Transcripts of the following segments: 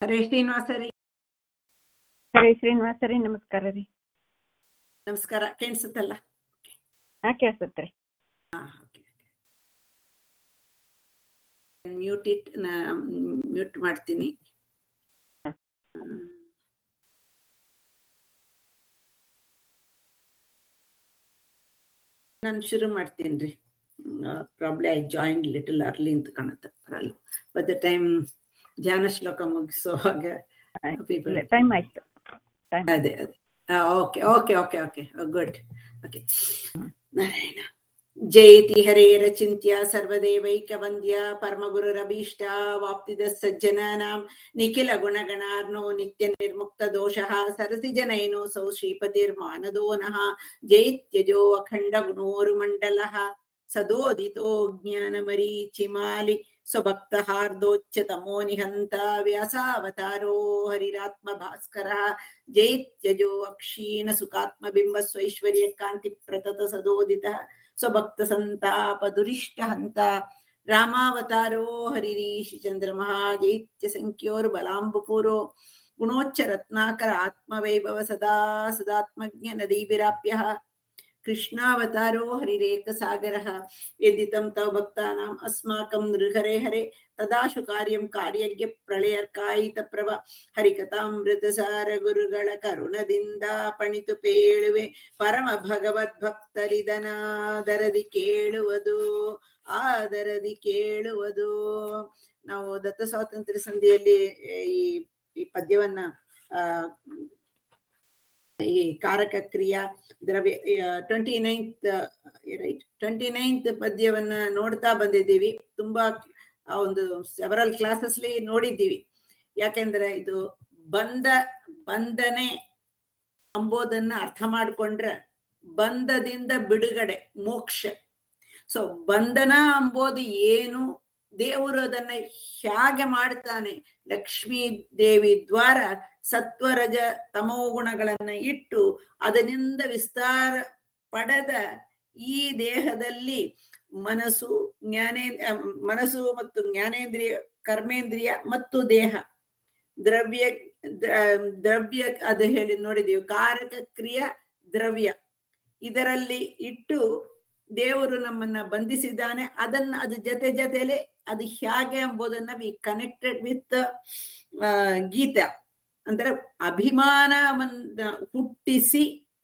ಹರೇ ಶ್ರೀನಿವಾಸ ರೀ ಹರೇ ಶ್ರೀನಿವಾಸ ರೀ ನಮಸ್ಕಾರ ರೀ ನಮಸ್ಕಾರ ಕೇಳಿಸುತ್ತಲ್ಲ ಹಾ ಕೇಳ್ಸತ್ರಿ ಮ್ಯೂಟ್ ಇಟ್ ಮ್ಯೂಟ್ ಮಾಡ್ತೀನಿ ನಾನು ಶುರು ಮಾಡ್ತೀನಿ ರೀ probably I join little early ಅಂತ ಕಾಣುತ್ತೆ ಬರಲ್ಲ ಬಟ್ ದ ಟೈಮ್ ಧ್ಯಾನ ಶ್ಲೋಕ ಮುಗಿಸುವಾಗ people- ಟೈಮ್ ಆಯ್ತು ಅದೇ ಅದೇ okay okay okay okay good okay Narayana ಜಯತಿ ಹರೇರಚಿಂತ್ಯ ಸರ್ವದೇವೈಕವಂದ್ಯ ಪರಮಗುರುರಭೀಷ್ಟ ವಾಪ್ತಿದ ಸಜ್ಜನಾನಾಂ ನಿಖಿಲ ಗುಣಗಣಾರ್ನೋ ನಿತ್ಯ ನಿರ್ಮುಕ್ತ ದೋಷಃ ಸರಸಿ ಜನೈನೋ ಸೌ ಶ್ರೀಪತಿರ್ಮಾನದೋ ನಃ ಜೈತ್ಯಜೋ ಅಖಂಡ ಗುಣೋರುಮಂಡಲಃ ಸದೋದಿತೋ ಜ್ಞಾನಮರೀಚಿಮಾಲಿ ಸ್ವಭಕ್ತಹಾರ್ದೋಚ್ಯತಮೋ ನಿಹಂತ ವ್ಯಾಸಾವತಾರೋ ಹರಿರಾತ್ಮ ಭಾಸ್ಕರ ಜೈತ್ಯಜೋ ಅಕ್ಷೀಣ ಸುಖಾತ್ಮಬಿಂಬ ಸ್ವೈಶ್ವರ್ಯ ಕಾಂತಿ ಪ್ರತತ ಸದೋದಿತ ಸ್ವಭಕ್ತ ಸಂತಾಪ ದುರಿಷ್ಟ ಹಂತ ರಾಮಾವತಾರೋ ಹರಿರೀಶಿ ಚಂದ್ರಮಃ ಜೈತ್ಯ ಸಂಖ್ಯೋರ್ ಬಲಾಂಬುಪೂರೋ ಗುಣೋಚ್ಚ ರತ್ನಾಕರ ಆತ್ಮವೈಭವ ಸದಾ ಸದಾತ್ಮಜ್ಞ ನದೀಭಿರಾಪ್ಯ ಕೃಷ್ಣಾವತಾರೋ ಹರಿರೇಕ ಸಾಗರಃ ಯದಿತಂ ತವ ಭಕ್ತಾನಾಂ ಅಸ್ಮಾಕಂ ನೃಹರೆ ಹರೆ ತದಾಶು ಕಾರ್ಯಂ ಕಾರ್ಯಜ್ಞ ಪ್ರಳಯರ್ಕಾಯಿತ ಪ್ರಭ ಹರಿಕಥಾಮೃತಸಾರ ಗುರುಗಳ ಕರುಣದಿಂದ ಪಣಿತು ಪೇಳುವೆ ಪರಮ ಭಗವದ್ ಭಕ್ತರಿದನಾದರದಿ ಕೇಳುವುದು ಆದರದಿ ಕೇಳುವುದು ನಾವು ದತ್ತ ಸ್ವಾತಂತ್ರ್ಯ ಸಂಧಿಯಲ್ಲಿ ಈ ಈ ಪದ್ಯವನ್ನ ಆ ಈ ಕಾರಕ ಕ್ರಿಯಾ ದ್ರವ್ಯ twenty ninth right twenty ninth ಪದ್ಯವನ್ನ ನೋಡ್ತಾ ಬಂದಿದ್ದೀವಿ ತುಂಬಾ ಆ ಒಂದು ಸೆವರಲ್ ಕ್ಲಾಸಸ್ಲಿ ನೋಡಿದ್ದೀವಿ ಯಾಕೆಂದ್ರೆ ಇದು ಬಂದ ಬಂಧನೆ ಅಂಬೋದನ್ನ ಅರ್ಥ ಮಾಡ್ಕೊಂಡ್ರೆ ಬಂಧದಿಂದ ಬಿಡುಗಡೆ ಮೋಕ್ಷ ಸೊ ಬಂಧನ ಅಂಬೋದು ಏನು ದೇವರು ಅದನ್ನ ಹೇಗೆ ಮಾಡ್ತಾನೆ ಲಕ್ಷ್ಮೀ ದೇವಿ ದ್ವಾರ ಸತ್ವರಜ ತಮೋ ಗುಣಗಳನ್ನ ಇಟ್ಟು ಅದರಿಂದ ವಿಸ್ತಾರ ಪಡೆದ ಈ ದೇಹದಲ್ಲಿ ಮನಸ್ಸು ಜ್ಞಾನೇ ಮನಸ್ಸು ಮತ್ತು ಜ್ಞಾನೇಂದ್ರಿಯ ಕರ್ಮೇಂದ್ರಿಯ ಮತ್ತು ದೇಹ ದ್ರವ್ಯ ದ್ರವ್ಯ ಅದು ಹೇಳಿ ನೋಡಿದೀವಿ ಕಾರಕ ಕ್ರಿಯ ದ್ರವ್ಯ ಇದರಲ್ಲಿ ಇಟ್ಟು ದೇವರು ನಮ್ಮನ್ನ ಬಂಧಿಸಿದ್ದಾನೆ ಅದನ್ನ ಅದು ಜೊತೆ ಜೊತೆಲೆ ಅದು ಹೇಗೆ ಎಂಬುದನ್ನ ವಿ ಕನೆಕ್ಟೆಡ್ ವಿತ್ ಗೀತ ಅಂದ್ರೆ ಅಭಿಮಾನವನ್ನ ಹುಟ್ಟಿಸಿ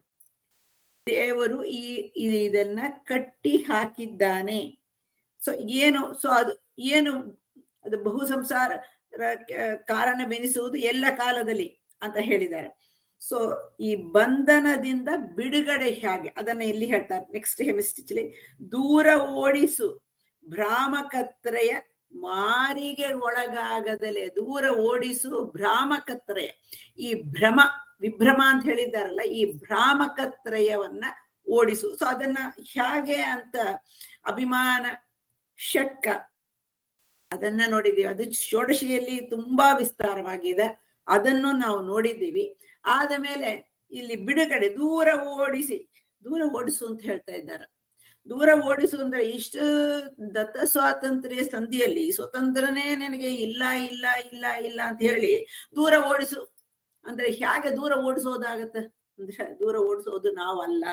ದೇವರು ಈ ಇದನ್ನ ಕಟ್ಟಿ ಹಾಕಿದ್ದಾನೆ ಸೊ ಏನು ಸೊ ಅದು ಏನು ಅದು ಬಹು ಸಂಸಾರ ಕಾರಣವೆನಿಸುವುದು ಎಲ್ಲ ಕಾಲದಲ್ಲಿ ಅಂತ ಹೇಳಿದ್ದಾರೆ ಸೊ ಈ ಬಂಧನದಿಂದ ಬಿಡುಗಡೆ ಹೇಗೆ ಅದನ್ನ ಇಲ್ಲಿ ಹೇಳ್ತಾರೆ ನೆಕ್ಸ್ಟ್ ಹೆಮಿಸ್ಟಿಚ್ಲಿ ದೂರ ಓಡಿಸು ಭ್ರಾಮಕತ್ರಯ ಮಾರಿಗೆ ಒಳಗಾಗದಲೆ ದೂರ ಓಡಿಸು ಭ್ರಾಮಕತ್ರಯ ಈ ಭ್ರಮ ವಿಭ್ರಮ ಅಂತ ಹೇಳಿದ್ದಾರಲ್ಲ ಈ ಭ್ರಾಮಕತ್ರಯವನ್ನ ಓಡಿಸು ಸೊ ಅದನ್ನ ಹೇಗೆ ಅಂತ ಅಭಿಮಾನ ಷಟ್ಕ ಅದನ್ನ ನೋಡಿದೀವಿ ಅದು ಷೋಡಶಿಯಲ್ಲಿ ತುಂಬಾ ವಿಸ್ತಾರವಾಗಿದೆ ಅದನ್ನು ನಾವು ನೋಡಿದ್ದೀವಿ ಆದ ಮೇಲೆ ಇಲ್ಲಿ ಬಿಡುಗಡೆ ದೂರ ಓಡಿಸಿ ದೂರ ಓಡಿಸು ಅಂತ ಹೇಳ್ತಾ ಇದ್ದಾರೆ ದೂರ ಓಡಿಸು ಅಂದ್ರೆ ಇಷ್ಟು ದತ್ತ ಸ್ವಾತಂತ್ರ್ಯ ಸಂಧಿಯಲ್ಲಿ ಸ್ವತಂತ್ರನೇ ನನಗೆ ಇಲ್ಲ ಇಲ್ಲ ಇಲ್ಲ ಇಲ್ಲ ಅಂತ ಹೇಳಿ ದೂರ ಓಡಿಸು ಅಂದ್ರೆ ಹೇಗೆ ದೂರ ಓಡಿಸೋದಾಗತ್ತೆ ಅಂದ್ರೆ ದೂರ ಓಡಿಸೋದು ನಾವಲ್ಲ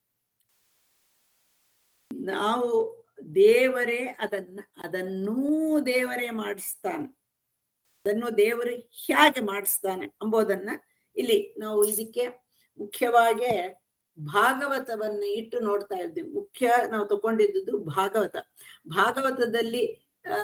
ನಾವು ದೇವರೇ ಅದನ್ನ ಅದನ್ನೂ ದೇವರೇ ಮಾಡಿಸ್ತಾನೆ ಅದನ್ನು ದೇವರು ಹೇಗೆ ಮಾಡಿಸ್ತಾನೆ ಎಂಬುದನ್ನ ಇಲ್ಲಿ ನಾವು ಇದಕ್ಕೆ ಮುಖ್ಯವಾಗಿ ಭಾಗವತವನ್ನ ಇಟ್ಟು ನೋಡ್ತಾ ಇದ್ದೀವಿ ಮುಖ್ಯ ನಾವು ತಗೊಂಡಿದ್ದು ಭಾಗವತ ಭಾಗವತದಲ್ಲಿ ಆ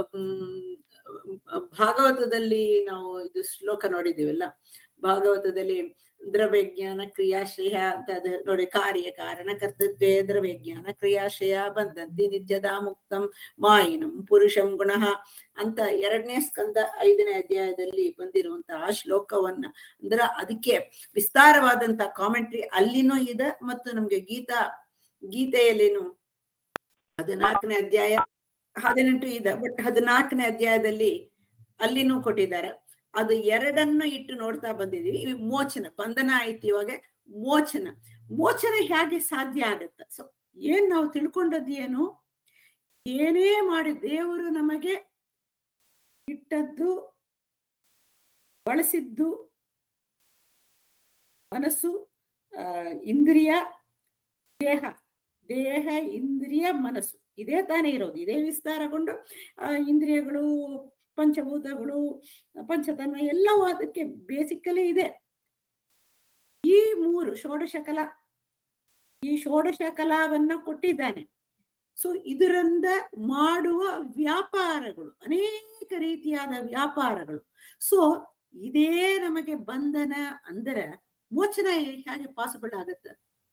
ಭಾಗವತದಲ್ಲಿ ನಾವು ಇದು ಶ್ಲೋಕ ನೋಡಿದೀವಲ್ಲ ಭಾಗವತದಲ್ಲಿ ದ್ರವ್ಯಜ್ಞಾನ ಕ್ರಿಯಾಶ್ರಯ ಅಂತ ಅದು ನೋಡಿ ಕಾರ್ಯ ಕಾರಣ ಕರ್ತೃತ್ವೇ ದ್ರವ್ಯಜ್ಞಾನ ಕ್ರಿಯಾಶ್ರಯ ಬಂದಂತಿ ನಿತ್ಯದ ಮುಕ್ತಂ ಮಾಯಿನಂ ಪುರುಷಂ ಗುಣಃ ಅಂತ ಎರಡನೇ ಸ್ಕಂದ ಐದನೇ ಅಧ್ಯಾಯದಲ್ಲಿ ಬಂದಿರುವಂತಹ ಶ್ಲೋಕವನ್ನ ಅಂದ್ರ ಅದಕ್ಕೆ ವಿಸ್ತಾರವಾದಂತ ಕಾಮೆಂಟ್ರಿ ಅಲ್ಲಿನೂ ಇದೆ ಮತ್ತು ನಮ್ಗೆ ಗೀತಾ ಗೀತೆಯಲ್ಲಿನೂ ಹದಿನಾಲ್ಕನೇ ಅಧ್ಯಾಯ ಹದಿನೆಂಟು ಇದೆ ಬಟ್ ಹದಿನಾಲ್ಕನೇ ಅಧ್ಯಾಯದಲ್ಲಿ ಅಲ್ಲಿನೂ ಕೊಟ್ಟಿದ್ದಾರೆ ಅದು ಎರಡನ್ನು ಇಟ್ಟು ನೋಡ್ತಾ ಬಂದಿದೀವಿ ಈ ಮೋಚನ ಬಂಧನ ಆಯ್ತು ಇವಾಗ ಮೋಚನ ಮೋಚನ ಹೇಗೆ ಸಾಧ್ಯ ಆಗತ್ತ ಸೊ ಏನ್ ನಾವು ತಿಳ್ಕೊಂಡದ್ದು ಏನು ಏನೇ ಮಾಡಿ ದೇವರು ನಮಗೆ ಇಟ್ಟದ್ದು ಬಳಸಿದ್ದು ಮನಸ್ಸು ಆ, ಇಂದ್ರಿಯ ದೇಹ ದೇಹ ಇಂದ್ರಿಯ ಮನಸ್ಸು ಇದೇ ತಾನೇ ಇರೋದು ಇದೇ ವಿಸ್ತಾರಗೊಂಡು ಆ, ಇಂದ್ರಿಯಗಳು ಪಂಚಭೂತಗಳು ಪಂಚತನ್ಮ ಎಲ್ಲವೂ ಅದಕ್ಕೆ ಬೇಸಿಕಲಿ ಇದೆ ಈ ಮೂರು ಷೋಡಶ ಕಲಾ ಈ ಷೋಡಶ ಕಲಾವನ್ನ ಕೊಟ್ಟಿದ್ದಾನೆ ಸೊ ಇದರಿಂದ ಮಾಡುವ ವ್ಯಾಪಾರಗಳು ಅನೇಕ ರೀತಿಯಾದ ವ್ಯಾಪಾರಗಳು ಸೊ ಇದೇ ನಮಗೆ ಬಂಧನ ಅಂದ್ರೆ ಮೋಚನ ಹೇಗೆ ಪಾಸಿಬಲ್ ಆಗತ್ತೆ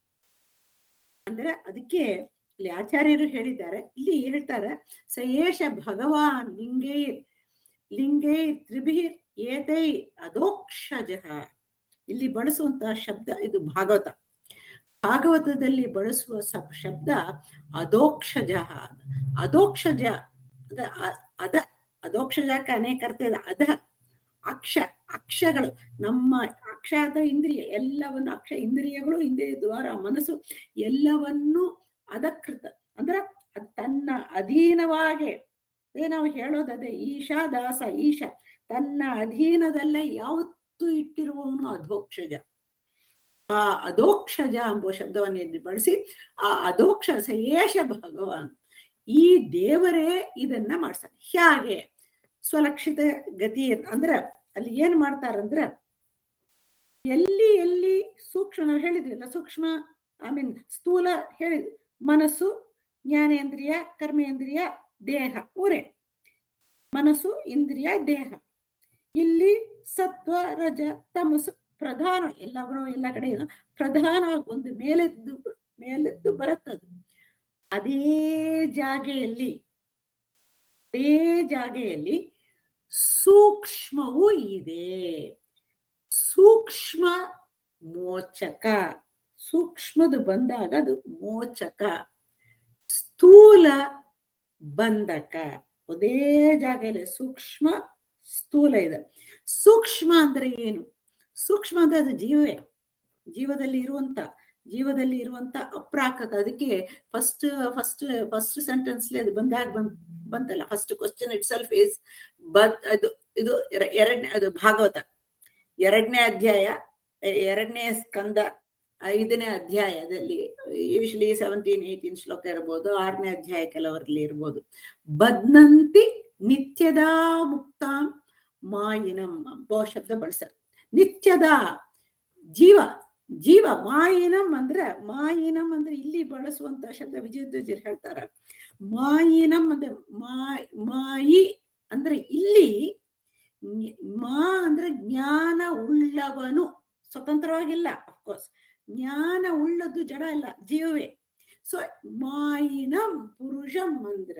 ಅಂದ್ರೆ ಅದಕ್ಕೆ ಇಲ್ಲಿ ಆಚಾರ್ಯರು ಹೇಳಿದ್ದಾರೆ ಇಲ್ಲಿ ಹೇಳ್ತಾರೆ ಸಯೇಷ ಭಗವಾನ್ ಲಿಂಗೈ ಲಿಂಗೈ ತ್ರಿಭಿರ್ ಏತೈ ಅದೋಕ್ಷಜ ಇಲ್ಲಿ ಬಳಸುವಂತಹ ಶಬ್ದ ಇದು ಭಾಗವತ ಭಾಗವತದಲ್ಲಿ ಬಳಸುವ ಸ- ಶಬ್ದ ಅದೋಕ್ಷಜ ಅದೋಕ್ಷಜ ಅದ ಅ- ಅದ ಅದೋಕ್ಷಜಕ್ಕೆ ಅನೇಕ ಅರ್ಥ ಇದೆ ಅದ ಅಕ್ಷ ಅಕ್ಷಗಳು ನಮ್ಮ ಅಕ್ಷ ಅಥವಾ ಇಂದ್ರಿಯ ಎಲ್ಲವನ್ನು ಅಕ್ಷ ಇಂದ್ರಿಯಗಳು ಇಂದ್ರಿಯ ದ್ವಾರ ಮನಸ್ಸು ಎಲ್ಲವನ್ನು ಅದಕೃತ ಅಂದ್ರ ಅದ್ ತನ್ನ ಅಧೀನವಾಗಿ ಅದೇ ನಾವು ಹೇಳೋದದೇ ಈಶಾ ದಾಸ ಈಶ ತನ್ನ ಅಧೀನದಲ್ಲೇ ಯಾವತ್ತೂ ಇಟ್ಟಿರುವವನು ಅಧೋಕ್ಷಜ ಆ ಅದೋಕ್ಷಜ ಎಂಬುವ ಶಬ್ದವನ್ನು ಇಲ್ಲಿ ಬಳಸಿ ಆ ಅದೋಕ್ಷ ಸಯೇಷ ಭಗವಾನ್ ಈ ದೇವರೇ ಇದನ್ನ ಮಾಡ್ತಾರೆ ಹೇಗೆ ಸ್ವಲಕ್ಷಿತ ಗತಿ ಅಂದ್ರ ಅಲ್ಲಿ ಏನ್ ಮಾಡ್ತಾರಂದ್ರ ಎಲ್ಲಿ ಎಲ್ಲಿ ಸೂಕ್ಷ್ಮ ನಾವು ಹೇಳಿದ್ವಿಲ್ಲ ಸೂಕ್ಷ್ಮ ಐ ಮೀನ್ ಸ್ಥೂಲ ಹೇಳಿದ್ವಿ ಮನಸ್ಸು ಜ್ಞಾನೇಂದ್ರಿಯ ಕರ್ಮೇಂದ್ರಿಯ ದೇಹ ಊರೇ ಮನಸ್ಸು ಇಂದ್ರಿಯ ದೇಹ ಇಲ್ಲಿ ಸತ್ವ ರಜ ತಮಸ್ಸು ಪ್ರಧಾನ ಎಲ್ಲ ಗುಣ ಎಲ್ಲ ಕಡೆ ಇದು ಪ್ರಧಾನ ಒಂದು ಮೇಲೆದ್ದು ಮೇಲೆದ್ದು ಬರುತ್ತದು ಅದೇ ಜಾಗೆಯಲ್ಲಿ ಅದೇ ಜಾಗೆಯಲ್ಲಿ ಸೂಕ್ಷ್ಮವೂ ಇದೆ ಸೂಕ್ಷ್ಮ ಮೋಚಕ ಸೂಕ್ಷ್ಮದು ಬಂದಾಗ ಅದು ಮೋಚಕ ಸ್ಥೂಲ ಬಂಧಕ ಅದೇ ಜಾಗದಲ್ಲಿ ಸೂಕ್ಷ್ಮ ಸ್ಥೂಲ ಇದೆ ಸೂಕ್ಷ್ಮ ಅಂದ್ರೆ ಏನು ಸೂಕ್ಷ್ಮ ಅಂದ್ರೆ ಅದು ಜೀವವೇ ಜೀವದಲ್ಲಿ ಇರುವಂತ ಜೀವದಲ್ಲಿ ಇರುವಂತ ಅಪ್ರಾಕೃತ ಅದಕ್ಕೆ ಫಸ್ಟ್ ಫಸ್ಟ್ ಫಸ್ಟ್ ಸೆಂಟೆನ್ಸ್ ಅದು ಬಂದಾಗ ಬಂದ್ ಬಂತಲ್ಲ first question itself is but ಅದು ಇದು ಎರ- ಎರಡನೇ ಅದು ಭಾಗವತ ಎರಡನೇ ಅಧ್ಯಾಯ ಎ- ಎರಡನೇ ಸ್ಕಂದ ಐದನೇ ಅಧ್ಯಾಯದಲ್ಲಿ ಯೂಶಲಿ ಸೆವೆಂಟೀನ್ ಏಯ್ಟೀನ್ ಶ್ಲೋಕ ಇರ್ಬೋದು ಆರನೇ ಅಧ್ಯಾಯ ಕೆಲವರಲ್ಲಿ ಇರ್ಬೋದು ಬದ್ನಂತಿ ನಿತ್ಯದ ಮುಕ್ತಾಂ ಮಾಯಿನಂ ಎಂಬ ಶಬ್ದ ಬಳಸ್ತಾರೆ ನಿತ್ಯದ ಜೀವ ಜೀವ ಮಾಯಿನಂ ಅಂದ್ರೆ ಮಾಯಿನಂ ಅಂದ್ರೆ ಇಲ್ಲಿ ಬಳಸುವಂತ ಶಬ್ದ ವಿಜಯಧ್ವಜರು ಹೇಳ್ತಾರ ಮಾಯಿನಂ ಅಂದ್ರೆ ಮಾಯ್ ಮಾಯಿ ಅಂದ್ರೆ ಇಲ್ಲಿ ಜ್ಞ- ಮಾ ಅಂದ್ರೆ ಜ್ಞಾನ ಉಳ್ಳವನು ಸ್ವತಂತ್ರವಾಗಿಲ್ಲ ಅಫ್ಕೋರ್ಸ್ ಜ್ಞಾನ ಉಳ್ಳದ್ದು ಜಡ ಅಲ್ಲ ಜೀವವೇ ಸೊ ಮಾಯಿನಂ ಪುರುಷಂ ಅಂದ್ರ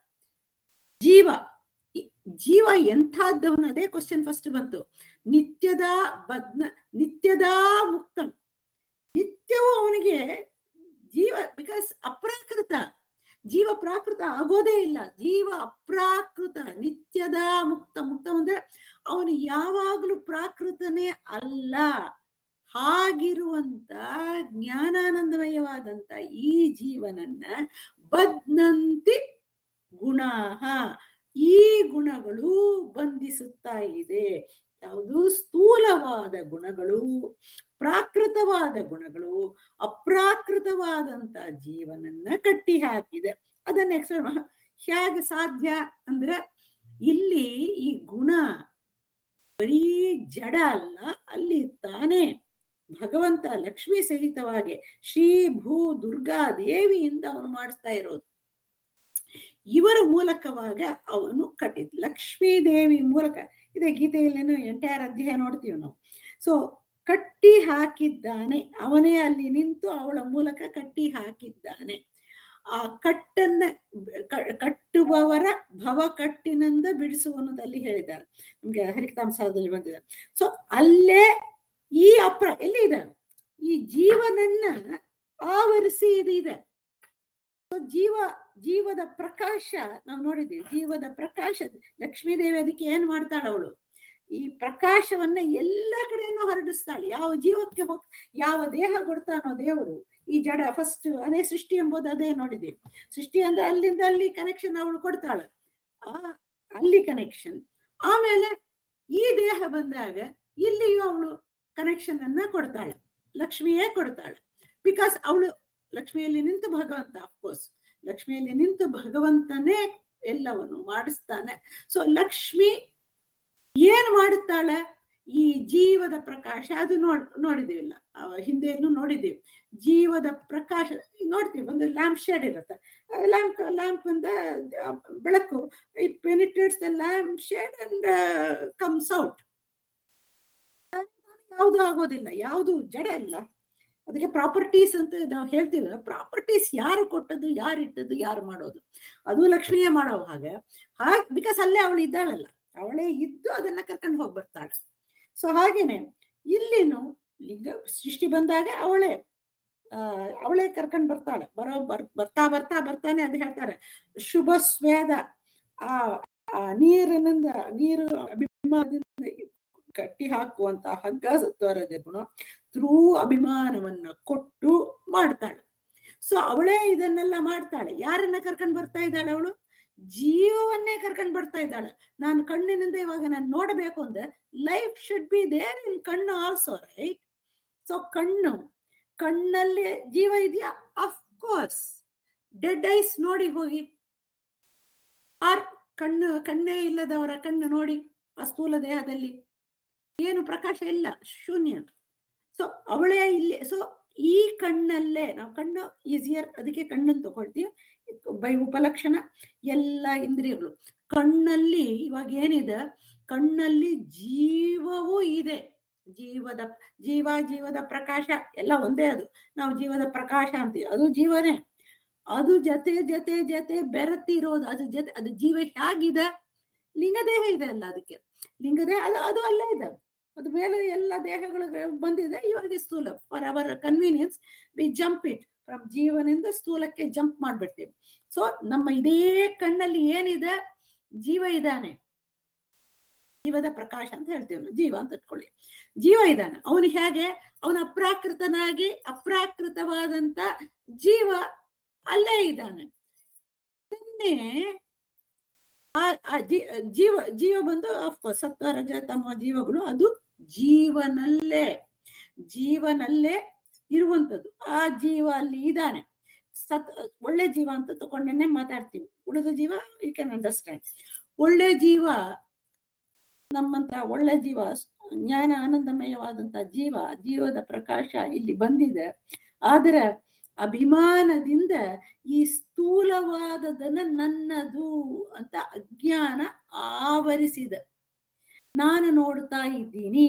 ಜೀವ ಈ ಜೀವ ಎಂಥದ್ದವನು ಅದೇ ಕ್ವಶನ್ ಫಸ್ಟ್ ಬಂತು ನಿತ್ಯದ ಬದ್ನ ನಿತ್ಯದ ಮುಕ್ತಂ ನಿತ್ಯವೂ ಅವನಿಗೆ ಜೀವ ಬಿಕಾಸ್ ಅಪ್ರಾಕೃತ ಜೀವ ಪ್ರಾಕೃತ ಆಗೋದೇ ಇಲ್ಲ ಜೀವ ಅಪ್ರಾಕೃತ ನಿತ್ಯದ ಮುಕ್ತ ಮುಕ್ತ ಅಂದ್ರೆ ಅವನು ಯಾವಾಗ್ಲೂ ಪ್ರಾಕೃತನೇ ಅಲ್ಲ ಹಾಗಿರುವಂತ ಜ್ಞಾನಾನಂದಮಯವಾದಂತ ಈ ಜೀವನನ್ನ ಬದ್ನಂತಿ ಗುಣಾಹ ಈ ಗುಣಗಳು ಬಂಧಿಸುತ್ತಾ ಇದೆ ಯಾವುದು ಸ್ಥೂಲವಾದ ಗುಣಗಳು ಪ್ರಾಕೃತವಾದ ಗುಣಗಳು ಅಪ್ರಾಕೃತವಾದಂತ ಜೀವನನ್ನ ಕಟ್ಟಿ ಹಾಕಿದೆ ಅದನ್ನ ಎಕ್ಸ್ಪ್ಲೇನ್ ಹೇಗೆ ಸಾಧ್ಯ ಅಂದ್ರೆ ಇಲ್ಲಿ ಈ ಗುಣ ಬರೀ ಜಡ ಅಲ್ಲ ಅಲ್ಲಿ ತಾನೇ ಭಗವಂತ ಲಕ್ಷ್ಮಿ ಸಹಿತವಾಗಿ ಶ್ರೀ ಭೂ ದುರ್ಗಾ ದೇವಿಯಿಂದ ಅವನು ಮಾಡಿಸ್ತಾ ಇರೋದು ಇವರ ಮೂಲಕವಾಗ ಅವನು ಕಟ್ಟಿದ್ ಲಕ್ಷ್ಮೀ ದೇವಿ ಮೂಲಕ ಇದೇ ಗೀತೆಯಲ್ಲೇನು ಎಂಟೈರ್ ಅಧ್ಯಾಯ ನೋಡ್ತೀವಿ ನಾವು ಸೊ ಕಟ್ಟಿ ಹಾಕಿದ್ದಾನೆ ಅವನೇ ಅಲ್ಲಿ ನಿಂತು ಅವಳ ಮೂಲಕ ಕಟ್ಟಿ ಹಾಕಿದ್ದಾನೆ ಆ ಕಟ್ಟನ್ನ ಕ- ಕಟ್ಟುವವರ ಭವ ಕಟ್ಟಿನಿಂದ ಬಿಡಿಸುವನ್ನೋದಲ್ಲಿ ಹೇಳಿದ್ದಾರೆ ನಮ್ಗೆ ಹರಿಕತಾಂಸದಲ್ಲಿ ಬಂದಿದೆ ಸೊ ಅಲ್ಲೇ ಈ ಅಪ್ರ ಎಲ್ಲಿ ಇದೆ ಈ ಜೀವನನ್ನ ಆವರಿಸಿ ಇದು ಇದೆ So ಜೀವ ಜೀವದ ಪ್ರಕಾಶ ನಾವು ನೋಡಿದ್ದೀವಿ ಜೀವದ ಪ್ರಕಾಶ ಲಕ್ಷ್ಮೀ ದೇವಿ ಅದಕ್ಕೆ ಏನ್ ಮಾಡ್ತಾಳೆ ಅವಳು ಈ ಪ್ರಕಾಶವನ್ನ ಎಲ್ಲ ಕಡೆಯನ್ನು ಹರಡಿಸ್ತಾಳೆ ಯಾವ ಜೀವಕ್ಕೆ ಹೋಗ್ ಯಾವ ದೇಹ ಕೊಡ್ತಾನೋ ದೇವರು ಈ ಜಡ ಫಸ್ಟ್ ಅದೇ ಸೃಷ್ಟಿ ಎಂಬುದು ಅದೇ ನೋಡಿದ್ದೀವಿ ಸೃಷ್ಟಿ ಅಂದ್ರೆ ಅಲ್ಲಿಂದ ಅಲ್ಲಿ ಕನೆಕ್ಷನ್ ಅವಳು ಕೊಡ್ತಾಳೆ ಆ ಅಲ್ಲಿ ಕನೆಕ್ಷನ್ ಆಮೇಲೆ ಈ ದೇಹ ಬಂದಾಗ ಇಲ್ಲಿಯೂ ಅವಳು ಕನೆಕ್ಷನ್ ಅನ್ನ ಕೊಡ್ತಾಳೆ ಲಕ್ಷ್ಮಿಯೇ ಕೊಡ್ತಾಳೆ ಬಿಕಾಸ್ ಅವಳು ಲಕ್ಷ್ಮಿಯಲ್ಲಿ ನಿಂತು ಭಗವಂತ ಅಫ್ಕೋರ್ಸ್ ಲಕ್ಷ್ಮಿಯಲ್ಲಿ ನಿಂತು ಭಗವಂತನೇ ಎಲ್ಲವನ್ನು ಮಾಡಿಸ್ತಾನೆ ಸೊ ಲಕ್ಷ್ಮಿ ಏನ್ ಮಾಡುತ್ತಾಳೆ ಈ ಜೀವದ ಪ್ರಕಾಶ ಅದು ನೋಡ್ ನೋಡಿದೀವಿಲ್ಲ ಹಿಂದೆಯನ್ನು ನೋಡಿದೀವಿ ಜೀವದ ಪ್ರಕಾಶ ನೋಡ್ತೀವಿ ಒಂದು ಲ್ಯಾಂಪ್ ಶೇಡ್ ಇರುತ್ತೆ ಲ್ಯಾಂಪ್ ಲ್ಯಾಂಪ್ ಇಂದ ಬೆಳಕು it penetrates the lamp shade and comes out ಯಾವುದು ಆಗೋದಿಲ್ಲ ಯಾವುದು ಜಡ ಇಲ್ಲ ಅದಕ್ಕೆ ಪ್ರಾಪರ್ಟೀಸ್ ಅಂತ ನಾವು ಹೇಳ್ತೀವಿ ಪ್ರಾಪರ್ಟೀಸ್ ಯಾರು ಕೊಟ್ಟದ್ದು ಯಾರು ಇಟ್ಟದ್ದು ಯಾರು ಮಾಡೋದು ಅದು ಲಕ್ಷ್ಮಿಯೇ ಮಾಡೋ ಹಾಗೆ ಹಾಗೆ ಬಿಕಾಸ್ ಅಲ್ಲೇ ಅವಳು ಇದ್ದಾಳಲ್ಲ ಅವಳೇ ಇದ್ದು ಅದನ್ನ ಕರ್ಕೊಂಡು ಹೋಗಿ ಬರ್ತಾಳೆ ಸೊ ಹಾಗೇನೆ ಇಲ್ಲಿನು ಲಿಂಗ ಸೃಷ್ಟಿ ಬಂದಾಗ ಅವಳೇ ಆ ಅವಳೇ ಕರ್ಕೊಂಡ್ ಬರ್ತಾಳೆ ಬರೋ ಬರ್ ಬರ್ತಾ ಬರ್ತಾ ಬರ್ತಾನೆ ಅಂತ ಹೇಳ್ತಾರೆ ಶುಭ ಸ್ವೇದ ಆ ಆ ನೀರಿನಿಂದ ನೀರು ಅಭಿಮಾನದಿಂದ ಕಟ್ಟಿ ಹಾಕುವಂತ ಹಗ್ಗ ಸತ್ವರದ ಗುಣ ಥ್ರೂ ಅಭಿಮಾನವನ್ನ ಕೊಟ್ಟು ಮಾಡ್ತಾಳೆ ಸೊ ಅವಳೇ ಇದನ್ನೆಲ್ಲ ಮಾಡ್ತಾಳೆ ಯಾರನ್ನ ಕರ್ಕೊಂಡ್ ಬರ್ತಾ ಇದ್ದಾಳೆ ಅವಳು ಜೀವವನ್ನೇ ಕರ್ಕೊಂಡ್ ಬರ್ತಾ ಇದ್ದಾಳೆ ನಾನು ಕಣ್ಣಿನಿಂದ ಇವಾಗ ನಾನು ನೋಡಬೇಕು ಅಂದ್ರೆ life should be there in ಕಣ್ಣು ಆಲ್ಸೋ ರೈಟ್ ಸೊ ಕಣ್ಣು ಕಣ್ಣಲ್ಲಿ ಜೀವ ಇದೆಯಾ ಅಫ್ ಕೋರ್ಸ್ ಡೆಡ್ ಐಸ್ ನೋಡಿ ಹೋಗಿ ಆರ್ ಕಣ್ಣು ಕಣ್ಣೇ ಇಲ್ಲದವರ ಕಣ್ಣು ನೋಡಿ ಆ ಸ್ಥೂಲ ದೇಹದಲ್ಲಿ ಏನು ಪ್ರಕಾಶ ಇಲ್ಲ ಶೂನ್ಯ ಸೊ ಅವಳೇ ಇಲ್ಲಿ ಸೊ ಈ ಕಣ್ಣಲ್ಲೇ ನಾವು ಕಣ್ಣು ಈಸಿಯರ್ ಅದಕ್ಕೆ ಕಣ್ಣನ್ನು ತಗೊಳ್ತೀವಿ ಬೈ ಉಪಲಕ್ಷಣ ಎಲ್ಲ ಇಂದ್ರಿಯಗಳು ಕಣ್ಣಲ್ಲಿ ಇವಾಗ ಏನಿದೆ ಕಣ್ಣಲ್ಲಿ ಜೀವವೂ ಇದೆ ಜೀವದ ಜೀವ ಜೀವದ ಪ್ರಕಾಶ ಎಲ್ಲ ಒಂದೇ ಅದು ನಾವು ಜೀವದ ಪ್ರಕಾಶ ಅಂತೀವಿ ಅದು ಜೀವನೇ ಅದು ಜೊತೆ ಜೊತೆ ಜೊತೆ ಬೆರೆತಿರೋದು ಅದು ಜೊತೆ ಅದು ಜೀವ ಹೇಗಿದೆ ಲಿಂಗದೇಹ ಇದೆ ಅಲ್ಲ ಅದಕ್ಕೆ ಲಿಂಗದೇಹ ಅದು ಅದು ಅಲ್ಲೇ ಇದೆ ಅದು ಮೇಲೆ ಎಲ್ಲ ದೇಹಗಳು ಬಂದಿದೆ ಇವಾಗ ಸ್ಥೂಲ for our convenience we jump it from ಜೀವನಿಂದ ಸ್ಥೂಲಕ್ಕೆ ಜಂಪ್ ಮಾಡ್ಬಿಡ್ತೀವಿ ಸೊ ನಮ್ಮ ಇದೇ ಕಣ್ಣಲ್ಲಿ ಏನಿದೆ ಜೀವ ಇದ್ದಾನೆ ಜೀವದ ಪ್ರಕಾಶ ಅಂತ ಹೇಳ್ತೀವಿ ಜೀವ ಅಂತ ಇಟ್ಕೊಳ್ಳಿ ಜೀವ ಇದ್ದಾನೆ ಅವನು ಹೇಗೆ ಅವನ ಅಪ್ರಾಕೃತನಾಗಿ ಅಪ್ರಾಕೃತವಾದಂತ ಜೀವ ಅಲ್ಲೇ ಇದ್ದಾನೆ ಆ ಜೀವ ಜೀವ ಬಂದು ಅಫ್ಕೋರ್ಸ್ ಸತ್ವ ರಜ ತಮ್ಮ ಜೀವಗಳು ಅದು ಜೀವನಲ್ಲೇ ಜೀವನಲ್ಲೇ ಇರುವಂತದ್ದು ಆ ಜೀವ ಅಲ್ಲಿ ಇದ್ದಾನೆ ಸತ್ ಒಳ್ಳೆ ಜೀವ ಅಂತ ತಗೊಂಡೇನೆ ಮಾತಾಡ್ತೀವಿ ಉಳಿದ ಜೀವ ಯು ಕ್ಯಾನ್ ಅಂಡರ್ಸ್ಟ್ಯಾಂಡ್ ಒಳ್ಳೆ ಜೀವ ನಮ್ಮಂತ ಒಳ್ಳೆ ಜೀವ ಜ್ಞಾನ ಆನಂದಮಯವಾದಂತ ಜೀವ ಜೀವದ ಪ್ರಕಾಶ ಇಲ್ಲಿ ಬಂದಿದೆ ಆದ್ರೆ ಅಭಿಮಾನದಿಂದ ಈ ಸ್ಥೂಲವಾದದನ್ನ ನನ್ನದು ಅಂತ ಅಜ್ಞಾನ ಆವರಿಸಿದ ನಾನು ನೋಡ್ತಾ ಇದ್ದೀನಿ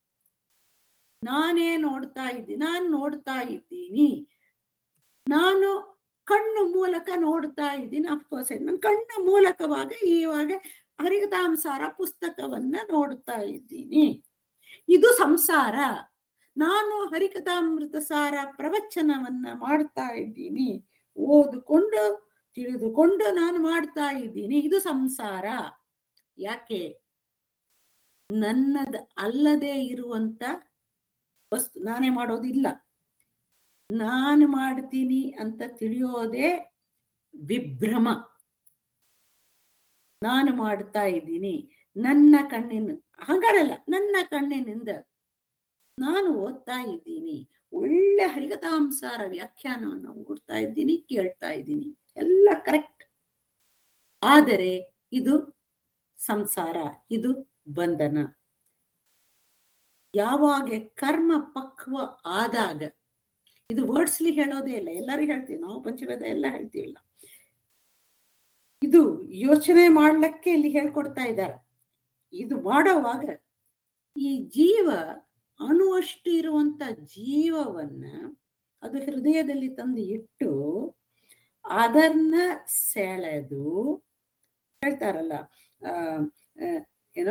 ನಾನೇ ನೋಡ್ತಾ ಇದ್ದೀನಿ ನಾನು ನೋಡ್ತಾ ಇದ್ದೀನಿ ನಾನು ಕಣ್ಣು ಮೂಲಕ ನೋಡ್ತಾ ಇದ್ದೀನಿ ಅಫ್ಕೋರ್ಸ್ ನನ್ನ ಕಣ್ಣ ಮೂಲಕವಾಗಿ ಇವಾಗ ಹರಿಕತಾಂಸಾರ ಪುಸ್ತಕವನ್ನ ನೋಡ್ತಾ ಇದ್ದೀನಿ ಇದು ಸಂಸಾರ ನಾನು ಹರಿಕಥಾಮೃತ ಸಾರ ಪ್ರವಚನವನ್ನ ಮಾಡ್ತಾ ಇದ್ದೀನಿ ಓದಿಕೊಂಡು ತಿಳಿದುಕೊಂಡು ನಾನು ಮಾಡ್ತಾ ಇದ್ದೀನಿ ಇದು ಸಂಸಾರ ಯಾಕೆ ನನ್ನದ ಅಲ್ಲದೆ ಇರುವಂತ ವಸ್ತು ನಾನೇ ಮಾಡೋದಿಲ್ಲ ನಾನು ಮಾಡ್ತೀನಿ ಅಂತ ತಿಳಿಯೋದೇ ವಿಭ್ರಮ ನಾನು ಮಾಡ್ತಾ ಇದ್ದೀನಿ ನನ್ನ ಕಣ್ಣಿನ ಹಾಗಾಡಲ್ಲ ನನ್ನ ಕಣ್ಣಿನಿಂದ ನಾನು ಓದ್ತಾ ಇದ್ದೀನಿ ಒಳ್ಳೆ ಹರಿಕಥಾಂಸಾರ ವ್ಯಾಖ್ಯಾನವನ್ನು ಓದ್ತಾ ಇದ್ದೀನಿ ಕೇಳ್ತಾ ಇದ್ದೀನಿ ಎಲ್ಲ ಕರೆಕ್ಟ್ ಆದರೆ ಇದು ಸಂಸಾರ ಇದು ಬಂಧನ ಯಾವಾಗ ಕರ್ಮ ಪಕ್ವ ಆದಾಗ ಇದು ವರ್ಡ್ಸ್ಲಿ ಹೇಳೋದೇ ಇಲ್ಲ ಎಲ್ಲರೂ ಹೇಳ್ತೀವಿ ನಾವು ಪಂಚವೇದ ಎಲ್ಲ ಹೇಳ್ತೀವಿಲ್ಲ ಇದು ಯೋಚನೆ ಮಾಡ್ಲಿಕ್ಕೆ ಇಲ್ಲಿ ಹೇಳ್ಕೊಡ್ತಾ ಇದ್ದಾರೆ ಇದು ಮಾಡೋವಾಗ ಈ ಜೀವ ಅಣುವಷ್ಟು ಇರುವಂತ ಜೀವವನ್ನ ಅದು ಹೃದಯದಲ್ಲಿ ತಂದು ಇಟ್ಟು ಅದನ್ನ ಸೆಳೆದು ಹೇಳ್ತಾರಲ್ಲ ಆ ಏನೋ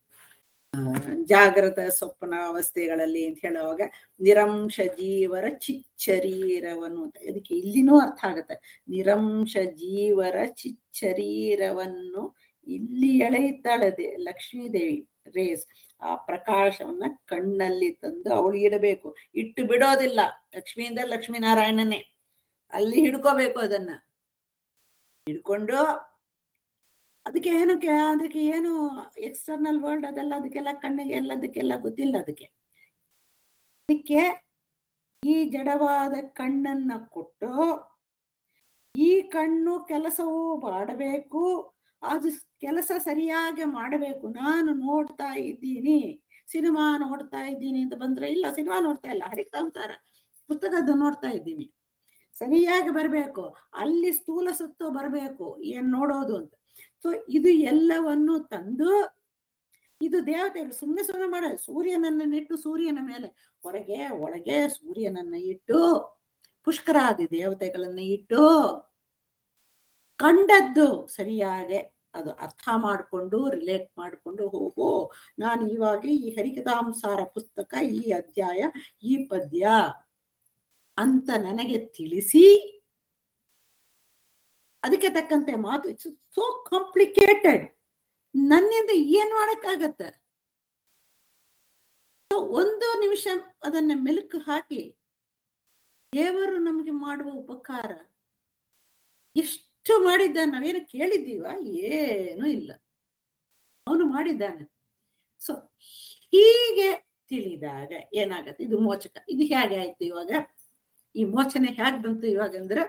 ಜಾಗೃತ ಸ್ವಪ್ನ ಅವಸ್ಥೆಗಳಲ್ಲಿ ಅಂತ ಹೇಳುವಾಗ ನಿರಂಶ ಜೀವರ ಚಿಚ್ಚರೀರವನ್ನು ಅಂತ ಅದಕ್ಕೆ ಇಲ್ಲಿನೂ ಅರ್ಥ ಆಗತ್ತೆ ನಿರಂಶ ಜೀವರ ಚಿಚ್ಚರೀರವನ್ನು ಇಲ್ಲಿ ಎಳೆಯುತ್ತಾಳೆ ಲಕ್ಷ್ಮೀದೇವಿ ರೇಸ್ ಆ ಪ್ರಕಾಶವನ್ನ ಕಣ್ಣಲ್ಲಿ ತಂದು ಅವಳು ಇಡಬೇಕು ಇಟ್ಟು ಬಿಡೋದಿಲ್ಲ ಲಕ್ಷ್ಮಿಯಿಂದ ಲಕ್ಷ್ಮೀನಾರಾಯಣನೇ ಅಲ್ಲಿ ಹಿಡ್ಕೋಬೇಕು ಅದನ್ನ ಹಿಡ್ಕೊಂಡು ಅದಕ್ಕೆ ಏನಕ್ಕೆ ಅದಕ್ಕೆ ಏನು ಎಕ್ಸ್ಟರ್ನಲ್ ವರ್ಲ್ಡ್ ಅದೆಲ್ಲ ಅದಕ್ಕೆಲ್ಲ ಕಣ್ಣಿಗೆ ಎಲ್ಲ ಅದಕ್ಕೆಲ್ಲ ಗೊತ್ತಿಲ್ಲ ಅದಕ್ಕೆ ಅದಕ್ಕೆ ಈ ಜಡವಾದ ಕಣ್ಣನ್ನ ಕೊಟ್ಟು ಈ ಕಣ್ಣು ಕೆಲಸವು ಮಾಡಬೇಕು ಅದು ಕೆಲಸ ಸರಿಯಾಗಿ ಮಾಡಬೇಕು ನಾನು ನೋಡ್ತಾ ಇದ್ದೀನಿ ಸಿನಿಮಾ ನೋಡ್ತಾ ಇದ್ದೀನಿ ಅಂತ ಬಂದ್ರೆ ಇಲ್ಲ ಸಿನಿಮಾ ನೋಡ್ತಾ ಇಲ್ಲ ಹರಿಕಾಂತಾರ ಪುಸ್ತಕದ ನೋಡ್ತಾ ಇದ್ದೀನಿ ಸರಿಯಾಗಿ ಬರ್ಬೇಕು ಅಲ್ಲಿ ಸ್ಥೂಲ ಸುತ್ತು ಬರ್ಬೇಕು ಏನ್ ನೋಡೋದು ಅಂತ ಸೊ ಇದು ಎಲ್ಲವನ್ನು ತಂದು ಇದು ದೇವತೆಗಳು ಸುಮ್ಮನೆ ಸುಮ್ಮನೆ ಮಾಡ ಸೂರ್ಯನನ್ನ ಇಟ್ಟು ಸೂರ್ಯನ ಮೇಲೆ ಹೊರಗೆ ಒಳಗೆ ಸೂರ್ಯನನ್ನ ಇಟ್ಟು ಪುಷ್ಕರಾದಿ ದೇವತೆಗಳನ್ನ ಇಟ್ಟು ಕಂಡದ್ದು ಸರಿಯಾಗೆ ಅದು ಅರ್ಥ ಮಾಡಿಕೊಂಡು ರಿಲೇಟ್ ಮಾಡಿಕೊಂಡು ಹೋಗೋ ನಾನು ಇವಾಗ ಈ ಹರಿಕಥಾಂಸಾರ ಪುಸ್ತಕ ಈ ಅಧ್ಯಾಯ ಈ ಪದ್ಯ ಅಂತ ನನಗೆ ತಿಳಿಸಿ ಅದಕ್ಕೆ ತಕ್ಕಂತೆ ಮಾತು ಇಟ್ಸ್ ಸೋ ಕಾಂಪ್ಲಿಕೇಟೆಡ್ ನನ್ನಿಂದ ಏನ್ ಮಾಡಕ್ಕಾಗತ್ತೆ So, ಒಂದು ನಿಮಿಷ ಅದನ್ನ ಮೆಲುಕು ಹಾಕಿ ದೇವರು ನಮಗೆ ಮಾಡುವ ಉಪಕಾರ ಎಷ್ಟು ಮಾಡಿದ್ದಾನೆ ನಾವೇನು ಕೇಳಿದ್ದೀವ ಏನೂ ಇಲ್ಲ ಅವನು ಮಾಡಿದ್ದಾನೆ ಸೊ ಹೀಗೆ ತಿಳಿದಾಗ ಏನಾಗತ್ತೆ ಇದು ಮೋಚಕ ಇದು ಹೇಗೆ ಆಯ್ತು ಇವಾಗ ಈ ಮೋಚನೆ ಹೇಗೆ ಬಂತು ಇವಾಗ ಅಂದ್ರೆ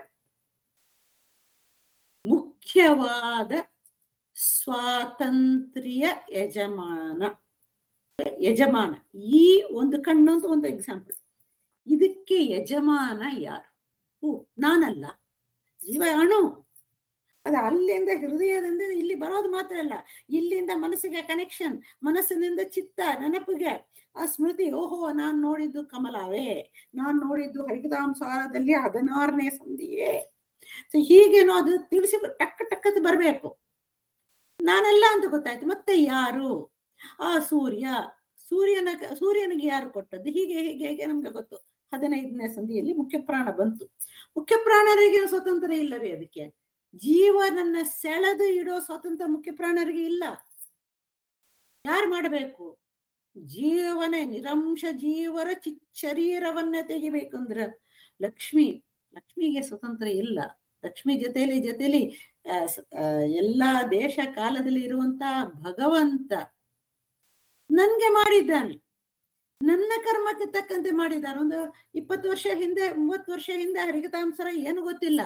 ಮುಖ್ಯವಾದ ಸ್ವಾತಂತ್ರ್ಯ ಯಜಮಾನ ಯಜಮಾನ ಈ ಒಂದು ಕಣ್ಣು ಅಂತ ಒಂದು ಎಕ್ಸಾಂಪಲ್ ಇದಕ್ಕೆ ಯಜಮಾನ ಯಾರು ಹೂ ನಾನಲ್ಲ ಜೀವ ಅಣು ಅದು ಅಲ್ಲಿಂದ ಹೃದಯದಿಂದ ಇಲ್ಲಿ ಬರೋದು ಮಾತ್ರ ಅಲ್ಲ ಇಲ್ಲಿಂದ ಮನಸ್ಸಿಗೆ ಕನೆಕ್ಷನ್ ಮನಸ್ಸಿನಿಂದ ಚಿತ್ತ ನೆನಪಿಗೆ ಆ ಸ್ಮೃತಿ ಓಹೋ ನಾನ್ ನೋಡಿದ್ದು ಕಮಲವೇ ನಾನ್ ನೋಡಿದ್ದು ಹರಿಕದಾಂಸಾರದಲ್ಲಿ ಹದಿನಾರನೇ ಸಂಧಿಯೇ ಸೊ ಹೀಗೇನೋ ಅದು ತಿಳಿಸಿ ಟಕ್ಕ ಟಕ್ಕದ ಬರ್ಬೇಕು ನಾನಲ್ಲ ಅಂತ ಗೊತ್ತಾಯ್ತು ಮತ್ತೆ ಯಾರು ಆ ಸೂರ್ಯ ಸೂರ್ಯನ ಸೂರ್ಯನಿಗೆ ಯಾರು ಕೊಟ್ಟದ್ದು ಹೀಗೆ ಹೀಗೆ ಹೀಗೆ ನಮ್ಗೆ ಗೊತ್ತು ಹದಿನೈದನೇ ಸಂಧಿಯಲ್ಲಿ ಮುಖ್ಯ ಪ್ರಾಣ ಬಂತು ಮುಖ್ಯ ಪ್ರಾಣರಿಗೆ ಸ್ವತಂತ್ರ ಇಲ್ಲವೇ ಅದಕ್ಕೆ ಜೀವನನ್ನ ಸೆಳೆದು ಇಡೋ ಸ್ವಾತಂತ್ರ್ಯ ಮುಖ್ಯ ಪ್ರಾಣರಿಗೆ ಇಲ್ಲ ಯಾರು ಮಾಡಬೇಕು ಜೀವನ ನಿರಂಶ ಜೀವರ ಚಿತ್ ಶರೀರವನ್ನ ತೆಗಿಬೇಕಂದ್ರ ಲಕ್ಷ್ಮಿ ಲಕ್ಷ್ಮಿಗೆ ಸ್ವತಂತ್ರ ಇಲ್ಲ ಲಕ್ಷ್ಮಿ ಜೊತೆಲಿ ಜೊತೆಲಿ ಆ, ಸ- ಆ, ಎಲ್ಲಾ ದೇಶ ಕಾಲದಲ್ಲಿ ಇರುವಂತ ಭಗವಂತ ನನ್ಗೆ ಮಾಡಿದ್ದಾನೆ ನನ್ನ ಕರ್ಮಕ್ಕೆ ತಕ್ಕಂತೆ ಮಾಡಿದ್ದಾನೆ ಒಂದು ಇಪ್ಪತ್ತು ವರ್ಷ ಹಿಂದೆ ಮೂವತ್ತು ವರ್ಷ ಹಿಂದೆ ಹರಿಕತಾಂಸರ ಏನು ಗೊತ್ತಿಲ್ಲ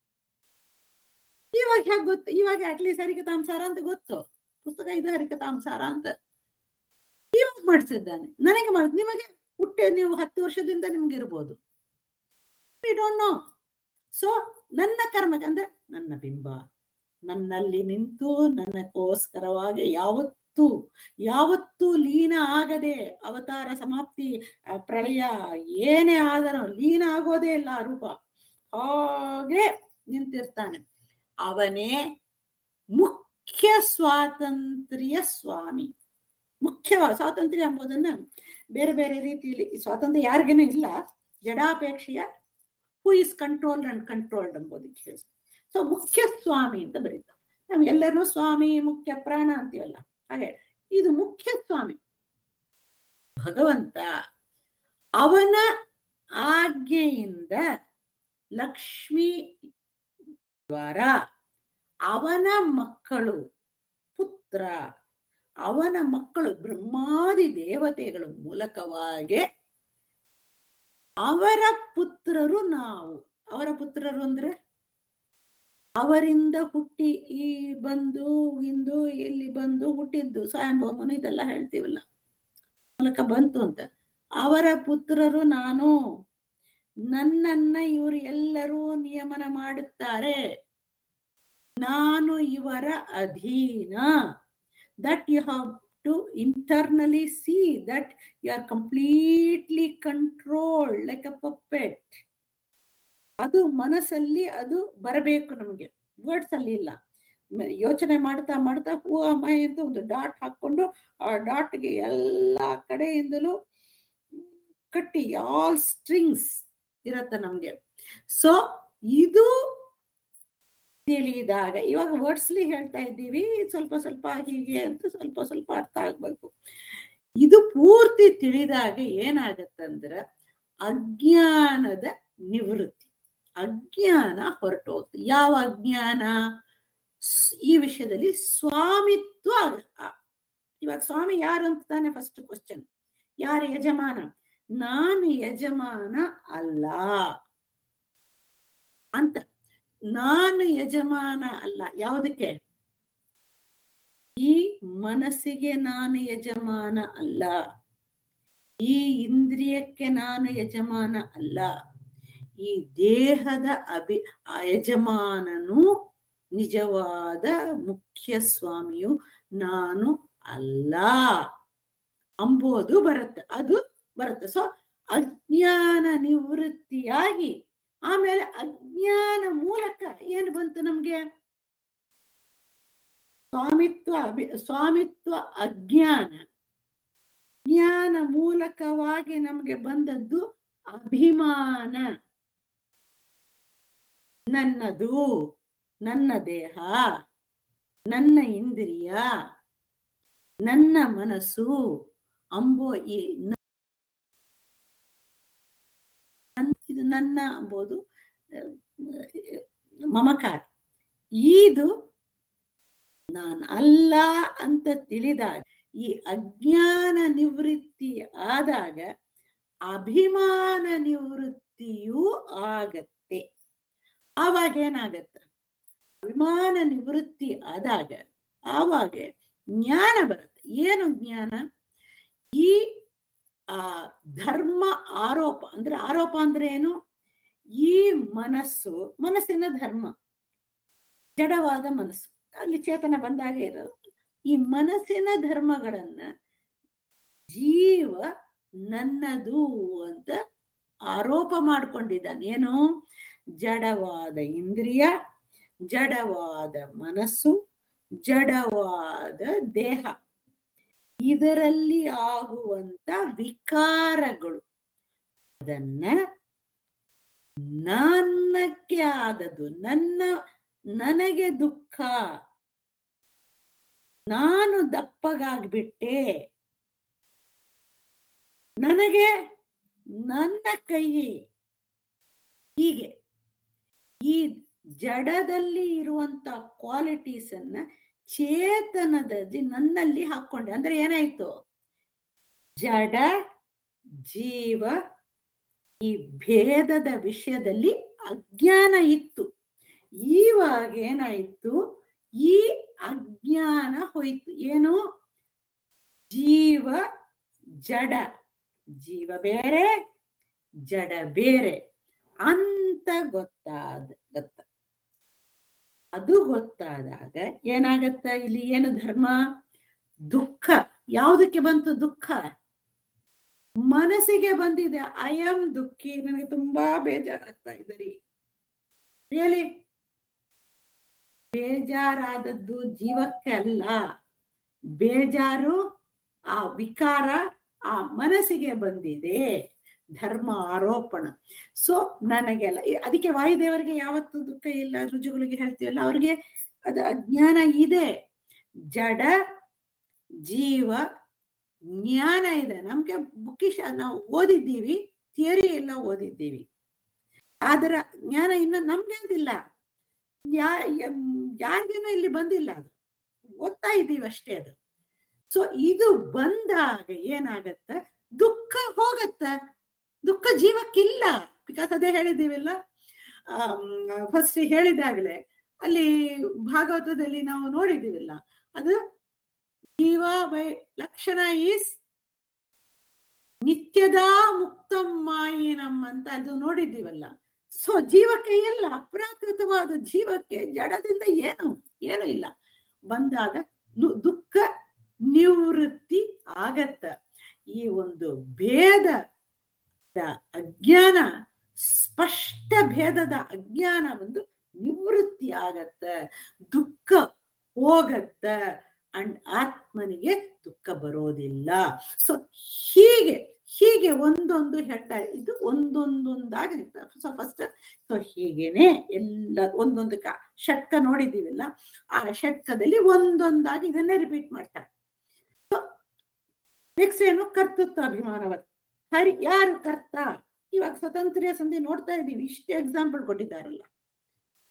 ಇವಾಗ ಹೇಗೆ ಗೊತ್ತು ಇವಾಗ ಅಟ್ಲೀಸ್ಟ್ ಹರಿಕತಾಂಸಾರ ಅಂತ ಗೊತ್ತು ಪುಸ್ತಕ ಇದು ಹರಿಕತಾಂಸಾರ ಅಂತ ಇವಾಗ ಮಾಡಿಸಿದ್ದಾನೆ ನನಗೆ ಮಾಡಿದ್ ನಿಮಗೆ ಹುಟ್ಟೆ ನೀವು ಹತ್ತು ವರ್ಷದಿಂದ ನಿಮ್ಗೆ ಇರ್ಬೋದು ವಿ ಡೋಂಟ್ ನೋ ಸೊ ನನ್ನ ಕರ್ಮಕ್ಕೆ ಅಂದ್ರೆ ನನ್ನ ಬಿಂಬ ನನ್ನಲ್ಲಿ ನಿಂತು ನನ್ನಕ್ಕೋಸ್ಕರವಾಗಿ ಯಾವತ್ತೂ ಯಾವತ್ತೂ ಲೀನ ಆಗದೆ ಅವತಾರ ಸಮಾಪ್ತಿ ಆ, ಪ್ರಳಯ ಏನೇ ಆದರೂ ಲೀನ ಆಗೋದೇ ಇಲ್ಲ ಆ ರೂಪ ಹಾಗೆ ನಿಂತಿರ್ತಾನೆ ಅವನೇ ಮುಖ್ಯ ಸ್ವಾತಂತ್ರ್ಯ ಸ್ವಾಮಿ ಮುಖ್ಯವಾದ ಸ್ವಾತಂತ್ರ್ಯ ಎಂಬುದನ್ನ ಬೇರೆ ಬೇರೆ ರೀತಿಯಲ್ಲಿ ಈ ಸ್ವಾತಂತ್ರ್ಯ ಯಾರಿಗೇನೂ ಇಲ್ಲ ಜಡಾಪೇಕ್ಷೆಯ who is controlled and controlled ಎಂಬುದಕ್ಕೆ ಹೇಳಿ ಸೊ ಮುಖ್ಯ ಸ್ವಾಮಿ ಅಂತ ಬರೀತಾರೆ ನಾವು ಎಲ್ಲರೂ ಸ್ವಾಮಿ ಮುಖ್ಯ ಪ್ರಾಣ ಅಂತೀವಲ್ಲ ಹಾಗೆ ಇದು ಮುಖ್ಯ ಸ್ವಾಮಿ ಭಗವಂತ ಅವನ ಆಜ್ಞೆಯಿಂದ ಲಕ್ಷ್ಮಿ ದ್ವಾರ ಅವನ ಮಕ್ಕಳು ಪುತ್ರ ಅವನ ಮಕ್ಕಳು ಬ್ರಹ್ಮಾದಿ ದೇವತೆಗಳ ಮೂಲಕವಾಗಿ ಅವರ ಪುತ್ರರು ನಾವು ಅವರ ಪುತ್ರರು ಅಂದ್ರೆ ಅವರಿಂದ ಹುಟ್ಟಿ ಈ ಬಂದು ಇಂದು ಇಲ್ಲಿ ಬಂದು ಹುಟ್ಟಿದ್ದು ಸ್ವಯಂಭೂಮನು ಇದೆಲ್ಲ ಹೇಳ್ತೀವಲ್ಲ ಮೂಲಕ ಬಂತು ಅಂತ ಅವರ ಪುತ್ರರು ನಾನು ನನ್ನನ್ನ ಇವರು ಎಲ್ಲರೂ ನಿಯಮನ ಮಾಡುತ್ತಾರೆ ನಾನು ಇವರ ಅಧೀನ that you have to internally see that you are completely control like a puppet ಅದು ಮನಸ್ಸಲ್ಲಿ ಅದು ಬರಬೇಕು ನಮಗೆ ವರ್ಡ್ಸ್ ಅಲ್ಲಿ ಇಲ್ಲ ಮ- ಯೋಚನೆ ಮಾಡ್ತಾ ಮಾಡ್ತಾ ಹೂ ಅಮ್ಮ ಅಂತ ಒಂದು ಡಾಟ್ ಹಾಕೊಂಡು ಆ ಡಾಟ್ಗೆ ಎಲ್ಲಾ ಕಡೆಯಿಂದಲೂ ಕಟ್ಟಿ ಆಲ್ ಸ್ಟ್ರಿಂಗ್ಸ್ ಇರತ್ತೆ ನಮ್ಗೆ ಸೊ ಇದು ತಿಳಿದಾಗ ಇವಾಗ ವರ್ಡ್ಸ್ಲಿ ಹೇಳ್ತಾ ಇದ್ದೀವಿ ಸ್ವಲ್ಪ ಸ್ವಲ್ಪ ಹೀಗೆ ಅಂತ ಸ್ವಲ್ಪ ಸ್ವಲ್ಪ ಅರ್ಥ ಆಗ್ಬೇಕು ಇದು ಪೂರ್ತಿ ತಿಳಿದಾಗ ಏನಾಗತ್ತಂದ್ರ ಅಜ್ಞಾನದ ನಿವೃತ್ತಿ ಅಜ್ಞಾನ ಹೊರಟೋಗ್ತು ಯಾವ ಅಜ್ಞಾನ ಸ್- ಈ ವಿಷಯದಲ್ಲಿ ಸ್ವಾಮಿತ್ವ ಆಗ- ಆ- ಇವಾಗ ಸ್ವಾಮಿ ಯಾರು ಅಂತ ತಾನೆ ಫಸ್ಟ್ ಕ್ವಶನ್ ಯಾರು ಯಜಮಾನ ನಾನು ಯಜಮಾನ ಅಲ್ಲ ಅಂತ ನಾನು ಯಜಮಾನ ಅಲ್ಲ ಯಾವುದಕ್ಕೆ ಈ ಮನಸ್ಸಿಗೆ ನಾನು ಯಜಮಾನ ಅಲ್ಲ ಈ ಇಂದ್ರಿಯಕ್ಕೆ ನಾನು ಯಜಮಾನ ಅಲ್ಲ ಈ ದೇಹದ ಅಭಿ ಆ ಯಜಮಾನನು ನಿಜವಾದ ಮುಖ್ಯ ಸ್ವಾಮಿಯು ನಾನು ಅಲ್ಲ ಅಂಬೋದು ಬರುತ್ತೆ ಅದು ಬರುತ್ತೆ ಸೊ ಅಜ್ಞಾನ ನಿವೃತ್ತಿಯಾಗಿ ಆಮೇಲೆ ಅಜ್ಞಾನ ಮೂಲಕ ಏನು ಬಂತು ನಮ್ಗೆ ಸ್ವಾಮಿತ್ವ ಅಭಿ ಸ್ವಾಮಿತ್ವ ಅಜ್ಞಾನ ಜ್ಞಾನ ಮೂಲಕವಾಗಿ ನಮ್ಗೆ ಬಂದದ್ದು ಅಭಿಮಾನ ನನ್ನದು ನನ್ನ ದೇಹ ನನ್ನ ಇಂದ್ರಿಯ ನನ್ನ ಮನಸ್ಸು ಅಂಬೋ ಈ ನ- ನನ್- ಇದು ನನ್ನ ಅಂಬೋದು ಅಹ್, ಮಮಕಾರ ಇದು ನಾನು ಅಲ್ಲ ಅಂತ ತಿಳಿದಾಗ ಈ ಅಜ್ಞಾನ ನಿವೃತ್ತಿ ಆದಾಗ ಅಭಿಮಾನ ನಿವೃತ್ತಿಯೂ ಆಗತ್ತೆ ಆವಾಗ ಏನಾಗತ್ತೆ ಅಭಿಮಾನ ನಿವೃತ್ತಿ ಆದಾಗ ಆವಾಗ ಜ್ಞಾನ ಬರುತ್ತೆ ಏನು ಜ್ಞಾನ ಈ ಆ ಧರ್ಮ ಆರೋಪ ಅಂದ್ರೆ ಆರೋಪ ಅಂದ್ರೆ ಏನು ಈ ಮನಸ್ಸು ಮನಸ್ಸಿನ ಧರ್ಮ ಜಡವಾದ ಮನಸ್ಸು ಅಲ್ಲಿ ಚೇತನ ಬಂದಾಗ ಇರೋದು ಈ ಮನಸ್ಸಿನ ಧರ್ಮಗಳನ್ನ ಜೀವ ನನ್ನದು ಅಂತ ಆರೋಪ ಮಾಡ್ಕೊಂಡಿದ್ದಾನೆ ಏನು ಜಡವಾದ ಇಂದ್ರಿಯ ಜಡವಾದ ಮನಸ್ಸು ಜಡವಾದ ದೇಹ ಇದರಲ್ಲಿ ಆಗುವಂತ ವಿಕಾರಗಳು ಅದನ್ನ ನನ್ನಕ್ಕೆ ಆದದ್ದು ನನ್ನ ನನಗೆ ದುಃಖ ನಾನು ದಪ್ಪಗಾಗ್ಬಿಟ್ಟೆ ನನಗೆ ನನ್ನ ಕೈ ಹೀಗೆ ಈ ಜಡದಲ್ಲಿ ಇರುವಂತ ಕ್ವಾಲಿಟೀಸ್ ಅನ್ನ ಚೇತನದಲ್ಲಿ ನನ್ನಲ್ಲಿ ಹಾಕೊಂಡೆ ಅಂದ್ರೆ ಏನಾಯ್ತು ಜಡ ಜೀವ ಈ ಭೇದದ ವಿಷಯದಲ್ಲಿ ಅಜ್ಞಾನ ಇತ್ತು ಇವಾಗ ಏನಾಯ್ತು ಈ ಅಜ್ಞಾನ ಹೋಯ್ತು ಏನು ಜೀವ ಜಡ ಜೀವ ಬೇರೆ ಜಡ ಬೇರೆ ಅಂತ ಗೊತ್ತಾದ ಗೊತ್ತ ಅದು ಗೊತ್ತಾದಾಗ ಏನಾಗತ್ತ ಇಲ್ಲಿ ಏನು ಧರ್ಮ ದುಃಖ ಯಾವುದಕ್ಕೆ ಬಂತು ದುಃಖ ಮನಸ್ಸಿಗೆ ಬಂದಿದೆ ಐ ಆಮ್ ದುಃಖಿ ನನಗೆ ತುಂಬಾ ಬೇಜಾರಾಗ್ತಾ ಇದೆ ರೀ ರಿಯಲಿ ಬೇಜಾರಾದದ್ದು ಜೀವಕ್ಕೆ ಅಲ್ಲ ಬೇಜಾರು ಆ ವಿಕಾರ ಆ ಮನಸ್ಸಿಗೆ ಬಂದಿದೆ ಧರ್ಮ ಆರೋಪಣ ಸೊ ನನಗೆಲ್ಲ ಈ- ಅದಕ್ಕೆ ವಾಯುದೇವರಿಗೆ ಯಾವತ್ತು ದುಃಖ ಇಲ್ಲ ರುಜುಗಳಿಗೆ ಹೇಳ್ತೀವಲ್ಲ ಅವ್ರಿಗೆ ಅದು ಅಜ್ಞಾನ ಇದೆ ಜಡ ಜೀವ ಜ್ಞಾನ ಇದೆ ನಮ್ಗೆ ಬುಕ್ಕಿಶ ನಾವು ಓದಿದ್ದೀವಿ ಥಿಯರಿ ಎಲ್ಲ ಓದಿದ್ದೀವಿ ಆದ್ರ ಜ್ಞಾನ ಇನ್ನು ನಮ್ಗೆ ಅಂತಿಲ್ಲ ಯಾ ಯಾರಿಗೇನೋ ಇಲ್ಲಿ ಬಂದಿಲ್ಲ ಅದು ಓದ್ತಾ ಇದ್ದೀವಿ ಅಷ್ಟೇ ಅದು ಸೊ ಇದು ಬಂದಾಗ ಏನಾಗತ್ತ ದುಃಖ ಹೋಗತ್ತ ದುಃಖ ಜೀವಕ್ಕಿಲ್ಲ ಬಿಕಾಸ್ ಅದೇ ಹೇಳಿದ್ದೀವಲ್ಲ ಫಸ್ಟ್ ಹೇಳಿದಾಗಲೇ ಅಲ್ಲಿ ಭಾಗವತದಲ್ಲಿ ನಾವು ನೋಡಿದ್ದೀವಲ್ಲ ಅದು ಜೀವ ಬೈ ಲಕ್ಷಣ ಈಸ್ ನಿತ್ಯದಾ ಮುಕ್ತಂ ಮಾಯಿನಂ ಅಂತ ಅದು ನೋಡಿದ್ದೀವಲ್ಲ ಸೊ ಜೀವಕ್ಕೆ ಎಲ್ಲ ಅಪ್ರಾಕೃತವಾದ ಜೀವಕ್ಕೆ ಜಡದಿಂದ ಏನು ಏನು ಇಲ್ಲ ಬಂದಾಗ ನು- ದುಃಖ ನಿವೃತ್ತಿ ಆಗತ್ತ ಈ ಒಂದು ಭೇದ ಅಜ್ಞಾನ ಸ್ಪಷ್ಟ ಭೇದದ ಅಜ್ಞಾನ ಒಂದು ನಿವೃತ್ತಿ ಆಗತ್ತ ದುಃಖ ಹೋಗತ್ತ ಅಂಡ್ ಆತ್ಮನಿಗೆ ದುಃಖ ಬರೋದಿಲ್ಲ ಸೊ ಹೀಗೆ ಹೀಗೆ ಒಂದೊಂದು ಹೇಳ್ತಾ ಇದು ಒಂದೊಂದೊಂದಾಗಿ ಸೊ ಫಸ್ಟ್ ಸೊ ಹೀಗೇನೆ ಎಲ್ಲ ಒಂದೊಂದು ಕ ಷಟ್ಕ ನೋಡಿದೀವಲ್ಲ ಆ ಷಟ್ಕದಲ್ಲಿ ಒಂದೊಂದಾಗಿ ಇದನ್ನೇ ರಿಪೀಟ್ ಮಾಡ್ತಾರೆ ನೆಕ್ಸ್ಟ್ ಏನು ಕರ್ತೃತ್ವ ಅಭಿಮಾನವತ್ ಹರಿ ಯಾರು ಕರ್ತ ಇವಾಗ ಸ್ವತಂತ್ರ ಸಂಧಿ ನೋಡ್ತಾ ಇದೀವಿ ಇಷ್ಟು ಎಕ್ಸಾಂಪಲ್ ಕೊಟ್ಟಿದ್ದಾರಲ್ಲ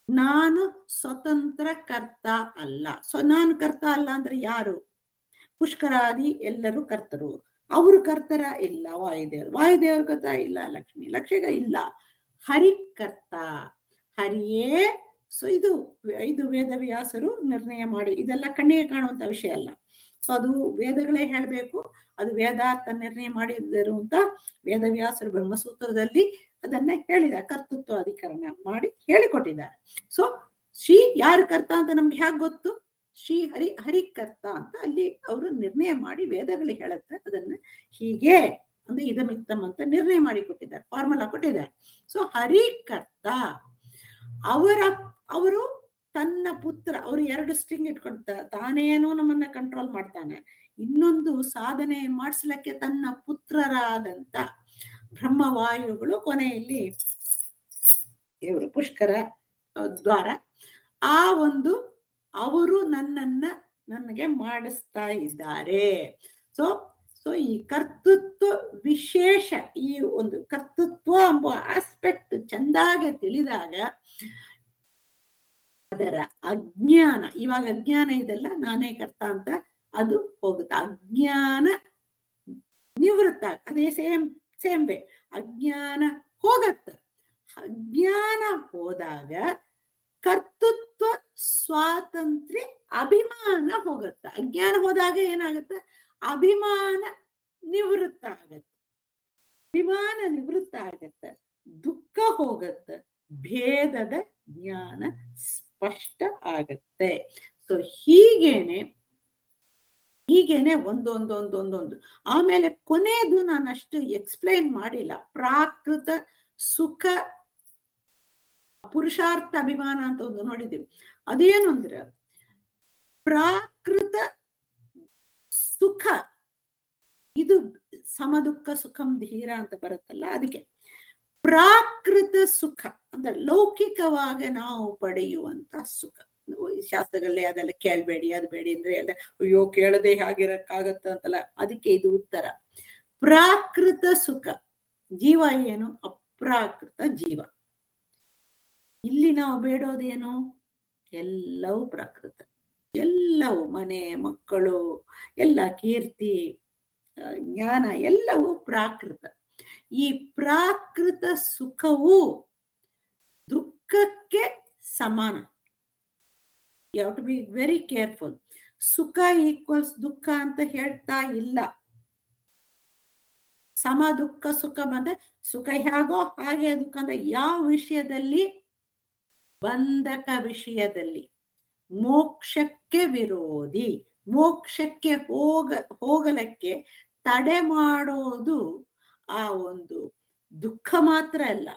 ನಾನು ಸ್ವತಂತ್ರ ಕರ್ತ ಅಲ್ಲ ಸೊ ನಾನು ಕರ್ತ ಅಲ್ಲ ಅಂದ್ರೆ ಯಾರು ಪುಷ್ಕರಾದಿ ಎಲ್ಲರೂ ಕರ್ತರು ಅವರು ಕರ್ತರ ಇಲ್ಲ ವಾಯುದೇವರು ವಾಯುದೇವ್ರ ಕರ್ತ ಇಲ್ಲ ಲಕ್ಷ್ಮಿ ಲಕ್ಷ್ಮಿಗ ಇಲ್ಲ ಹರಿ ಕರ್ತ ಹರಿಯೇ ಸೊ ಇದು ಇದು ವೇದವ್ಯಾಸರು ನಿರ್ಣಯ ಮಾಡಿ ಇದೆಲ್ಲ ಕಣ್ಣಿಗೆ ಕಾಣುವಂತ ವಿಷಯ ಅಲ್ಲ ಸೊ ಅದು ವೇದಗಳೇ ಹೇಳ್ಬೇಕು ಅದು ವೇದಾರ್ಥ ನಿರ್ಣಯ ಮಾಡಿದರು ಅಂತ ವೇದವ್ಯಾಸರು ಬ್ರಹ್ಮಸೂತ್ರದಲ್ಲಿ ಅದನ್ನ ಹೇಳಿದ ಕರ್ತೃತ್ವ ಅಧಿಕರಣ ಮಾಡಿ ಹೇಳಿಕೊಟ್ಟಿದ್ದಾರೆ ಸೊ ಶ್ರೀ ಯಾರು ಕರ್ತ ಅಂತ ನಮ್ಗೆ ಹೇಗೆ ಗೊತ್ತು ಶ್ರೀ ಹರಿ ಹರಿಕರ್ತ ಅಂತ ಅಲ್ಲಿ ಅವರು ನಿರ್ಣಯ ಮಾಡಿ ವೇದಗಳಿಗೆ ಹೇಳುತ್ತೆ ಅದನ್ನ ಹೀಗೆ ಅಂದ್ರೆ ಇದಮಿತ್ತಮ್ ಅಂತ ನಿರ್ಣಯ ಮಾಡಿ ಕೊಟ್ಟಿದ್ದಾರೆ ಫಾರ್ಮುಲಾ ಕೊಟ್ಟಿದ್ದಾರೆ ಸೊ ಹರಿಕರ್ತ ಅವರ ಅವರು ತನ್ನ ಪುತ್ರ ಅವರು ಎರಡು ಸ್ಟ್ರಿಂಗ್ ಇಟ್ಕೊಂತ ತಾನೇನೋ ನಮ್ಮನ್ನ ಕಂಟ್ರೋಲ್ ಮಾಡ್ತಾನೆ ಇನ್ನೊಂದು ಸಾಧನೆ ಮಾಡಿಸ್ಲಿಕ್ಕೆ ತನ್ನ ಪುತ್ರರಾದಂತ ಬ್ರಹ್ಮವಾಯುಗಳು ಕೊನೆಯಲ್ಲಿ ಇವರು ಪುಷ್ಕರ ಆ, ದ್ವಾರ ಆ ಒಂದು ಅವರು ನನ್ನನ್ನ ನನಗೆ ಮಾಡಿಸ್ತಾ ಇದ್ದಾರೆ ಸೊ ಸೊ ಈ ಕರ್ತೃತ್ವ ವಿಶೇಷ ಈ ಒಂದು ಕರ್ತೃತ್ವ ಎಂಬ ಆಸ್ಪೆಕ್ಟ್ ಚಂದಾಗೆ ತಿಳಿದಾಗ ಅದರ ಅಜ್ಞಾನ ಇವಾಗ ಅಜ್ಞಾನ ಇದೆಲ್ಲ ನಾನೇ ಕರ್ತ ಅಂತ ಅದು ಹೋಗುತ್ತೆ ಅಜ್ಞಾನ ನಿವೃತ್ತ ಅದೇ ಸೇಮ್ ಸೇಮ್ ವೇ ಅಜ್ಞಾನ ಹೋಗತ್ತ ಅಜ್ಞಾನ ಹೋದಾಗ ಕರ್ತೃತ್ವ ಸ್ವಾತಂತ್ರ್ಯ ಅಭಿಮಾನ ಹೋಗತ್ತ ಅಜ್ಞಾನ ಹೋದಾಗ ಏನಾಗತ್ತ ಅಭಿಮಾನ ನಿವೃತ್ತ ಆಗತ್ತ ಅಭಿಮಾನ ನಿವೃತ್ತ ಆಗತ್ತ ದುಃಖ ಹೋಗತ್ತ ಭೇದದ ಜ್ಞಾನ ಸ್ಪಷ್ಟ ಆಗತ್ತೆ ಸೊ ಹೀಗೇನೆ ಹೀಗೇನೆ ಒಂದೊಂದು ಒಂದೊಂದೊಂದು ಆಮೇಲೆ ಕೊನೆಯದು ನಾನು ಅಷ್ಟು ಎಕ್ಸ್ಪ್ಲೈನ್ ಮಾಡಿಲ್ಲ ಪ್ರಾಕೃತ ಸುಖ ಪುರುಷಾರ್ಥ ಅಭಿಮಾನ ಅಂತ ಒಂದು ನೋಡಿದೀವಿ ಅದೇನು ಅಂದ್ರೆ ಪ್ರಾಕೃತ ಸುಖ ಇದು ಸಮ ದುಃಖ ಸುಖಂ ಧೀರ ಅಂತ ಬರುತ್ತಲ್ಲ ಅದಕ್ಕೆ ಪ್ರಾಕೃತ ಸುಖ ಅಂದ್ರೆ ಲೌಕಿಕವಾಗಿ ನಾವು ಪಡೆಯುವಂತ ಸುಖ ಈ ಶಾಸ್ತ್ರಗಳಲ್ಲಿ ಅದೆಲ್ಲ ಕೇಳ್ಬೇಡಿ ಅದು ಬೇಡಿ ಅಂದ್ರೆ ಎಲ್ಲ ಅಯ್ಯೋ ಕೇಳದೆ ಹೇಗಿರಕ್ಕಾಗತ್ತ ಅಂತಲ್ಲ ಅದಕ್ಕೆ ಇದು ಉತ್ತರ ಪ್ರಾಕೃತ ಸುಖ ಜೀವ ಏನು ಅಪ್ರಾಕೃತ ಜೀವ ಇಲ್ಲಿ ನಾವು ಬೇಡೋದೇನು ಎಲ್ಲವೂ ಪ್ರಾಕೃತ ಎಲ್ಲವೂ ಮನೆ ಮಕ್ಕಳು ಎಲ್ಲ ಕೀರ್ತಿ ಆ, ಜ್ಞಾನ ಎಲ್ಲವೂ ಪ್ರಾಕೃತ ಈ ಪ್ರಾಕೃತ ಸುಖವು ದುಃಖಕ್ಕೆ ಸಮಾನ you to be very careful ಸುಖ ಈಕ್ವಲ್ಸ್ ದುಃಖ ಅಂತ ಹೇಳ್ತಾ ಇಲ್ಲ ಸಮ ದುಃಖ ಸುಖ ಬಂದ್ರೆ ಸುಖ ಹೇಗೋ ಹಾಗೆ ದುಃಖ ಅಂದ್ರೆ ಯಾವ ವಿಷಯದಲ್ಲಿ ಬಂಧಕ ವಿಷಯದಲ್ಲಿ ಮೋಕ್ಷಕ್ಕೆ ವಿರೋಧಿ ಮೋಕ್ಷಕ್ಕೆ ಹೋಗ ಹೋಗಲಕ್ಕೆ ತಡೆ ಮಾಡೋದು ಆ ಒಂದು ದುಃಖ ಮಾತ್ರ ಅಲ್ಲ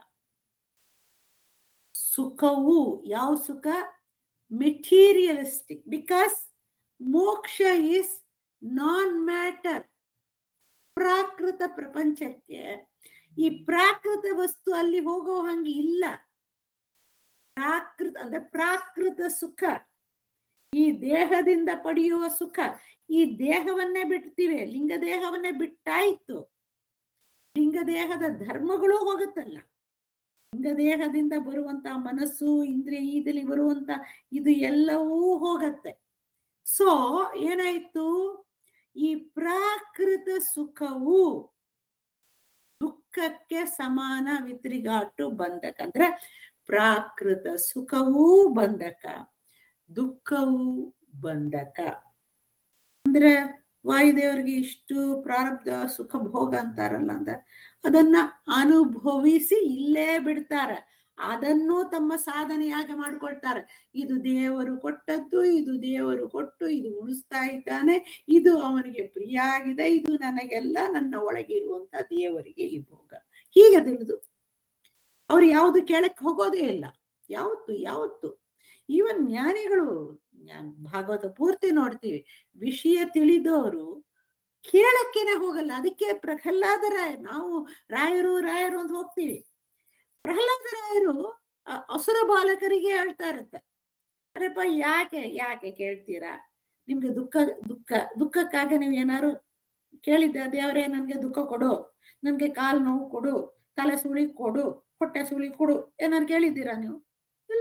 ಸುಖವು ಯಾವ ಸುಖ ಮೆಟೀರಿಯಲಿಸ್ಟಿಕ್ ಬಿಕಾಸ್ ಮೋಕ್ಷ ಇಸ್ ನಾನ್ ಮ್ಯಾಟರ್ ಪ್ರಾಕೃತ ಪ್ರಪಂಚಕ್ಕೆ ಈ ಪ್ರಾಕೃತ ವಸ್ತು ಅಲ್ಲಿ ಹೋಗೋ ಹಂಗೆ ಇಲ್ಲ ಪ್ರಾಕೃತ ಅಂದ್ರೆ ಪ್ರಾಕೃತ ಸುಖ ಈ ದೇಹದಿಂದ ಪಡೆಯುವ ಸುಖ ಈ ದೇಹವನ್ನೇ ಬಿಡ್ತೀವಿ ಲಿಂಗ ದೇಹವನ್ನೇ ಬಿಟ್ಟಾಯ್ತು ಲಿಂಗ ದೇಹದ ಧರ್ಮಗಳು ಹೋಗುತ್ತಲ್ಲ ಲಿಂಗ ದೇಹದಿಂದ ಬರುವಂತ ಮನಸ್ಸು ಇಂದ್ರಿಯ ಇದಲ್ಲಿ ಬರುವಂತ ಇದು ಎಲ್ಲವೂ ಹೋಗತ್ತೆ ಸೊ ಏನಾಯ್ತು ಈ ಪ್ರಾಕೃತ ಸುಖವು ದುಃಖಕ್ಕೆ ಸಮಾನ ವಿತ್ರಿಗಾಟು ಬಂಧಕ ಅಂದ್ರೆ ಪ್ರಾಕೃತ ಸುಖವೂ ಬಂಧಕ ದುಃಖವೂ ಬಂಧಕ ಅಂದ್ರೆ ವಾಯುದೇವರಿಗೆ ಇಷ್ಟು ಪ್ರಾರಬ್ಧ ಸುಖ ಭೋಗ ಅಂತಾರಲ್ಲ ಅಂದ್ರೆ ಅದನ್ನ ಅನುಭವಿಸಿ ಇಲ್ಲೇ ಬಿಡ್ತಾರೆ ಅದನ್ನು ತಮ್ಮ ಸಾಧನೆಯಾಗಿ ಮಾಡ್ಕೊಳ್ತಾರೆ ಇದು ದೇವರು ಕೊಟ್ಟದ್ದು ಇದು ದೇವರು ಕೊಟ್ಟು ಇದು ಉಳಿಸ್ತಾ ಇದ್ದಾನೆ ಇದು ಅವನಿಗೆ ಪ್ರಿಯ ಆಗಿದೆ ಇದು ನನಗೆಲ್ಲ ನನ್ನ ಒಳಗೆ ಇರುವಂತ ದೇವರಿಗೆ ಈ ಭೋಗ ಹೀಗೆ ತಿಳಿದು ಅವ್ರು ಯಾವುದು ಕೇಳಕ್ ಹೋಗೋದೇ ಇಲ್ಲ ಯಾವತ್ತು ಯಾವತ್ತು ಈವನ್ ಜ್ಞಾನಿಗಳು ಜ್ಞಾನ ಭಾಗವತ ಪೂರ್ತಿ ನೋಡ್ತೀವಿ ವಿಷಯ ತಿಳಿದವರು ಕೇಳಕ್ಕೇನೆ ಹೋಗಲ್ಲ ಅದಕ್ಕೆ ಪ್ರಹ್ಲಾದರ ನಾವು ರಾಯರು ರಾಯರು ಅಂತ ಹೋಗ್ತೀವಿ ಪ್ರಹ್ಲಾದ ರಾಯರು ಆ ಅಸುರ ಬಾಲಕರಿಗೆ ಹೇಳ್ತಾ ಇರುತ್ತೆ ಅರೆಪ್ಪ ಯಾಕೆ ಯಾಕೆ ಕೇಳ್ತೀರಾ ನಿಮ್ಗೆ ದುಃಖ ದುಃಖ ದುಃಖಕ್ಕಾಗ ನೀವು ಏನಾರು ಕೇಳಿದ್ದೆ ದೇವರೇ ನನ್ಗೆ ದುಃಖ ಕೊಡು ನನ್ಗೆ ಕಾಲ್ ನೋವು ಕೊಡು ತಲೆ ಸುಳಿ ಕೊಡು ಹೊಟ್ಟೆ ಸುಳಿ ಕೊಡು ಏನಾರು ಕೇಳಿದ್ದೀರಾ ನೀವು ಇಲ್ಲ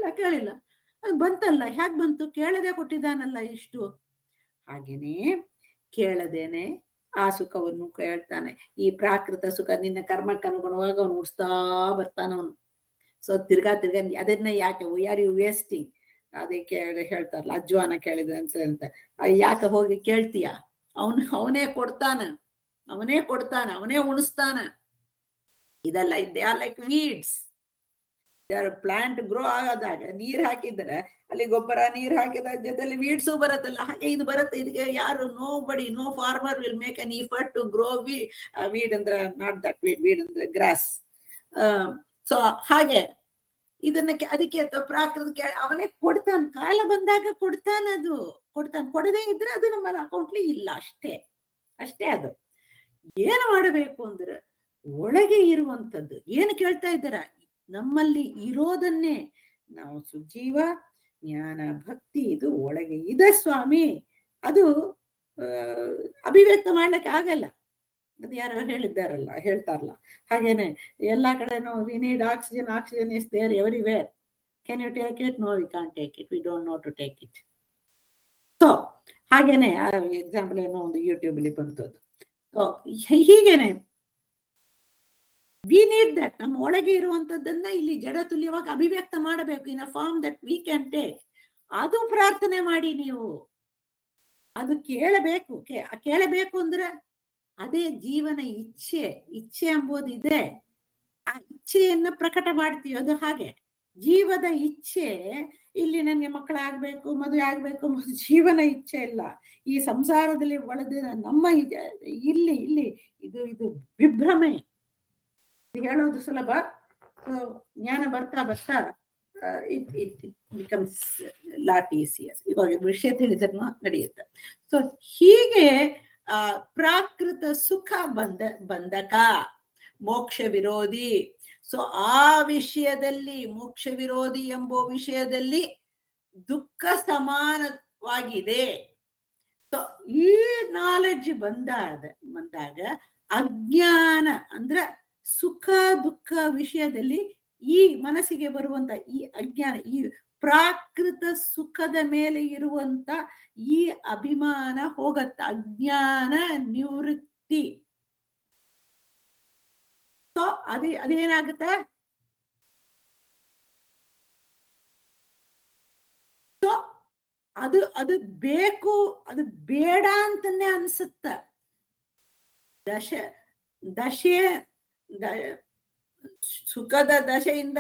ಇಲ್ಲ ಕೇಳಿಲ್ಲ ಅದು ಬಂತಲ್ಲ ಹ್ಯಾಕ್ ಬಂತು ಕೇಳದೆ ಕೊಟ್ಟಿದ್ದಾನಲ್ಲ ಇಷ್ಟು ಹಾಗೇನೆ ಕೇಳದೇನೆ ಆ ಸುಖವನ್ನು ಕೇಳ್ತಾನೆ ಈ ಪ್ರಾಕೃತ ಸುಖ ನಿನ್ನ ಕರ್ಮಕ್ಕೆ ಅನುಗುಣವಾಗಿ ಅವನು ಉಡ್ಸ್ತಾ ಬರ್ತಾನ ಅವನು ಸೊ ತಿರ್ಗಾ ತಿರ್ಗಾ ಅದನ್ನ ಯಾಕೆ ವಿ ಆರ್ ಯು ವೇಸ್ಟಿಂಗ್ ಅದೇ ಕೇಳಿ ಹೇಳ್ತಾರಲ್ಲ ಅಜ್ವಾನ ಕೇಳಿದ ಅಂತ ಅಂತ ಆ ಯಾಕೆ ಹೋಗಿ ಕೇಳ್ತೀಯ ಅವನು ಅವನೇ ಕೊಡ್ತಾನ ಅವನೇ ಕೊಡ್ತಾನ ಅವನೇ ಉಣಿಸ್ತಾನ ಇದೆಲ್ಲ they are like weeds plant grow ಆಗೋದಾಗ ನೀರ್ ಹಾಕಿದ್ರೆ ಅಲ್ಲಿ ಗೊಬ್ಬರ ನೀರ್ ಹಾಕಿದ ಜೊತೆಲಿ ವೀಡ್ಸು ಬರುತ್ತಲ್ಲ ಹಾಗೆ ಇದು ಬರುತ್ತೆ ಇದಕ್ಕೆ ಯಾರು nobody no farmer will make an effort to grow we weed ಅಂದ್ರೆ ನಾಟ್ ದಟ್ ವೀಡ್ ವೀಡ್ ಅಂದ್ರೆ ಗ್ರಾಸ್ ಸೊ ಹಾಗೆ ಇದನ್ನ ಕೆ- ಅದಕ್ಕೆ ತ- ಪ್ರಾಕೃತಿಕ ಅವನೇ ಕೊಡ್ತಾನ ಕಾಲ ಬಂದಾಗ ಕೊಡ್ತಾನ ಅದು ಕೊಡ್ತಾನ ಕೊಡದೇ ಇದ್ರೆ ಅದು ನಮ್ಮ ಅಕೌಂಟ್ಲಿ ಇಲ್ಲ ಅಷ್ಟೇ ಅಷ್ಟೇ ಅದು ಏನು ಮಾಡಬೇಕು ಅಂದ್ರೆ ಒಳಗೆ ಇರುವಂತದ್ದು ಏನು ಕೇಳ್ತಾ ಇದ್ದಾರ ನಮ್ಮಲ್ಲಿ ಇರೋದನ್ನೇ ನಾವು ಸುಜೀವ ಜ್ಞಾನ ಭಕ್ತಿ ಇದು ಒಳಗೆ ಇದೆ ಸ್ವಾಮಿ ಅದು ಆ, ಅಭಿವ್ಯಕ್ತ ಮಾಡ್ಲಿಕ್ಕೆ ಆಗಲ್ಲ ಅದು ಯಾರೋ ಹೇಳಿದ್ದಾರಲ್ಲ ಹೇಳ್ತಾರಲ್ಲ ಹಾಗೇನೆ ಎಲ್ಲಾ ಕಡೆನೂ we need oxygen oxygen is there everywhere can you take it no we can take it we don't know to take it so ಹಾಗೇನೆ ಎಕ್ಸಾಂಪಲ್ ಏನೋ ಒಂದು ಯೂಟ್ಯೂಬ್ ಅಲ್ಲಿ ಬಂತು ಅದು So, ಹೀಗೇನೆ ವಿ ನೀಡ್ ದಟ್ ನಮ್ಮ ಒಳಗೆ ಇರುವಂತದ್ದನ್ನ ಇಲ್ಲಿ ಜಡ ತುಲ್ಯವಾಗಿ ಅಭಿವ್ಯಕ್ತ ಮಾಡಬೇಕು in a form that we can take ಅದು ಪ್ರಾರ್ಥನೆ ಮಾಡಿ ನೀವು ಅದು ಕೇಳಬೇಕು ಕೇ- ಕೇಳಬೇಕು ಅಂದ್ರೆ ಅದೇ ಜೀವನ ಇಚ್ಛೆ ಇಚ್ಛೆ ಎಂಬುದು ಇದೆ ಆ ಇಚ್ಛೆಯನ್ನ ಪ್ರಕಟ ಮಾಡ್ತೀವಿ ಅದು ಹಾಗೆ ಜೀವದ ಇಚ್ಛೆ ಇಲ್ಲಿ ನನಗೆ ಮಕ್ಕಳಾಗ್ಬೇಕು ಮದುವೆ ಆಗ್ಬೇಕು ಅನ್ನೋದು ಜೀವನ ಇಚ್ಛೆ ಇಲ್ಲ ಈ ಸಂಸಾರದಲ್ಲಿ ಒಳದ ನಮ್ಮ ಇದ- ಇಲ್ಲಿ ಇಲ್ಲಿ ಇದು ಇದು ವಿಭ್ರಮೆ ಇದು ಹೇಳೋದು ಸುಲಭ So, ಜ್ಞಾನ ಬರ್ತಾ ಬರ್ತಾ it it becomes lot easier ಇವಾಗ ವಿಷಯ ತಿಳಿದ್ರೆ ನಡೆಯುತ್ತೆ ಸೊ ಹೀಗೆ ಆ ಪ್ರಾಕೃತ ಸುಖ ಬಂದ ಬಂಧಕ ಮೋಕ್ಷ ವಿರೋಧಿ ಸೊ ಆ ವಿಷಯದಲ್ಲಿ ಮೋಕ್ಷ ವಿರೋಧಿ ಎಂಬ ವಿಷಯದಲ್ಲಿ ದುಃಖ ಸಮಾನವಾಗಿದೆ ಸೊ ಈ ನಾಲೆಡ್ಜ್ ಬಂದಾದ ಬಂದಾಗ ಅಜ್ಞಾನ ಅಂದ್ರ ಸುಖ ದುಃಖ ವಿಷಯದಲ್ಲಿ ಈ ಮನಸ್ಸಿಗೆ ಬರುವಂತ ಈ ಅಜ್ಞಾನ ಈ ಪ್ರಾಕೃತ ಸುಖದ ಮೇಲೆ ಇರುವಂತ ಈ ಅಭಿಮಾನ ಹೋಗತ್ತ ಅಜ್ಞಾನ ನಿವೃತ್ತಿ ಸೊ ಅದೇ ಅದೇನಾಗುತ್ತೆ ಸೊ ಅದು ಅದು ಬೇಕು ಅದು ಬೇಡ ಅಂತಾನೆ ಅನ್ಸುತ್ತ ದಶ ದಶೆ ದ- ಸುಖದ ದಶೆಯಿಂದ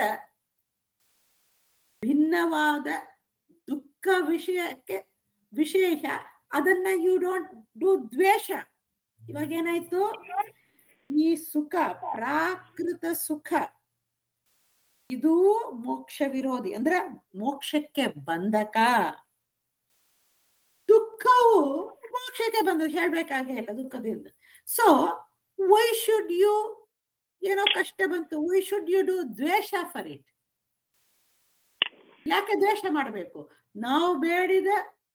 ಭಿನ್ನವಾದ ದುಃಖ ವಿಷಯಕ್ಕೆ ವಿಶೇಷ ಅದನ್ನ ಯು ಡೋಂಟ್ ಡೂ ದ್ವೇಷ ಇವಾಗ ಏನಾಯ್ತು ಈ ಸುಖ ಪ್ರಾಕೃತ ಸುಖ ಇದು ಮೋಕ್ಷ ವಿರೋಧಿ ಅಂದ್ರೆ ಮೋಕ್ಷಕ್ಕೆ ಬಂಧಕ ದುಃಖವು ಮೋಕ್ಷಕ್ಕೆ ಬಂದ ಹೇಳ್ಬೇಕಾಗೇ ಇಲ್ಲ ದುಃಖದಿಂದ ಸೊ ವೈ ಶುಡ್ ಯು ಏನೋ ಕಷ್ಟ ಬಂತು ವೈ ಶುಡ್ ಯು ಡೂ ದ್ವೇಷ ಫಾರ್ ಇಟ್ ಯಾಕೆ ದ್ವೇಷ ಮಾಡಬೇಕು ನಾವು ಬೇಡಿದ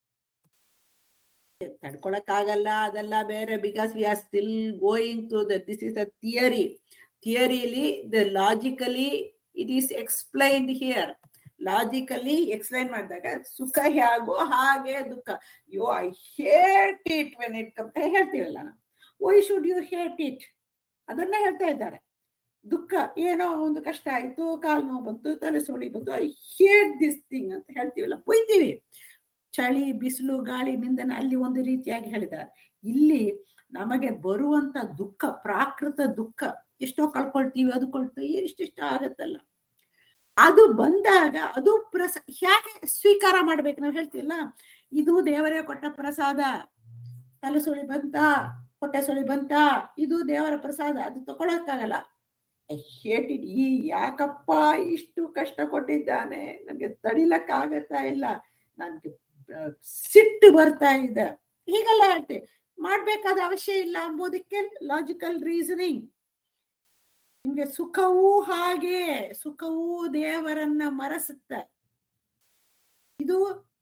ತಡ್ಕೊಳಕ್ಕಾಗಲ್ಲ ಅದೆಲ್ಲ ಬೇರೆ because we are still going to the this is a theory ಥಿಯರಿಲಿ the logically it is explained here logically explain ಮಾಡಿದಾಗ ಸುಖ ಹೇಗೋ ಹಾಗೆ ದುಃಖ ಯೋ I hate it when it come ಹೇಳ್ತೀವಲ್ಲ ನಾವು why should you hate it ಅದನ್ನ ಹೇಳ್ತಾ ಇದ್ದಾರೆ ದುಃಖ ಏನೋ ಒಂದು ಕಷ್ಟ ಆಯ್ತು ಕಾಲು ನೋವು ಬಂತು ತಲೆ ಸುಳಿ ಬಂತು ಐ ಹೇಟ್ ದಿಸ್ ಥಿಂಗ್ ಅಂತ ಹೇಳ್ತೀವಲ್ಲ ಬೈತೀವಿ ಚಳಿ ಬಿಸಿಲು ಗಾಳಿ ನಿಂದನ ಅಲ್ಲಿ ಒಂದು ರೀತಿಯಾಗಿ ಹೇಳಿದ್ದಾರೆ ಇಲ್ಲಿ ನಮಗೆ ಬರುವಂತ ದುಃಖ ಪ್ರಾಕೃತ ದುಃಖ ಎಷ್ಟೋ ಕಳ್ಕೊಳ್ತೀವಿ ಅದು ಕೊಳ್ತೀವಿ ಇಷ್ಟಿಷ್ಟ ಆಗತ್ತಲ್ಲ ಅದು ಬಂದಾಗ ಅದು ಪ್ರಸ ಹೇಗೆ ಸ್ವೀಕಾರ ಮಾಡ್ಬೇಕು ನಾವು ಹೇಳ್ತೀವಲ್ಲ ಇದು ದೇವರೇ ಕೊಟ್ಟ ಪ್ರಸಾದ ತಲೆ ಸುಳಿ ಬಂತ ಹೊಟ್ಟೆ ಸುಳಿ ಬಂತ ಇದು ದೇವರ ಪ್ರಸಾದ ಅದು ತಗೊಳಕ್ಕಾಗಲ್ಲ ಹೇಟಿಡ್ ಈ ಯಾಕಪ್ಪ ಇಷ್ಟು ಕಷ್ಟ ಕೊಟ್ಟಿದ್ದಾನೆ ನನಗೆ ತಡಿಲಕ್ ಆಗತ್ತಾ ಇಲ್ಲ ನನ್ಗೆ ಆ, ಸಿಟ್ಟು ಬರ್ತಾ ಇದೆ ಹೀಗೆಲ್ಲ ಹೇಳ್ತೆ ಮಾಡ್ಬೇಕಾದ ಅವಶ್ಯ ಇಲ್ಲ ಎಂಬುದಕ್ಕೆ ಲಾಜಿಕಲ್ ರೀಸನಿಂಗ್ ನಿಮ್ಗೆ ಸುಖವೂ ಹಾಗೆ ಸುಖವೂ ದೇವರನ್ನ ಮರೆಸುತ್ತ ಇದು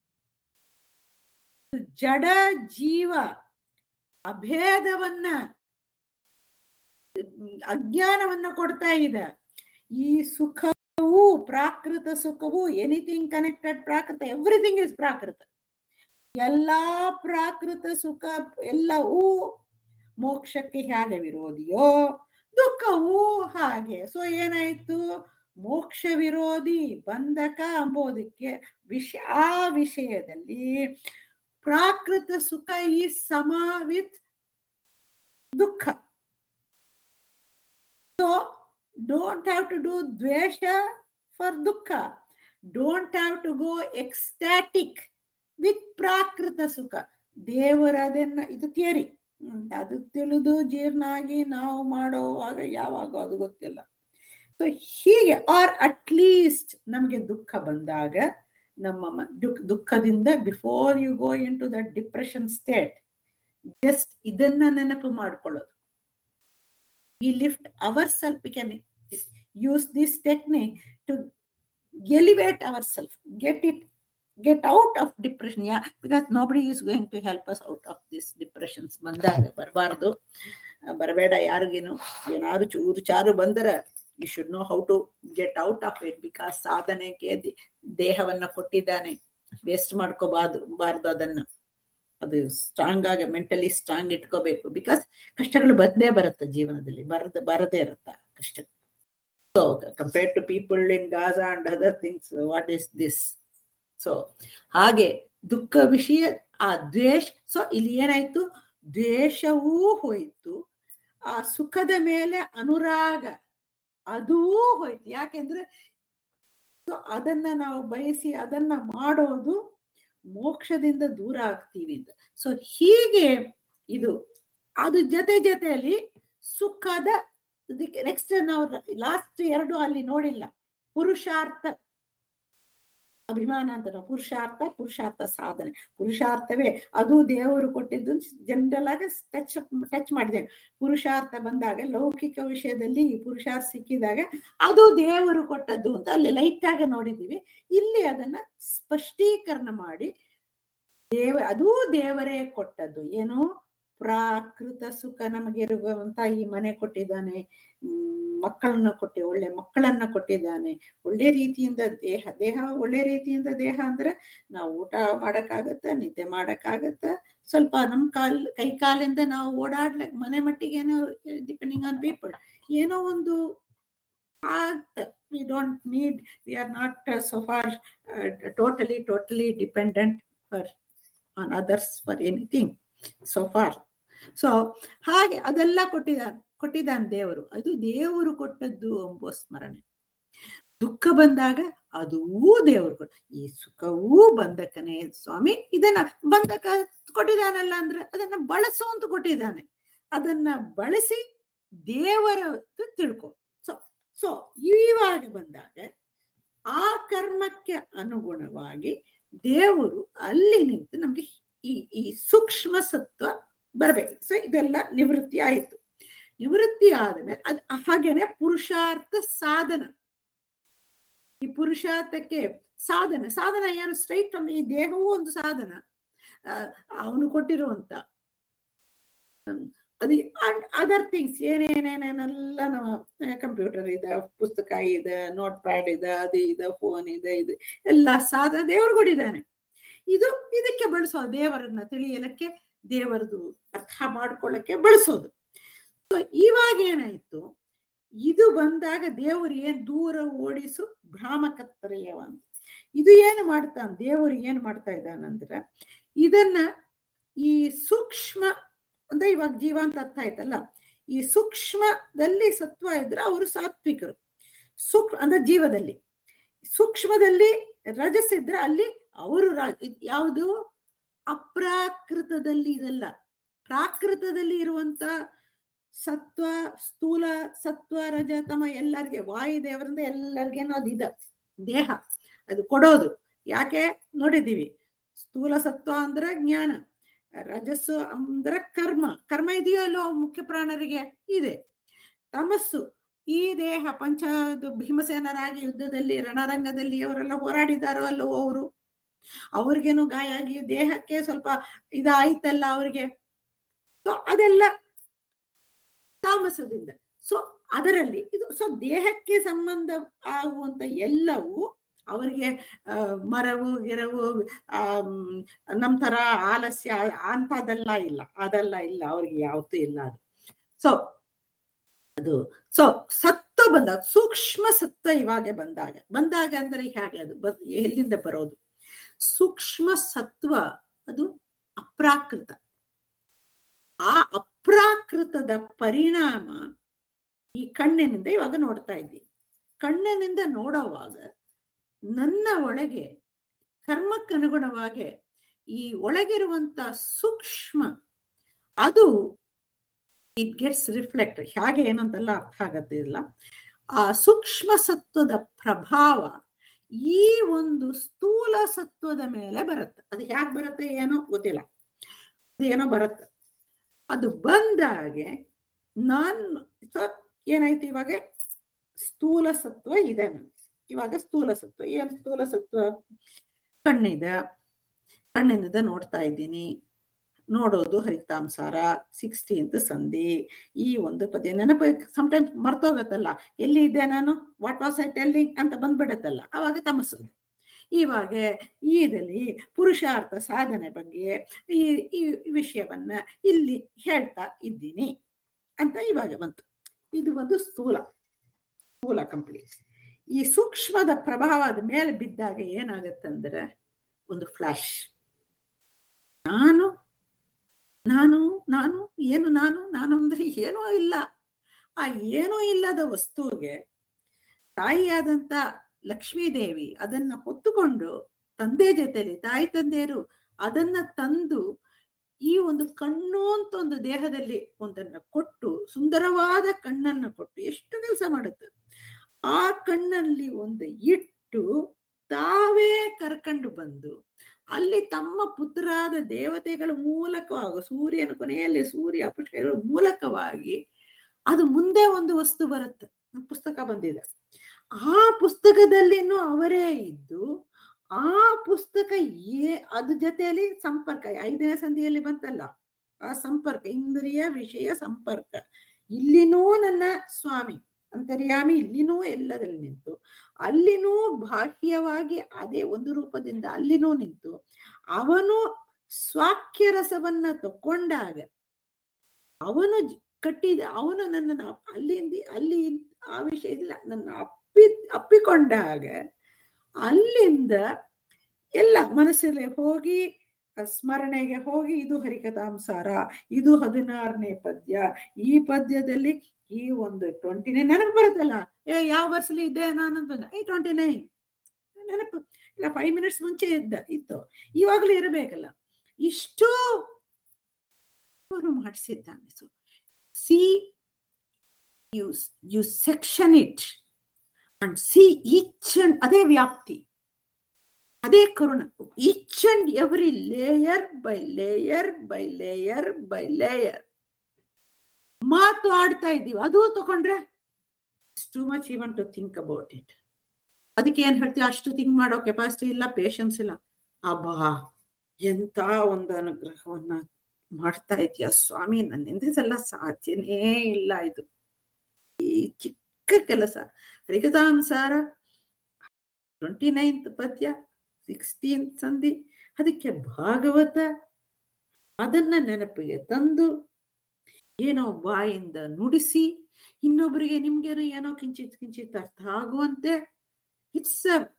ಜಡ ಜೀವ ಅಭೇದವನ್ನ ಅಜ್ಞಾನವನ್ನ ಕೊಡ್ತಾ ಇದೆ ಈ ಸುಖವು ಎಲ್ಲವೂ ಪ್ರಾಕೃತ ಸುಖವು ಎನಿಥಿಂಗ್ ಕನೆಕ್ಟೆಡ್ ಪ್ರಾಕೃತ ಎವ್ರಿಥಿಂಗ್ ಇಸ್ ಪ್ರಾಕೃತ ಎಲ್ಲಾ ಪ್ರಾಕೃತ ಸುಖ ಎಲ್ಲವೂ ಮೋಕ್ಷಕ್ಕೆ ಹೇಗೆ ವಿರೋಧಿಯೋ ದುಃಖವೂ ಹಾಗೆ ಸೊ ಏನಾಯ್ತು ಮೋಕ್ಷ ವಿರೋಧಿ ಬಂಧಕ ಅಂಬೋದಕ್ಕೆ ವಿಷ ಆ ವಿಷಯದಲ್ಲಿ ಪ್ರಾಕೃತ ಸುಖ ಈ ಸಮ ವಿತ್ ದುಃಖ so don't have to do ದ್ವೇಷ ಫಾರ್ ದುಃಖ don't have to go ecstatic with ಪ್ರಾಕೃತ ಸುಖ ದೇವರ ಅದನ್ನ ಇದು ಥಿಯರಿ ಅದು ತಿಳಿದು ಜೀರ್ಣ ಆಗಿ ನಾವು ಮಾಡೋವಾಗ ಯಾವಾಗ ಅದು ಗೊತ್ತಿಲ್ಲ ಸೊ ಹೀಗೆ ಆರ್ ಅಟ್ ಲೀಸ್ಟ್ ನಮಗೆ ದುಃಖ ಬಂದಾಗ ನಮ್ಮ ಮ- ದುಃಖ ದುಃಖದಿಂದ before you go into that depression state just ಇದನ್ನ ನೆನಪು ಮಾಡ್ಕೊಳ್ಳೋದು we lift our self we can use this technique to elevate our self get it get out of depression ಯಾ because nobody is going to help us out of this depressions ಬಂದಾಗ ಬರಬಾರ್ದು ಬರಬೇಡ ಯಾರಿಗೇನು ಏನಾದ್ರು ಚೂರು ಚಾರು ಬಂದರ you should know how to get out of it because ಸಾಧನೆಗೆ ದೇ- ದೇಹವನ್ನ ಕೊಟ್ಟಿದ್ದಾನೆ ವೇಸ್ಟ್ ಮಾಡ್ಕೋಬಾರ್ದು ಬಾರ್ದು ಅದನ್ನ ಅದು ಸ್ಟ್ರಾಂಗ್ ಆಗಿ ಮೆಂಟಲಿ ಸ್ಟ್ರಾಂಗ್ ಇಟ್ಕೋಬೇಕು ಬಿಕಾಸ್ ಕಷ್ಟಗಳು ಬಂದೇ ಬರುತ್ತೆ ಜೀವನದಲ್ಲಿ ಬರದ ಬರದೇ ಇರುತ್ತ ಕಷ್ಟ so compare to people in Gaza and other things what is this so ಹಾಗೆ ದುಃಖ ವಿಷಯ ಆ ದ್ವೇಷ ಸೊ ಇಲ್ಲಿ ಏನಾಯ್ತು ದ್ವೇಷವೂ ಹೋಯ್ತು ಆ ಸುಖದ ಮೇಲೆ ಅನುರಾಗ ಅದೂ ಹೋಯ್ತು ಯಾಕೆಂದ್ರೆ so ಅದನ್ನ ನಾವು ಬಯಸಿ ಅದನ್ನ ಮಾಡೋದು ಮೋಕ್ಷದಿಂದ ದೂರ ಆಗ್ತೀವಿ ಅಂತ ಸೊ ಹೀಗೆ ಇದು ಅದು ಜೊತೆ ಜೊತೆಯಲ್ಲಿ ಸುಖದ ನೆಕ್ಸ್ಟ್ ನಾವು ಲಾಸ್ಟ್ ಎರಡು ಅಲ್ಲಿ ನೋಡಿಲ್ಲ ಪುರುಷಾರ್ಥ ಅಭಿಮಾನ ಅಂತ ನಾವು ಪುರುಷಾರ್ಥ ಪುರುಷಾರ್ಥ ಸಾಧನೆ ಪುರುಷಾರ್ಥವೇ ಅದು ದೇವರು ಕೊಟ್ಟಿದ್ದು ಜನರಲ್ ಆಗಿ ಟಚ್ ಟಚ್ ಮಾಡಿದ್ದೇವೆ ಪುರುಷಾರ್ಥ ಬಂದಾಗ ಲೌಕಿಕ ವಿಷಯದಲ್ಲಿ ಈ ಪುರುಷಾರ್ಥ ಸಿಕ್ಕಿದಾಗ ಅದು ದೇವರು ಕೊಟ್ಟದ್ದು ಅಂತ ಅಲ್ಲಿ ಲೈಟ್ ಆಗಿ ನೋಡಿದೀವಿ ಇಲ್ಲಿ ಅದನ್ನ ಸ್ಪಷ್ಟೀಕರಣ ಮಾಡಿ ದೇವ ಅದೂ ದೇವರೇ ಕೊಟ್ಟದ್ದು ಏನು ಪ್ರಾಕೃತ ಸುಖ ನಮಗೆ ಇರುವಂತ ಈ ಮನೆ ಕೊಟ್ಟಿದ್ದಾನೆ ಹ್ಮ್, ಮಕ್ಕಳನ್ನ ಕೊಟ್ಟಿ ಒಳ್ಳೆ ಮಕ್ಕಳನ್ನ ಕೊಟ್ಟಿದ್ದಾನೆ ಒಳ್ಳೆ ರೀತಿಯಿಂದ ದೇಹ ದೇಹ ಒಳ್ಳೆ ರೀತಿಯಿಂದ ದೇಹ ಅಂದ್ರೆ ನಾವು ಊಟ ಮಾಡಕ್ಕಾಗತ್ತ ನಿದ್ದೆ ಮಾಡಕ್ಕಾಗತ್ತ ಸ್ವಲ್ಪ ನಮ್ ಕಾಲ್ ಕೈ ಕಾಲಿಂದ ನಾವು ಓಡಾಡ್ಲಿಕ್ ಮನೆ ಮಟ್ಟಿಗೇನೋ ಡಿಪೆಂಡಿಂಗ್ ಆನ್ ಪೀಪಲ್ ಏನೋ ಒಂದು ಆಗ್ತ we don't need we are not so for totally totally dependent for on others for anything so for so ಹಾಗೆ ಅದೆಲ್ಲ ಕೊಟ್ಟಿದ್ದಾನೆ ಕೊಟ್ಟಿದ್ದಾನೆ ದೇವರು ಅದು ದೇವರು ಕೊಟ್ಟದ್ದು ಎಂಬುವ ಸ್ಮರಣೆ ದುಃಖ ಬಂದಾಗ ಅದೂ ದೇವರು ಕೊಟ್ಟ ಈ ಸುಖವೂ ಬಂಧಕನೇ ಸ್ವಾಮಿ ಇದನ್ನ ಬಂಧಕ ಕೊಟ್ಟಿದ್ದಾನಲ್ಲ ಅಂದ್ರೆ ಅದನ್ನ ಬಳಸು ಅಂತ ಕೊಟ್ಟಿದ್ದಾನೆ ಅದನ್ನ ಬಳಸಿ ದೇವರ ಅಂತ ತಿಳ್ಕೊ ಸೊ ಸೊ ಇವಾಗ ಬಂದಾಗ ಆ ಕರ್ಮಕ್ಕೆ ಅನುಗುಣವಾಗಿ ದೇವರು ಅಲ್ಲಿ ನಿಂತು ನಮ್ಗೆ ಈ ಈ ಸೂಕ್ಷ್ಮ ಸತ್ವ ಬರ್ಬೇಕು ಸೊ ಇದೆಲ್ಲ ನಿವೃತ್ತಿ ಆಯಿತು ನಿವೃತ್ತಿ ಆದ್ಮೇಲೆ ಅದ್ ಹಾಗೇನೆ ಪುರುಷಾರ್ಥ ಸಾಧನ ಈ ಪುರುಷಾರ್ಥಕ್ಕೆ ಸಾಧನ ಸಾಧನ ಏನು ಸ್ಟ್ರೈಟ್ ಅಂದ್ರೆ ಈ ದೇಹವೂ ಒಂದು ಸಾಧನ ಅವನು ಕೊಟ್ಟಿರುವಂತ ಅದು ಅದರ್ ಥಿಂಗ್ಸ್ ಏನೇನೇನೇನೆಲ್ಲ ನಾವು ಕಂಪ್ಯೂಟರ್ ಇದೆ ಪುಸ್ತಕ ಇದೆ ನೋಟ್ ಪ್ಯಾಡ್ ಇದೆ ಅದು ಇದೆ ಫೋನ್ ಇದೆ ಇದು ಎಲ್ಲ ಸಾಧನ ದೇವರು ಕೊಟ್ಟಿದ್ದಾನೆ ಇದು ಇದಕ್ಕೆ ಬಳಸೋದು ದೇವರನ್ನ ತಿಳಿಯಲಕ್ಕೆ ದೇವರದು ಅರ್ಥ ಮಾಡ್ಕೊಳ್ಳಕ್ಕೆ ಬಳಸೋದು ಸೊ ಇವಾಗ ಏನಾಯ್ತು ಇದು ಬಂದಾಗ ದೇವರು ಏನ್ ದೂರ ಓಡಿಸು ಭ್ರಾಮಕತ್ತರೆಯವ ಅಂತ ಇದು ಏನು ಮಾಡ್ತಾನ ದೇವರು ಏನ್ ಮಾಡ್ತಾ ಇದ್ದಾನಂದ್ರ ಇದನ್ನ ಈ ಸೂಕ್ಷ್ಮ ಅಂದ್ರೆ ಇವಾಗ ಜೀವ ಅಂತ ಅರ್ಥ ಆಯ್ತಲ್ಲ ಈ ಸೂಕ್ಷ್ಮದಲ್ಲಿ ಸತ್ವ ಇದ್ರೆ ಅವರು ಸಾತ್ವಿಕರು ಸೂಕ್ ಅಂದ್ರೆ ಜೀವದಲ್ಲಿ ಸೂಕ್ಷ್ಮದಲ್ಲಿ ರಜಸಿದ್ರೆ ಅಲ್ಲಿ ಅವರು ಯಾವುದು ಅಪ್ರಾಕೃತದಲ್ಲಿ ಇದಲ್ಲ ಪ್ರಾಕೃತದಲ್ಲಿ ಇರುವಂತ ಸತ್ವ ಸ್ಥೂಲ ಸತ್ವ ರಜ ತಮ ಎಲ್ಲರಿಗೆ ವಾಯುದೇವರಿಂದ ಎಲ್ಲರಿಗೇನೋ ಅದು ಇದ ದೇಹ ಅದು ಕೊಡೋದು ಯಾಕೆ ನೋಡಿದೀವಿ ಸ್ಥೂಲ ಸತ್ವ ಅಂದ್ರೆ ಜ್ಞಾನ ರಜಸ್ಸು ಅಂದ್ರೆ ಕರ್ಮ ಕರ್ಮ ಇದೆಯೋ ಅಲ್ಲೋ ಮುಖ್ಯ ಪ್ರಾಣರಿಗೆ ಇದೆ ತಮಸ್ಸು ಈ ದೇಹ ಪಂಚ ಭೀಮಸೇನರಾಗಿ ಯುದ್ಧದಲ್ಲಿ ರಣರಂಗದಲ್ಲಿ ಅವರೆಲ್ಲ ಹೋರಾಡಿದಾರೋ ಅಲ್ಲೋ ಅವರು ಅವ್ರಿಗೇನು ಗಾಯ ಆಗಿ ದೇಹಕ್ಕೆ ಸ್ವಲ್ಪ ಇದಾಯ್ತಲ್ಲ ಅವ್ರಿಗೆ ಸೊ ಅದೆಲ್ಲ ತಾಮಸದಿಂದ ಸೊ ಅದರಲ್ಲಿ ಇದು ಸೊ ದೇಹಕ್ಕೆ ಸಂಬಂಧ ಆಗುವಂತ ಎಲ್ಲವೂ ಅವರಿಗೆ ಆ, ಮರವು ಗಿರವು ಆ ನಮ್ ತರ ಆಲಸ್ಯ ಅಂತದೆಲ್ಲ ಇಲ್ಲ ಅದೆಲ್ಲ ಇಲ್ಲ ಅವ್ರಿಗೆ ಯಾವತ್ತೂ ಇಲ್ಲ ಅದು ಸೊ ಅದು ಸೊ ಸತ್ವ ಬಂದಾಗ ಸೂಕ್ಷ್ಮ ಸತ್ವ ಇವಾಗ ಬಂದಾಗ ಬಂದಾಗ ಅಂದ್ರೆ ಹೇಗೆ ಅದು ಬ- ಎಲ್ಲಿಂದ ಬರೋದು ಸೂಕ್ಷ್ಮ ಸತ್ವ ಅದು ಅಪ್ರಾಕೃತ ಆ ಅಪ್ರಾಕೃತದ ಪರಿಣಾಮ ಈ ಕಣ್ಣಿನಿಂದ ಇವಾಗ ನೋಡ್ತಾ ಇದ್ದೀವಿ ಕಣ್ಣಿನಿಂದ ನೋಡುವಾಗ ನನ್ನ ಒಳಗೆ ಕರ್ಮಕ್ಕನುಗುಣವಾಗಿ ಈ ಒಳಗಿರುವಂತ ಸೂಕ್ಷ್ಮ ಅದು ಇಟ್ ಗೆಟ್ಸ್ ರಿಫ್ಲೆಕ್ಟ್ ಹೇಗೆ ಏನಂತೆಲ್ಲ ಅರ್ಥ ಆಗತ್ತೆ ಇಲ್ಲ ಆ ಸೂಕ್ಷ್ಮ ಸತ್ವದ ಪ್ರಭಾವ ಈ ಒಂದು ಸ್ಥೂಲ ಸತ್ವದ ಮೇಲೆ ಬರುತ್ತೆ ಅದು ಹೇಗೆ ಬರುತ್ತೆ ಏನೋ ಗೊತ್ತಿಲ್ಲ ಅದು ಏನೋ ಬರುತ್ತೆ ಅದು ಬಂದಾಗೆ ನಾನು ಸೊ ಏನಾಯ್ತು ಇವಾಗ ಸ್ಥೂಲ ಸತ್ವ ಇದೆ ನನ್ಗೆ ಇವಾಗ ಸ್ಥೂಲ ಸತ್ವ ಏನ್ ಸ್ಥೂಲ ಸತ್ವ ಕಣ್ಣಿದೆ ಕಣ್ಣಿನಿಂದ ನೋಡ್ತಾ ಇದ್ದೀನಿ ನೋಡೋದು ಹರಿತಾಂಸಾರ ಸಿಕ್ಸ್ಟೀನ್ತ್ ಸಂಧಿ ಈ ಒಂದು ಪದ್ಯ ನೆನಪು ಸಮಟೈಮ್ಸ್ ಮರ್ತೋಗತ್ತಲ್ಲ ಎಲ್ಲಿ ಇದ್ದೆ ನಾನು ವಾಟ್ ವಾಸ್ ಐ ಟೆಲ್ಲಿಂಗ್ ಅಂತ ಬಂದ್ಬಿಡತ್ತಲ್ಲ ಅವಾಗ ತಮಸೋದು ಇವಾಗ ಈದಲ್ಲಿ ಪುರುಷಾರ್ಥ ಸಾಧನೆ ಬಗ್ಗೆ ಈ ಈ ವಿಷಯವನ್ನ ಇಲ್ಲಿ ಹೇಳ್ತಾ ಇದ್ದೀನಿ ಅಂತ ಇವಾಗ ಬಂತು ಇದು ಒಂದು ಸ್ಥೂಲ ಸ್ಥೂಲ ಕಂಪ್ಲೀಟ್ ಈ ಸೂಕ್ಷ್ಮದ ಪ್ರಭಾವದ ಮೇಲೆ ಬಿದ್ದಾಗ ಏನಾಗತ್ತಂದ್ರೆ ಒಂದು ಫ್ಲಾಶ್ ನಾನು ನಾನು ನಾನು ಏನು ನಾನು ನಾನು ಅಂದ್ರೆ ಏನೂ ಇಲ್ಲ ಆ ಏನೂ ಇಲ್ಲದ ವಸ್ತುವಿಗೆ ತಾಯಿಯಾದಂತ ಲಕ್ಷ್ಮೀದೇವಿ ಅದನ್ನ ಹೊತ್ತುಕೊಂಡು ತಂದೆ ಜೊತೆಲಿ ತಾಯಿ ತಂದೆಯರು ಅದನ್ನ ತಂದು ಈ ಒಂದು ಕಣ್ಣು ಅಂತ ಒಂದು ದೇಹದಲ್ಲಿ ಒಂದನ್ನ ಕೊಟ್ಟು ಸುಂದರವಾದ ಕಣ್ಣನ್ನ ಕೊಟ್ಟು ಎಷ್ಟು ಕೆಲಸ ಮಾಡುತ್ತೆ ಆ ಕಣ್ಣಲ್ಲಿ ಒಂದು ಇಟ್ಟು ತಾವೇ ಕರ್ಕೊಂಡು ಬಂದು ಅಲ್ಲಿ ತಮ್ಮ ಪುತ್ರಾದ ದೇವತೆಗಳ ಮೂಲಕವಾಗ ಸೂರ್ಯನ ಕೊನೆಯಲ್ಲಿ ಸೂರ್ಯ ಪುಷ್ಕರ ಮೂಲಕವಾಗಿ ಅದು ಮುಂದೆ ಒಂದು ವಸ್ತು ಬರುತ್ತೆ ಪುಸ್ತಕ ಬಂದಿದೆ ಆ ಪುಸ್ತಕದಲ್ಲಿನೂ ಅವರೇ ಇದ್ದು ಆ ಪುಸ್ತಕ ಏ ಅದ್ರ ಜೊತೆಯಲ್ಲಿ ಸಂಪರ್ಕ ಐದನೇ ಸಂಧಿಯಲ್ಲಿ ಬಂತಲ್ಲ ಆ ಸಂಪರ್ಕ ಇಂದ್ರಿಯ ವಿಷಯ ಸಂಪರ್ಕ ಇಲ್ಲಿನೂ ನನ್ನ ಸ್ವಾಮಿ ಅಂತರ್ಯಾಮಿ ಇಲ್ಲಿನೂ ಎಲ್ಲದಲ್ಲಿ ನಿಂತು ಅಲ್ಲಿನೂ ಬಾಹ್ಯವಾಗಿ ಅದೇ ಒಂದು ರೂಪದಿಂದ ಅಲ್ಲಿನೂ ನಿಂತು ಅವನು ಸ್ವಾಕ್ಯ ರಸವನ್ನ ತಕೊಂಡಾಗ ಅವನು ಜ- ಕಟ್ಟಿದ ಅವನು ನನ್ನನ್ನು ಅಪ್- ಅಲ್ಲಿಂದ ಅಲ್ಲಿ ಆ ವಿಷಯದಲ್ಲಿ ನನ್ನ ಅಪ್ಪಿ ಅಪ್ಪಿಕೊಂಡಾಗ ಅಲ್ಲಿಂದ ಎಲ್ಲ ಮನಸ್ಸಲ್ಲಿ ಹೋಗಿ ಆ ಸ್ಮರಣೆಗೆ ಹೋಗಿ ಇದು ಹರಿಕಥಾಂಸಾರ ಇದು ಹದಿನಾರನೇ ಪದ್ಯ ಈ ಪದ್ಯದಲ್ಲಿ ಈ ಒಂದು ಟ್ವೆಂಟಿ ನೈನ್ ನೆನಪು ಬರುತ್ತಲ್ಲ ಏ ಯಾವ ವರ್ಷಲಿ ಇದ್ದೆ ನಾನು ಅಂತಂದ ಈ ಟ್ವೆಂಟಿ ನೈನ್ ನೆನಪು ಇಲ್ಲ ಫೈವ್ ಮಿನಿಟ್ಸ್ ಮುಂಚೆ ಇದ್ದ ಇತ್ತು ಇವಾಗ್ಲೂ ಇರಬೇಕಲ್ಲ ಇಷ್ಟು ಅವರು ಮಾಡಿಸಿದ್ದಾನೆ so see you you section it and see each and ಅದೇ ವ್ಯಾಪ್ತಿ ಅದೇ ಕರುಣ each and every layer by layer by layer by layer ಮಾತು ಆಡ್ತಾ ಇದ್ದೀವಿ ಅದು ತಗೊಂಡ್ರೆ too much even to think about it ಅದಕ್ಕೆ ಏನ್ ಹೇಳ್ತೀವಿ ಅಷ್ಟು ಥಿಂಕ್ ಮಾಡೋ ಕೆಪಾಸಿಟಿ ಇಲ್ಲ ಪೇಶನ್ಸ್ ಇಲ್ಲ ಅಬ್ಬಾ ಎಂತ ಒಂದು ಅನುಗ್ರಹವನ್ನ ಮಾಡ್ತಾ ಇದೆಯಾ ಸ್ವಾಮಿ ನನ್ನಿಂದ ಇದೆಲ್ಲ ಸಾಧ್ಯನೇ ಇಲ್ಲ ಇದು ಈ ಚಿಕ್ಕ ಕೆಲಸ ಹರಿಕಥಾನುಸಾರ ಟ್ವೆಂಟಿ ನೈನ್ತ್ ಪದ್ಯ ಸಿಕ್ಸ್ಟೀನ್ ಸಂಧಿ ಅದಕ್ಕೆ ಭಾಗವತ ಅದನ್ನ ನೆನಪಿಗೆ ತಂದು ಏನೋ ಬಾಯಿಂದ ನುಡಿಸಿ ಇನ್ನೊಬ್ಬರಿಗೆ ನಿಮ್ಗೇನೋ ಏನೋ ಕಿಂಚಿತ್ ಕಿಂಚಿತ್ ಅರ್ಥ ಆಗುವಂತೆ it's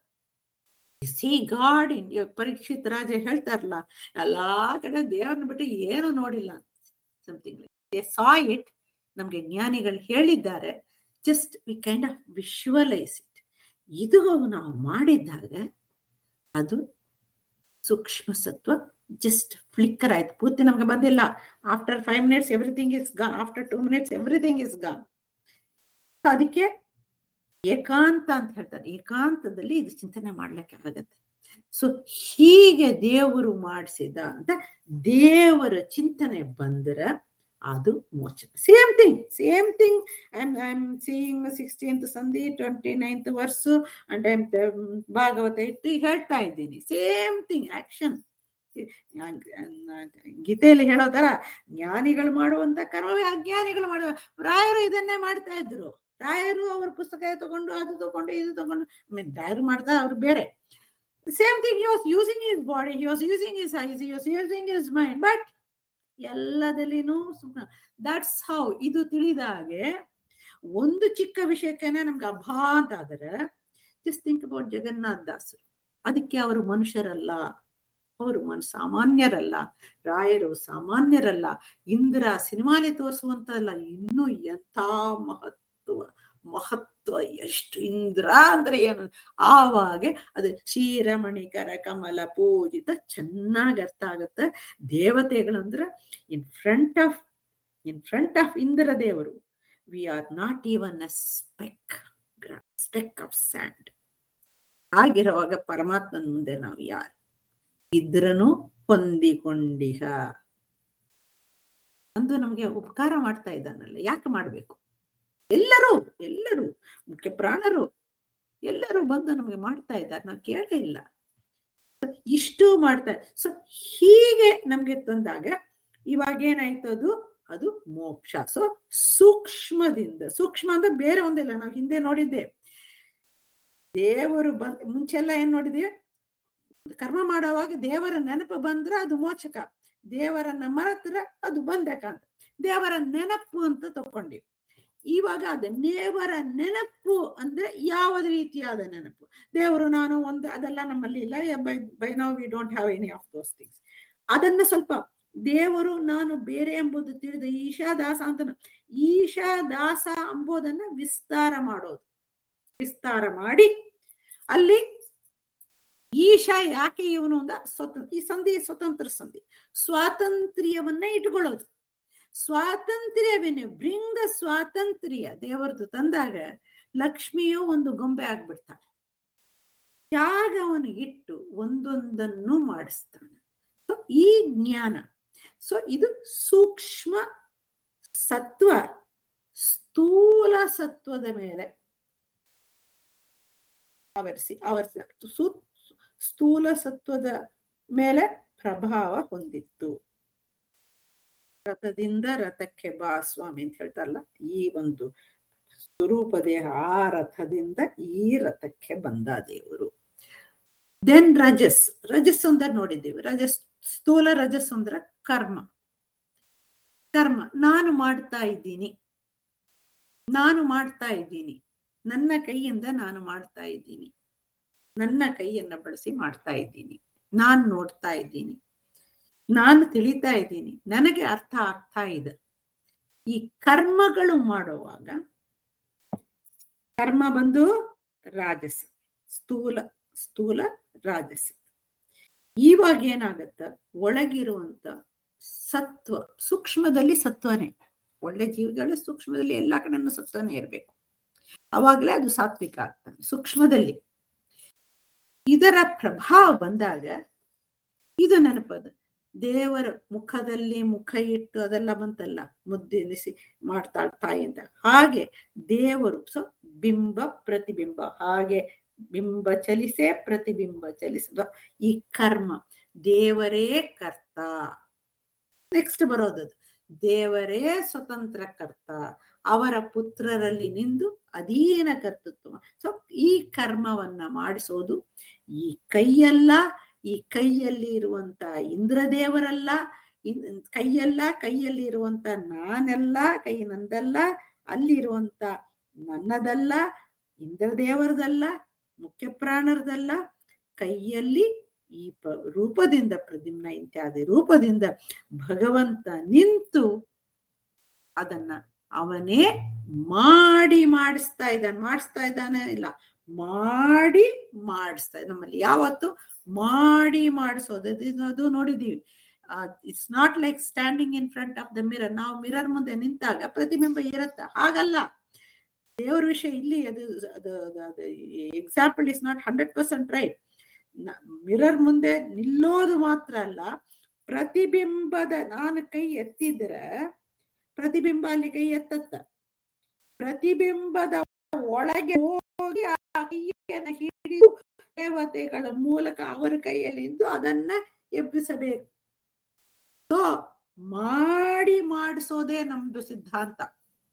see God in Parikshit ರಾಜ ಹೇಳ್ತಾರಲ್ಲ ಎಲ್ಲಾ ಕಡೆ ದೇವರನ್ನ ಬಿಟ್ಟು ಏನು ನೋಡಿಲ್ಲ ಸಮಥಿಂಗ್ ಸಾ ಇಟ್ ನಮ್ಗೆ ಜ್ಞಾನಿಗಳು ಹೇಳಿದ್ದಾರೆ just we kind of visualise it ಇದು ನಾವು ಮಾಡಿದಾಗ ಅದು ಸೂಕ್ಷ್ಮ ಸತ್ವ ಜಸ್ಟ್ ಫ್ಲಿಕ್ಕರ್ ಆಯ್ತು ಪೂರ್ತಿ ನಮ್ಗೆ ಬಂದಿಲ್ಲ after five minutes everything is gone after two minutes everything is gone ಅದಕ್ಕೆ ಏಕಾಂತ ಅಂತ ಹೇಳ್ತಾರೆ ಏಕಾಂತದಲ್ಲಿ ಇದು ಚಿಂತನೆ ಮಾಡ್ಲಿಕ್ಕೆ ಆಗತ್ತೆ ಸೊ ಹೀಗೆ ದೇವರು ಮಾಡಿಸಿದ ಅಂತ ದೇವರ ಚಿಂತನೆ ಬಂದ್ರೆ ಅದು ಮೋಚನ same thing same thing I am seeing sixteenth ಸಂಧಿ twenty ninth verse and I'm Bhagavata ಇಟ್ಟು ಹೇಳ್ತಾ ಇದ್ದೀನಿ ಸೇಮ್ ಥಿಂಗ್ ಆಕ್ಷನ್ ಗೀತೆಯಲ್ಲಿ ಹೇಳೋ ತರ ಜ್ಞಾನಿಗಳು ಮಾಡುವಂತ ಕರ್ಮವೇ ಅಜ್ಞಾನಿಗಳು ಮಾಡುವ ರಾಯರು ಇದನ್ನೇ ಮಾಡ್ತಾ ಇದ್ರು ರಾಯರು ಅವ್ರ ಪುಸ್ತಕ ತಗೊಂಡು ಅದು ತಗೊಂಡು ಇದು ತಗೊಂಡು ಮೀನ್ ರಾಯರು ಮಾಡ್ತಾ ಅವ್ರು ಬೇರೆ same thing he was using his body he was using his eyes he was using his mind but ಎಲ್ಲದಲ್ಲಿನೂ ಸುಮ್ಮನೆ ದಟ್ಸ್ ಹೌ ಇದು ತಿಳಿದ ಹಾಗೆ ಒಂದು ಚಿಕ್ಕ ವಿಷಯಕ್ಕೇನೆ ನಮ್ಗೆ ಅಭಾ ಅಂತ ಆದರೆ ಜಸ್ಟ್ ಥಿಂಕ್ ಅಬೌಟ್ ಜಗನ್ನಾಥ್ ದಾಸರು ಅದಕ್ಕೆ ಅವರು ಮನುಷ್ಯರಲ್ಲ ಅವರು ಮನ್ ಸಾಮಾನ್ಯರಲ್ಲ ರಾಯರು ಸಾಮಾನ್ಯರಲ್ಲ ಇಂದ್ರ ಸಿನಿಮಾಲಿ ತೋರಿಸುವಂತಲ್ಲ ಇನ್ನು ಎಂಥ ಮಹತ್ವ ಮಹತ್ವ ಎಷ್ಟು ಇಂದ್ರ ಅಂದ್ರೆ ಏನು ಆವಾಗೆ ಅದು ಕ್ಷೀರಮಣಿಕರ ಕಮಲ ಪೂಜಿತ ಚೆನ್ನಾಗಿ ಅರ್ಥ ಆಗುತ್ತೆ ದೇವತೆಗಳಂದ್ರೆ in front of in front of Indra ದೇವರು we are not even a speck speck of sand ಆಗಿರುವಾಗ ಪರಮಾತ್ಮನ ಮುಂದೆ ನಾವು ಯಾರು ಇದ್ರನು ಹೊಂದಿಕೊಂಡಿಹ ಅಂದು ನಮ್ಗೆ ಉಪಕಾರ ಮಾಡ್ತಾ ಇದ್ದಾನಲ್ಲ ಯಾಕೆ ಮಾಡ್ಬೇಕು ಎಲ್ಲರೂ ಎಲ್ಲರೂ ಮುಖ್ಯ ಪ್ರಾಣರು ಎಲ್ಲರೂ ಬಂದು ನಮ್ಗೆ ಮಾಡ್ತಾ ಇದ್ದಾರೆ ನಾವು ಕೇಳೇ ಇಲ್ಲ ಇಷ್ಟು ಮಾಡ್ತಾ ಸೊ ಹೀಗೆ ನಮ್ಗೆ ತಂದಾಗ ಇವಾಗ ಏನಾಯ್ತು ಅದು ಅದು ಮೋಕ್ಷ ಸೊ ಸೂಕ್ಷ್ಮದಿಂದ ಸೂಕ್ಷ್ಮ ಅಂದ್ರೆ ಬೇರೆ ಒಂದಿಲ್ಲ ನಾವು ಹಿಂದೆ ನೋಡಿದ್ದೆ ದೇವರು ಬಂದ್ ಮುಂಚೆಲ್ಲ ಏನ್ ನೋಡಿದ್ವಿ ಕರ್ಮ ಮಾಡುವಾಗ ದೇವರ ನೆನಪು ಬಂದ್ರೆ ಅದು ಮೋಚಕ ದೇವರನ್ನ ಮರೆತ್ರ ಅದು ಬಂಧಕ ಅಂತ ದೇವರ ನೆನಪು ಅಂತ ತಕೊಂಡ್ವಿ ಇವಾಗ ಅದು ದೇವರ ನೆನಪು ಅಂದ್ರೆ ಯಾವ ರೀತಿಯಾದ ನೆನಪು ದೇವರು ನಾನು ಒಂದು ಅದೆಲ್ಲ ನಮ್ಮಲ್ಲಿ ಇಲ್ಲ bye bye now we don't have any of those things ಅದನ್ನ ಸ್ವಲ್ಪ ದೇವರು ನಾನು ಬೇರೆ ಎಂಬುದು ತಿಳಿದ ಈಶಾ ದಾಸ ಅಂತ ಈಶಾ ದಾಸ ಎಂಬುದನ್ನ ವಿಸ್ತಾರ ಮಾಡೋದು ವಿಸ್ತಾರ ಮಾಡಿ ಅಲ್ಲಿ ಈಶಾ ಯಾಕೆ ಇವನು ಅಂದ ಸ್ವತಂತ್ರ ಈ ಸಂಧಿ ಸ್ವತಂತ್ರ ಸಂಧಿ ಸ್ವಾತಂತ್ರ್ಯವನ್ನ ಇಟ್ಕೊಳ್ಳೋದು ಸ್ವಾತಂತ್ರ್ಯವೇನೆ ಬ್ರಿಂಗ್ ದ ಸ್ವಾತಂತ್ರ್ಯ ದೇವರದು ತಂದಾಗ ಲಕ್ಷ್ಮಿಯು ಒಂದು ಗೊಂಬೆ ಆಗ್ಬಿಡ್ತಾಳೆ ತ್ಯಾಗವನ್ನು ಇಟ್ಟು ಒಂದೊಂದನ್ನು ಮಾಡಿಸ್ತಾನೆ ಸೊ ಈ ಜ್ಞಾನ ಸೊ ಇದು ಸೂಕ್ಷ್ಮ ಸತ್ವ ಸ್ಥೂಲ ಸತ್ವದ ಮೇಲೆ ಆವರಿಸಿ ಆವರಿಸಿ ಸು ಸ್ಥೂಲ ಸತ್ವದ ಮೇಲೆ ಪ್ರಭಾವ ಹೊಂದಿತ್ತು ರಥದಿಂದ ರಥಕ್ಕೆ ಬಾ ಸ್ವಾಮಿ ಅಂತ ಹೇಳ್ತಾರಲ್ಲ ಈ ಒಂದು ಸ್ವರೂಪ ದೇಹ ಆ ರಥದಿಂದ ಈ ರಥಕ್ಕೆ ಬಂದ ದೇವರು ದೆನ್ ರಜಸ್ ರಜಸ್ ಅಂದ್ರೆ ನೋಡಿದ್ದೀವಿ ರಜಸ್ ಸ್ಥೂಲ ರಜಸ್ ಅಂದ್ರೆ ಕರ್ಮ ಕರ್ಮ ನಾನು ಮಾಡ್ತಾ ಇದ್ದೀನಿ ನಾನು ಮಾಡ್ತಾ ಇದ್ದೀನಿ ನನ್ನ ಕೈಯಿಂದ ನಾನು ಮಾಡ್ತಾ ಇದ್ದೀನಿ ನನ್ನ ಕೈಯನ್ನ ಬಳಸಿ ಮಾಡ್ತಾ ಇದ್ದೀನಿ ನಾನು ನೋಡ್ತಾ ಇದ್ದೀನಿ ನಾನು ತಿಳಿತಾ ಇದ್ದೀನಿ ನನಗೆ ಅರ್ಥ ಆಗ್ತಾ ಇದೆ ಈ ಕರ್ಮಗಳು ಮಾಡುವಾಗ ಕರ್ಮ ಬಂದು ರಾಜಸ ಸ್ಥೂಲ ಸ್ಥೂಲ ರಾಜಸ ಇವಾಗ ಏನಾಗತ್ತ ಒಳಗಿರುವಂತ ಸತ್ವ ಸೂಕ್ಷ್ಮದಲ್ಲಿ ಸತ್ವನೇ ಒಳ್ಳೆ ಜೀವಿಗಳು ಸೂಕ್ಷ್ಮದಲ್ಲಿ ಎಲ್ಲಾ ಕಡೆನೂ ಸತ್ವನೇ ಇರಬೇಕು ಅವಾಗಲೇ ಅದು ಸಾತ್ವಿಕ ಆಗ್ತದೆ ಸೂಕ್ಷ್ಮದಲ್ಲಿ ಇದರ ಪ್ರಭಾವ ಬಂದಾಗ ಇದು ನೆನಪದ ದೇವರ ಮುಖದಲ್ಲಿ ಮುಖ ಇಟ್ಟು ಅದೆಲ್ಲ ಬಂತಲ್ಲ ಮುದ್ದೆನಿಸಿ ಮಾಡ್ತಾಳ ತಾಯಿ ಅಂತ ಹಾಗೆ ದೇವರು ಸೊ ಬಿಂಬ ಪ್ರತಿಬಿಂಬ ಹಾಗೆ ಬಿಂಬ ಚಲಿಸೆ ಪ್ರತಿಬಿಂಬ ಚಲಿಸದ ಈ ಕರ್ಮ ದೇವರೇ ಕರ್ತ ನೆಕ್ಸ್ಟ್ ಬರೋದದು ದೇವರೇ ಸ್ವತಂತ್ರ ಕರ್ತ ಅವರ ಪುತ್ರರಲ್ಲಿ ನಿಂದು ಅಧೀನ ಕರ್ತೃತ್ವ ಸೊ ಈ ಕರ್ಮವನ್ನ ಮಾಡಿಸೋದು ಈ ಕೈಯಲ್ಲ ಈ ಕೈಯಲ್ಲಿ ಇರುವಂತ ಇಂದ್ರದೇವರಲ್ಲ ಕೈಯಲ್ಲ ಕೈಯಲ್ಲಿ ಇರುವಂತ ನಾನೆಲ್ಲ ಕೈ ನಂದಲ್ಲ ಅಲ್ಲಿರುವಂತ ನನ್ನದಲ್ಲ ಇಂದ್ರದೇವರದಲ್ಲ ಮುಖ್ಯ ಪ್ರಾಣರದಲ್ಲ ಕೈಯಲ್ಲಿ ಈ ಪ ರೂಪದಿಂದ ಪ್ರದ್ಯುಮ್ನ ಇತ್ಯಾದಿ ರೂಪದಿಂದ ಭಗವಂತ ನಿಂತು ಅದನ್ನ ಅವನೇ ಮಾಡಿ ಮಾಡಿಸ್ತಾ ಇದ್ದಾನೆ ಮಾಡಿಸ್ತಾ ಇದ್ದಾನೆ ಇಲ್ಲ ಮಾಡಿ ಮಾಡಿಸ್ತಾ ನಮ್ಮಲ್ಲಿ ಯಾವತ್ತು ಮಾಡಿ ಮಾಡಿಸೋದು ಅದು ನೋಡಿದೀವಿ it's not like standing in front of the mirror ನಾವು ಮಿರರ್ ಮುಂದೆ ನಿಂತಾಗ ಪ್ರತಿಬಿಂಬ ಇರತ್ತ ಹಾಗಲ್ಲ ದೇವರ ವಿಷಯ ಇಲ್ಲಿ ಅದು ಅದು example is not hundred percent right mirror ಮುಂದೆ ನಿಲ್ಲೋದು ಮಾತ್ರ ಅಲ್ಲ ಪ್ರತಿಬಿಂಬದ ನಾನು ಕೈ ಎತ್ತಿದ್ರೆ ಪ್ರತಿಬಿಂಬ ಅಲ್ಲಿ ಕೈ ಎತ್ತತ್ತ ಪ್ರತಿಬಿಂಬದ ಒಳಗೆ ಹೋಗಿ ಆ ಕೈಯನ್ನು ಹಿಡಿದು ದೇವತೆಗಳ ಮೂಲಕ ಅವರ ಕೈಯಲ್ಲಿಂದು ಅದನ್ನ ಎಬ್ಬಿಸಬೇಕು ಸೊ ಮಾಡಿ ಮಾಡಿಸೋದೇ ನಮ್ದು ಸಿದ್ಧಾಂತ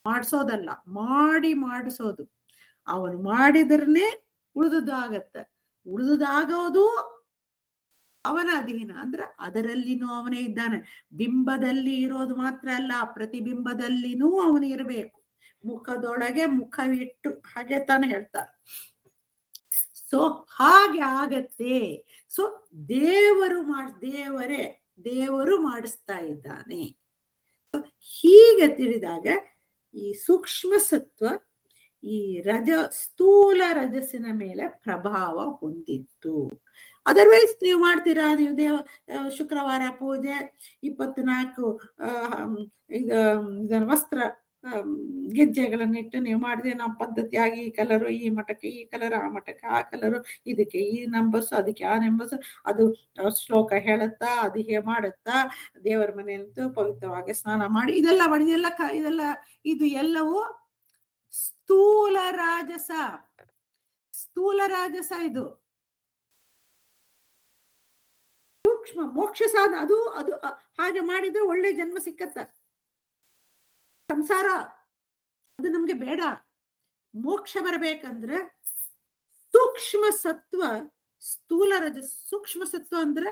ಮಾಡಿಸೋದಲ್ಲ ಮಾಡಿ ಮಾಡಿಸೋದು ಅವನು ಮಾಡಿದ್ರನೆ ಉಳಿದುದಾಗತ್ತ ಉಳಿದುದಾಗೋದು ಅವನ ಅಧೀನ ಅಂದ್ರೆ ಅದರಲ್ಲಿನೂ ಅವನೇ ಇದ್ದಾನೆ ಬಿಂಬದಲ್ಲಿ ಇರೋದು ಮಾತ್ರ ಅಲ್ಲ ಪ್ರತಿಬಿಂಬದಲ್ಲಿನೂ ಅವನು ಇರಬೇಕು ಮುಖದೊಳಗೆ ಮುಖವಿಟ್ಟು ಹಾಗೆ ತಾನೇ ಹೇಳ್ತಾರೆ ಸೊ ಹಾಗೆ ಆಗತ್ತೆ ಸೊ ದೇವರು ಮಾಡ್ ದೇವರೇ ದೇವರು ಮಾಡಿಸ್ತಾ ಇದ್ದಾನೆ So, ಹೀಗೆ ತಿಳಿದಾಗ ಈ ಸೂಕ್ಷ್ಮ ಸತ್ವ ಈ ರಜ ಸ್ಥೂಲ ರಜಸ್ಸಿನ ಮೇಲೆ ಪ್ರಭಾವ ಹೊಂದಿತ್ತು ಅದರ್ವೈಸ್ ನೀವು ಮಾಡ್ತೀರಾ ನೀವು ದೇವ ಆ, ಶುಕ್ರವಾರ ಪೂಜೆ ಇಪ್ಪತ್ನಾಲ್ಕು ಆ, ಹಮ್, ಈಗ ಇದನ್ನ ವಸ್ತ್ರ ಆಮ್, ಗೆಜ್ಜೆಗಳನ್ನಿಟ್ಟು ನೀವು ಮಾಡಿದ್ರೆ ನಾವು ಪದ್ಧತಿಯಾಗಿ ಈ ಕಲರು ಈ ಮಠಕ್ಕೆ ಈ ಕಲರ್ ಆ ಮಠಕ್ಕೆ ಆ ಕಲರು ಇದಕ್ಕೆ ಈ ನಂಬರ್ಸ್ ಅದಕ್ಕೆ ಆ ನಂಬರ್ಸ್ ಅದು ಆ, ಶ್ಲೋಕ ಹೇಳುತ್ತಾ ಅದು ಹೇ ಮಾಡುತ್ತಾ ದೇವರ ಮನೆಯಂತೂ ಪವಿತ್ರವಾಗಿ ಸ್ನಾನ ಮಾಡಿ ಇದೆಲ್ಲ ಮಾಡಿ ಇದೆಲ್ಲ ಕ- ಇದೆಲ್ಲ ಇದು ಎಲ್ಲವೂ ಸ್ಥೂಲ ರಾಜಸ ಸ್ಥೂಲ ರಾಜಸ ಇದು ಸೂಕ್ಷ್ಮ ಮೋಕ್ಷ ಸಾಧನ ಅದು ಅದು ಅ- ಹಾಗೆ ಮಾಡಿದ್ರೆ ಒಳ್ಳೆ ಜನ್ಮ ಸಿಕ್ಕತ್ತ ಸಂಸಾರ ಅದು ನಮ್ಗೆ ಬೇಡ ಮೋಕ್ಷ ಬರಬೇಕಂದ್ರೆ ಸೂಕ್ಷ್ಮ ಸತ್ವ ಸ್ಥೂಲ ರಜ ಸೂಕ್ಷ್ಮ ಸತ್ವ ಅಂದ್ರೆ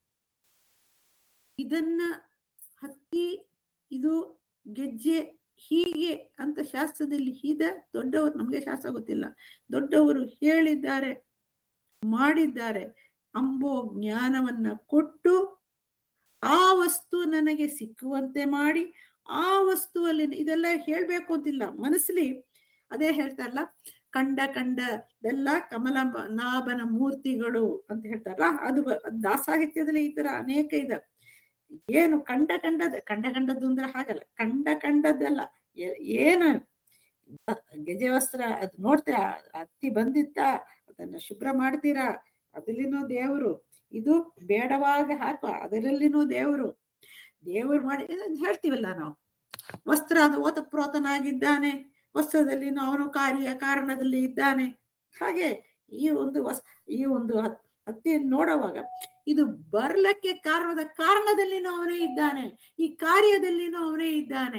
ಇದನ್ನ ಹತ್ತಿ ಇದು ಗೆಜ್ಜೆ ಹೀಗೆ ಅಂತ ಶಾಸ್ತ್ರದಲ್ಲಿ ಹೀದ ದೊಡ್ಡವರು ನಮ್ಗೆ ಶಾಸ್ತ್ರ ಗೊತ್ತಿಲ್ಲ ದೊಡ್ಡವರು ಹೇಳಿದ್ದಾರೆ ಮಾಡಿದ್ದಾರೆ ಅಂಬೋ ಜ್ಞಾನವನ್ನ ಕೊಟ್ಟು ಆ ವಸ್ತು ನನಗೆ ಸಿಕ್ಕುವಂತೆ ಮಾಡಿ ಆ ವಸ್ತುವಲ್ಲಿ ಇದೆಲ್ಲ ಹೇಳ್ಬೇಕು ಅಂತಿಲ್ಲ ಮನಸ್ಸಲ್ಲಿ ಅದೇ ಹೇಳ್ತಾರಲ್ಲ ಕಂಡ ಕಂಡದೆಲ್ಲ ಕಮಲ ಬ- ನಾಭನ ಮೂರ್ತಿಗಳು ಅಂತ ಹೇಳ್ತಾರಲ್ಲ ಅದು ಬ- ದಾಸಾಹಿತ್ಯದಲ್ಲಿ ಈ ತರ ಅನೇಕ ಇದೆ ಏನು ಕಂಡ ಕಂಡದ ಕಂಡ ಕಂಡದ್ದು ಅಂದ್ರೆ ಹಾಗಲ್ಲ ಕಂಡ ಕಂಡದ್ದಲ್ಲ ಏ- ಏನು ಗೆಜೆ ವಸ್ತ್ರ ಅದ್ ನೋಡ್ತೀರಾ ಹತ್ತಿ ಬಂದಿತ್ತ ಅದನ್ನ ಶುಭ್ರ ಮಾಡ್ತೀರಾ ಅದರಲ್ಲಿನೂ ದೇವರು ಇದು ಬೇಡವಾಗ ಹಾಕುವ ಅದರಲ್ಲಿನೂ ದೇವರು ದೇವರು ಮಾಡಿ ಇದನ್ನ ಹೇಳ್ತೀವಲ್ಲ ನಾವು ವಸ್ತ್ರ ಅದು ಓತಪ್ರೋತನಾಗಿದ್ದಾನೆ ವಸ್ತ್ರದಲ್ಲಿನೂ ಅವನು ಕಾರ್ಯ ಕಾರಣದಲ್ಲಿ ಇದ್ದಾನೆ ಹಾಗೆ ಈ ಒಂದು ವಸ್ ಈ ಒಂದು ಹತ್- ಹತ್ತಿಯನ್ನು ನೋಡುವಾಗ ಇದು ಬರ್ಲಕ್ಕೆ ಕಾರಣದ ಕಾರಣದಲ್ಲಿನೂ ಅವನೇ ಇದ್ದಾನೆ ಈ ಕಾರ್ಯದಲ್ಲಿನೂ ಅವನೇ ಇದ್ದಾನೆ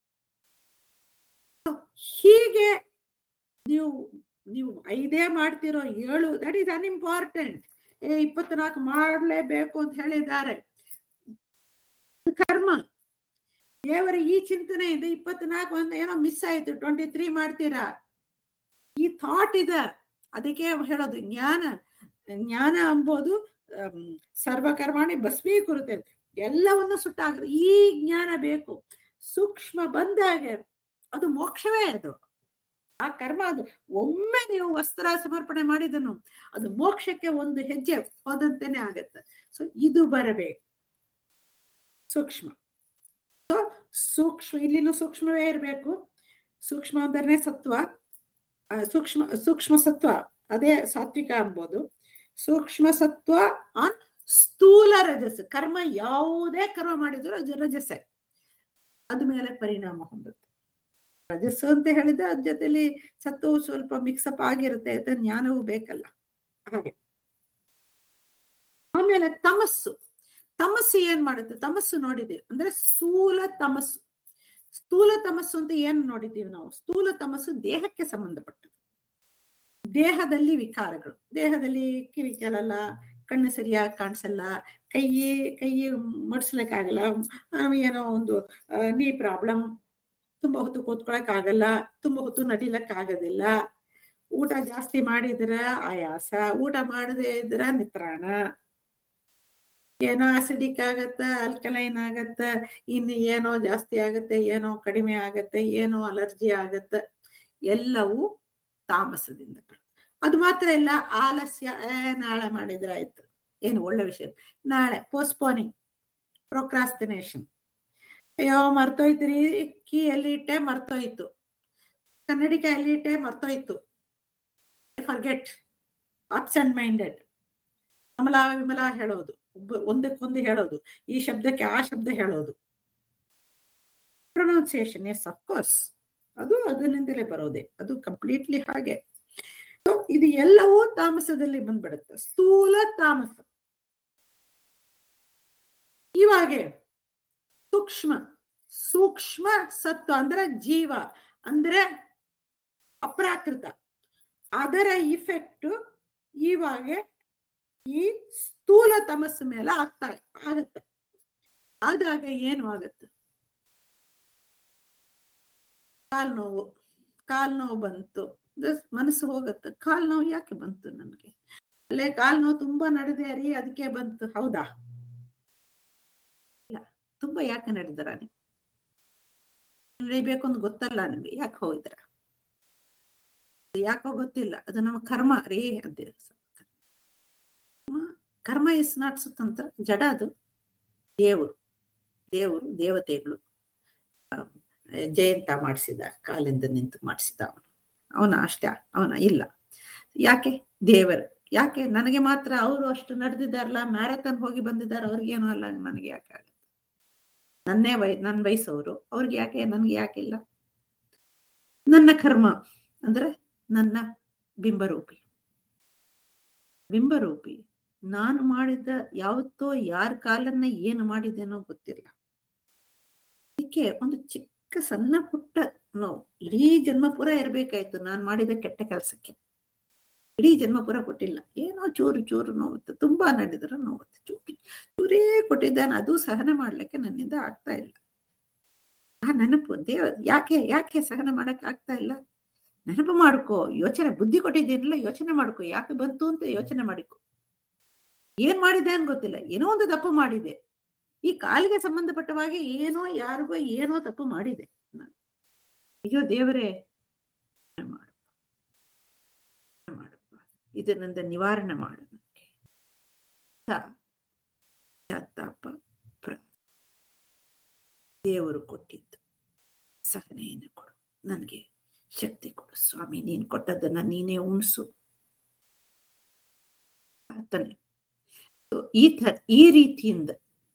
ಹೀಗೆ ನೀವು ನೀವು ಐದೇ ಮಾಡ್ತಿರೋ ಏಳು ದಟ್ ಈಸ್ ಅನ್ಇಂಪಾರ್ಟೆಂಟ್ ಏ ಇಪ್ಪತ್ನಾಲ್ಕು ಮಾಡ್ಲೇಬೇಕು ಅಂತ ಹೇಳಿದ್ದಾರೆ ಕರ್ಮ ದೇವರ ಈ ಚಿಂತನೆ ಇದೆ ಇಪ್ಪತ್ನಾಲ್ಕು ಒಂದು ಏನೋ ಮಿಸ್ ಆಯ್ತು ಟ್ವೆಂಟಿ ತ್ರೀ ಮಾಡ್ತೀರಾ ಈ ಥಾಟ್ ಇದೆ ಅದಕ್ಕೆ ಹೇಳೋದು ಜ್ಞಾನ ಜ್ಞಾನ ಅಂಬೋದು ಅಮ್, ಸರ್ವಕರ್ಮಾಣಿ ಭಸ್ಮೀಕುರುತ್ತೆ ಎಲ್ಲವನ್ನು ಸುಟ್ಟಾಗ ಈ ಜ್ಞಾನ ಬೇಕು ಸೂಕ್ಷ್ಮ ಬಂದಾಗ ಅದು ಮೋಕ್ಷವೇ ಅದು ಆ ಕರ್ಮ ಅದು ಒಮ್ಮೆ ನೀವು ವಸ್ತ್ರ ಸಮರ್ಪಣೆ ಮಾಡಿದನು ಅದು ಮೋಕ್ಷಕ್ಕೆ ಒಂದು ಹೆಜ್ಜೆ ಹೋದಂತೆನೆ ಆಗತ್ತೆ ಸೊ ಇದು ಬರಬೇಕು ಸೂಕ್ಷ್ಮ So, ಸೂಕ್ಷ್ಮ ಇಲ್ಲಿನೂ ಸೂಕ್ಷ್ಮವೇ ಇರಬೇಕು ಸೂಕ್ಷ್ಮ ಅಂದ್ರೆ ಸತ್ವ ಆ, ಸೂಕ್ಷ್ಮ ಸೂಕ್ಷ್ಮ ಸತ್ವ ಅದೇ ಸಾತ್ವಿಕ ಅನ್ಬೋದು ಸೂಕ್ಷ್ಮ ಸತ್ವ ಆನ್ ಸ್ಥೂಲ ರಜಸ್ ಕರ್ಮ ಯಾವುದೇ ಕರ್ಮ ಮಾಡಿದ್ರು ಅದು ರಜಸ್ಸೆ ಅದ ಮೇಲೆ ಪರಿಣಾಮ ಹೊಂದುತ್ತೆ ರಜಸ್ಸು ಅಂತ ಹೇಳಿದ್ರೆ ಅದ್ರ ಜೊತೆಲಿ ಸತ್ವವು ಸ್ವಲ್ಪ ಮಿಕ್ಸಪ್ ಆಗಿರುತ್ತೆ ಅಂತ ಜ್ಞಾನವೂ ಬೇಕಲ್ಲ ಹಾಗೆ ಆಮೇಲೆ ತಮಸ್ಸು ತಮಸ್ಸು ಏನ್ ಮಾಡುತ್ತೆ ತಮಸ್ಸು ನೋಡಿದೀವಿ ಅಂದ್ರೆ ಸ್ಥೂಲ ತಮಸ್ಸು ಸ್ಥೂಲ ತಮಸ್ಸು ಅಂತ ಏನ್ ನೋಡಿದ್ದೀವಿ ನಾವು ಸ್ಥೂಲ ತಮಸ್ಸು ದೇಹಕ್ಕೆ ಸಂಬಂಧಪಟ್ಟದ್ದು ದೇಹದಲ್ಲಿ ವಿಕಾರಗಳು ದೇಹದಲ್ಲಿ ಕಿವಿ ಕೇಳಲ್ಲ ಕಣ್ಣು ಸರಿಯಾಗಿ ಕಾಣಿಸಲ್ಲ ಕೈ ಕೈ ಮಡ್ಸ್ಲಿಕ್ಕಾಗಲ್ಲ ಆಮೇಲೆ ಏನೋ ಒಂದು ಆ, ನೀ ಪ್ರಾಬ್ಲಮ್ ತುಂಬಾ ಹೊತ್ತು ಕೂತ್ಕೊಳಕ್ ಆಗಲ್ಲ ತುಂಬಾ ಹೊತ್ತು ನಡಿಲಕ್ ಆಗೋದಿಲ್ಲ ಊಟ ಜಾಸ್ತಿ ಮಾಡಿದ್ರ ಆಯಾಸ ಊಟ ಮಾಡದೇ ಇದ್ರ ನಿತ್ರಾಣ ಏನೋ ಅಸಿಡಿಕ್ ಆಗತ್ತ ಅಲ್ಕಲೈನ್ ಆಗತ್ತ ಇನ್ನು ಏನೋ ಜಾಸ್ತಿ ಆಗತ್ತೆ ಏನೋ ಕಡಿಮೆ ಆಗತ್ತೆ ಏನೋ ಅಲರ್ಜಿ ಆಗತ್ತೆ ಎಲ್ಲವೂ ತಾಮಸದಿಂದ ಬರುತ್ತೆ. ಅದು ಮಾತ್ರ ಇಲ್ಲ ಆಲಸ್ಯ ಏ, ನಾಳೆ ಮಾಡಿದ್ರೆ ಆಯ್ತು ಏನು ಒಳ್ಳೆ ವಿಷಯ ನಾಳೆ ಪೋಸ್ಟ್ಪೋನಿಂಗ್ ಪ್ರೊಕ್ರಾಸ್ಟಿನೇಷನ್ ಅಯ್ಯೋ ಮರ್ತೋಯ್ತ್ರಿ ಕೀ ಎಲ್ಲಿ ಇಟ್ಟೆ ಮರ್ತೋಯ್ತು ಕನ್ನಡಿಕ ಎಲ್ಲಿ ಇಟ್ಟೆ ಮರ್ತೋಯ್ತು forget absent minded Kamala Vimala ಹೇಳೋದು ಒಬ್ಬ ಒಂದಕ್ಕೊಂದು ಹೇಳೋದು ಈ ಶಬ್ದಕ್ಕೆ ಆ ಶಬ್ದ ಹೇಳೋದು ಪ್ರೊನೌನ್ಸಿಯೇಷನ್ ಎಸ್ ಅಫ್ಕೋರ್ಸ್ ಅದು ಅದರಿಂದಲೇ ಬರೋದೆ ಅದು ಕಂಪ್ಲೀಟ್ಲಿ ಹಾಗೆ So, ಇದು ಎಲ್ಲವೂ ತಾಮಸದಲ್ಲಿ ಬಂದ್ಬಿಡುತ್ತೆ ಸ್ಥೂಲ ತಾಮಸ ಇವಾಗೆ ಸೂಕ್ಷ್ಮ ಸೂಕ್ಷ್ಮ ಸತ್ವ ಅಂದ್ರೆ ಜೀವ ಅಂದ್ರೆ ಅಪ್ರಾಕೃತ ಅದರ ಇಫೆಕ್ಟ್ ಇವಾಗ ಈ ಸ್ಥೂಲ ತಮಸ್ಸು ಮೇಲೆ ಆಗ್ತಾ ಆಗತ್ತೆ ಆದಾಗ ಏನು ಆಗತ್ತೆ ಕಾಲ್ ನೋವು ಕಾಲ್ ನೋವು ಬಂತು ಜಸ್ಟ್ ಮನಸ್ಸು ಹೋಗತ್ತೆ ಕಾಲ್ ನೋವು ಯಾಕೆ ಬಂತು ನನಗೆ ಅಲ್ಲೇ ಕಾಲ್ ನೋವು ತುಂಬಾ ನಡೆದೆ ರೀ ಅದಕ್ಕೆ ಬಂತು ಹೌದಾ ಇಲ್ಲ ತುಂಬಾ ಯಾಕೆ ನಡೆದರ ನೀವು ನಡಿಬೇಕು ಅಂತ ಗೊತ್ತಲ್ಲ ನಿಮ್ಗೆ ಯಾಕೆ ಹೋಗಿದ್ರ ಯಾಕೋ ಗೊತ್ತಿಲ್ಲ ಅದು ನಮ್ಮ ಕರ್ಮ ರೀ ಅಂತ ಕರ್ಮ ಇಸ್ ನಾಟ್ ಸ್ವತಂತ್ರ ಜಡ ಅದು ದೇವರು ದೇವರು ದೇವತೆಗಳು ಆ, ಜಯಂತ ಮಾಡಿಸಿದ ಕಾಲಿಂದ ನಿಂತು ಮಾಡಿಸಿದ ಅವನು ಅವನ ಅಷ್ಟೇ ಅವನ ಇಲ್ಲ ಯಾಕೆ ದೇವರು ಯಾಕೆ ನನಗೆ ಮಾತ್ರ ಅವರು ಅಷ್ಟು ನಡೆದಿದ್ದಾರಲ್ಲ ಮ್ಯಾರಥಾನ್ ಹೋಗಿ ಬಂದಿದ್ದಾರೆ ಅವ್ರಿಗೇನು ಅಲ್ಲ ನನಗೆ ಯಾಕೆ ಆಗುತ್ತೆ ನನ್ನೇ ವಯ ನನ್ನ ವಯಸ್ಸವರು ಅವ್ರಿಗೆ ಯಾಕೆ ನನ್ಗೆ ಯಾಕಿಲ್ಲ ನನ್ನ ಕರ್ಮ ಅಂದ್ರೆ ನನ್ನ ಬಿಂಬರೂಪಿ ಬಿಂಬರೂಪಿ ನಾನು ಮಾಡಿದ ಯಾವತ್ತೋ ಯಾರ ಕಾಲನ್ನ ಏನು ಮಾಡಿದ್ದೇನೋ ಗೊತ್ತಿಲ್ಲ ಅದಕ್ಕೆ ಒಂದು ಚಿಕ್ಕ ಸಣ್ಣ ಪುಟ್ಟ ನೋವು ಇಡೀ ಜನ್ಮ ಪೂರ ಇರ್ಬೇಕಾಯ್ತು ನಾನು ಮಾಡಿದ ಕೆಟ್ಟ ಕೆಲಸಕ್ಕೆ ಇಡೀ ಜನ್ಮ ಪೂರ ಕೊಟ್ಟಿಲ್ಲ ಏನೋ ಚೂರು ಚೂರು ನೋವುತ್ತೆ ತುಂಬಾ ನಡೆದ್ರೆ ನೋವುತ್ತೆ ಚೂರು ಚೂರೇ ಕೊಟ್ಟಿದ್ದಾನೆ ಅದು ಸಹನೆ ಮಾಡ್ಲಿಕ್ಕೆ ನನ್ನಿಂದ ಆಗ್ತಾ ಇಲ್ಲ ಆ ನೆನಪು ದೇವ ಯಾಕೆ ಯಾಕೆ ಸಹನೆ ಮಾಡಕ್ ಆಗ್ತಾ ಇಲ್ಲ ನೆನಪು ಮಾಡ್ಕೋ ಯೋಚನೆ ಬುದ್ಧಿ ಕೊಟ್ಟಿದ್ದೀನಿಲ್ಲ ಯೋಚನೆ ಮಾಡ್ಕೋ ಯಾಕೆ ಬಂತು ಅಂತ ಯೋಚನೆ ಮಾಡಿಕೊ ಏನ್ ಮಾಡಿದೆ ಅಂತ ಗೊತ್ತಿಲ್ಲ ಏನೋ ಒಂದು ತಪ್ಪು ಮಾಡಿದೆ ಈ ಕಾಲಿಗೆ ಸಂಬಂಧಪಟ್ಟವಾಗಿ ಏನೋ ಯಾರಿಗೋ ಏನೋ ತಪ್ಪು ಮಾಡಿದೆ ನಾನು. ಅಯ್ಯೋ ದೇವರೇ ಮಾಡು ಮಾಡಪ್ಪ ಇದರಿಂದ ನಿವಾರಣೆ ಮಾಡು ನನಗೆ. ತ- ತಾಪ ಪ್ರ- ದೇವರು ಕೊಟ್ಟಿದ್ದು ಸಹನೆಯನ್ನು ಕೊಡು ನನಗೆ ಶಕ್ತಿ ಕೊಡು ಸ್ವಾಮಿ ನೀನು ಕೊಟ್ಟದ್ದನ್ನ ನೀನೇ ಉಣಿಸು ಆತನೇ So, ಈ ತರ ಈ ರೀತಿಯಿಂದ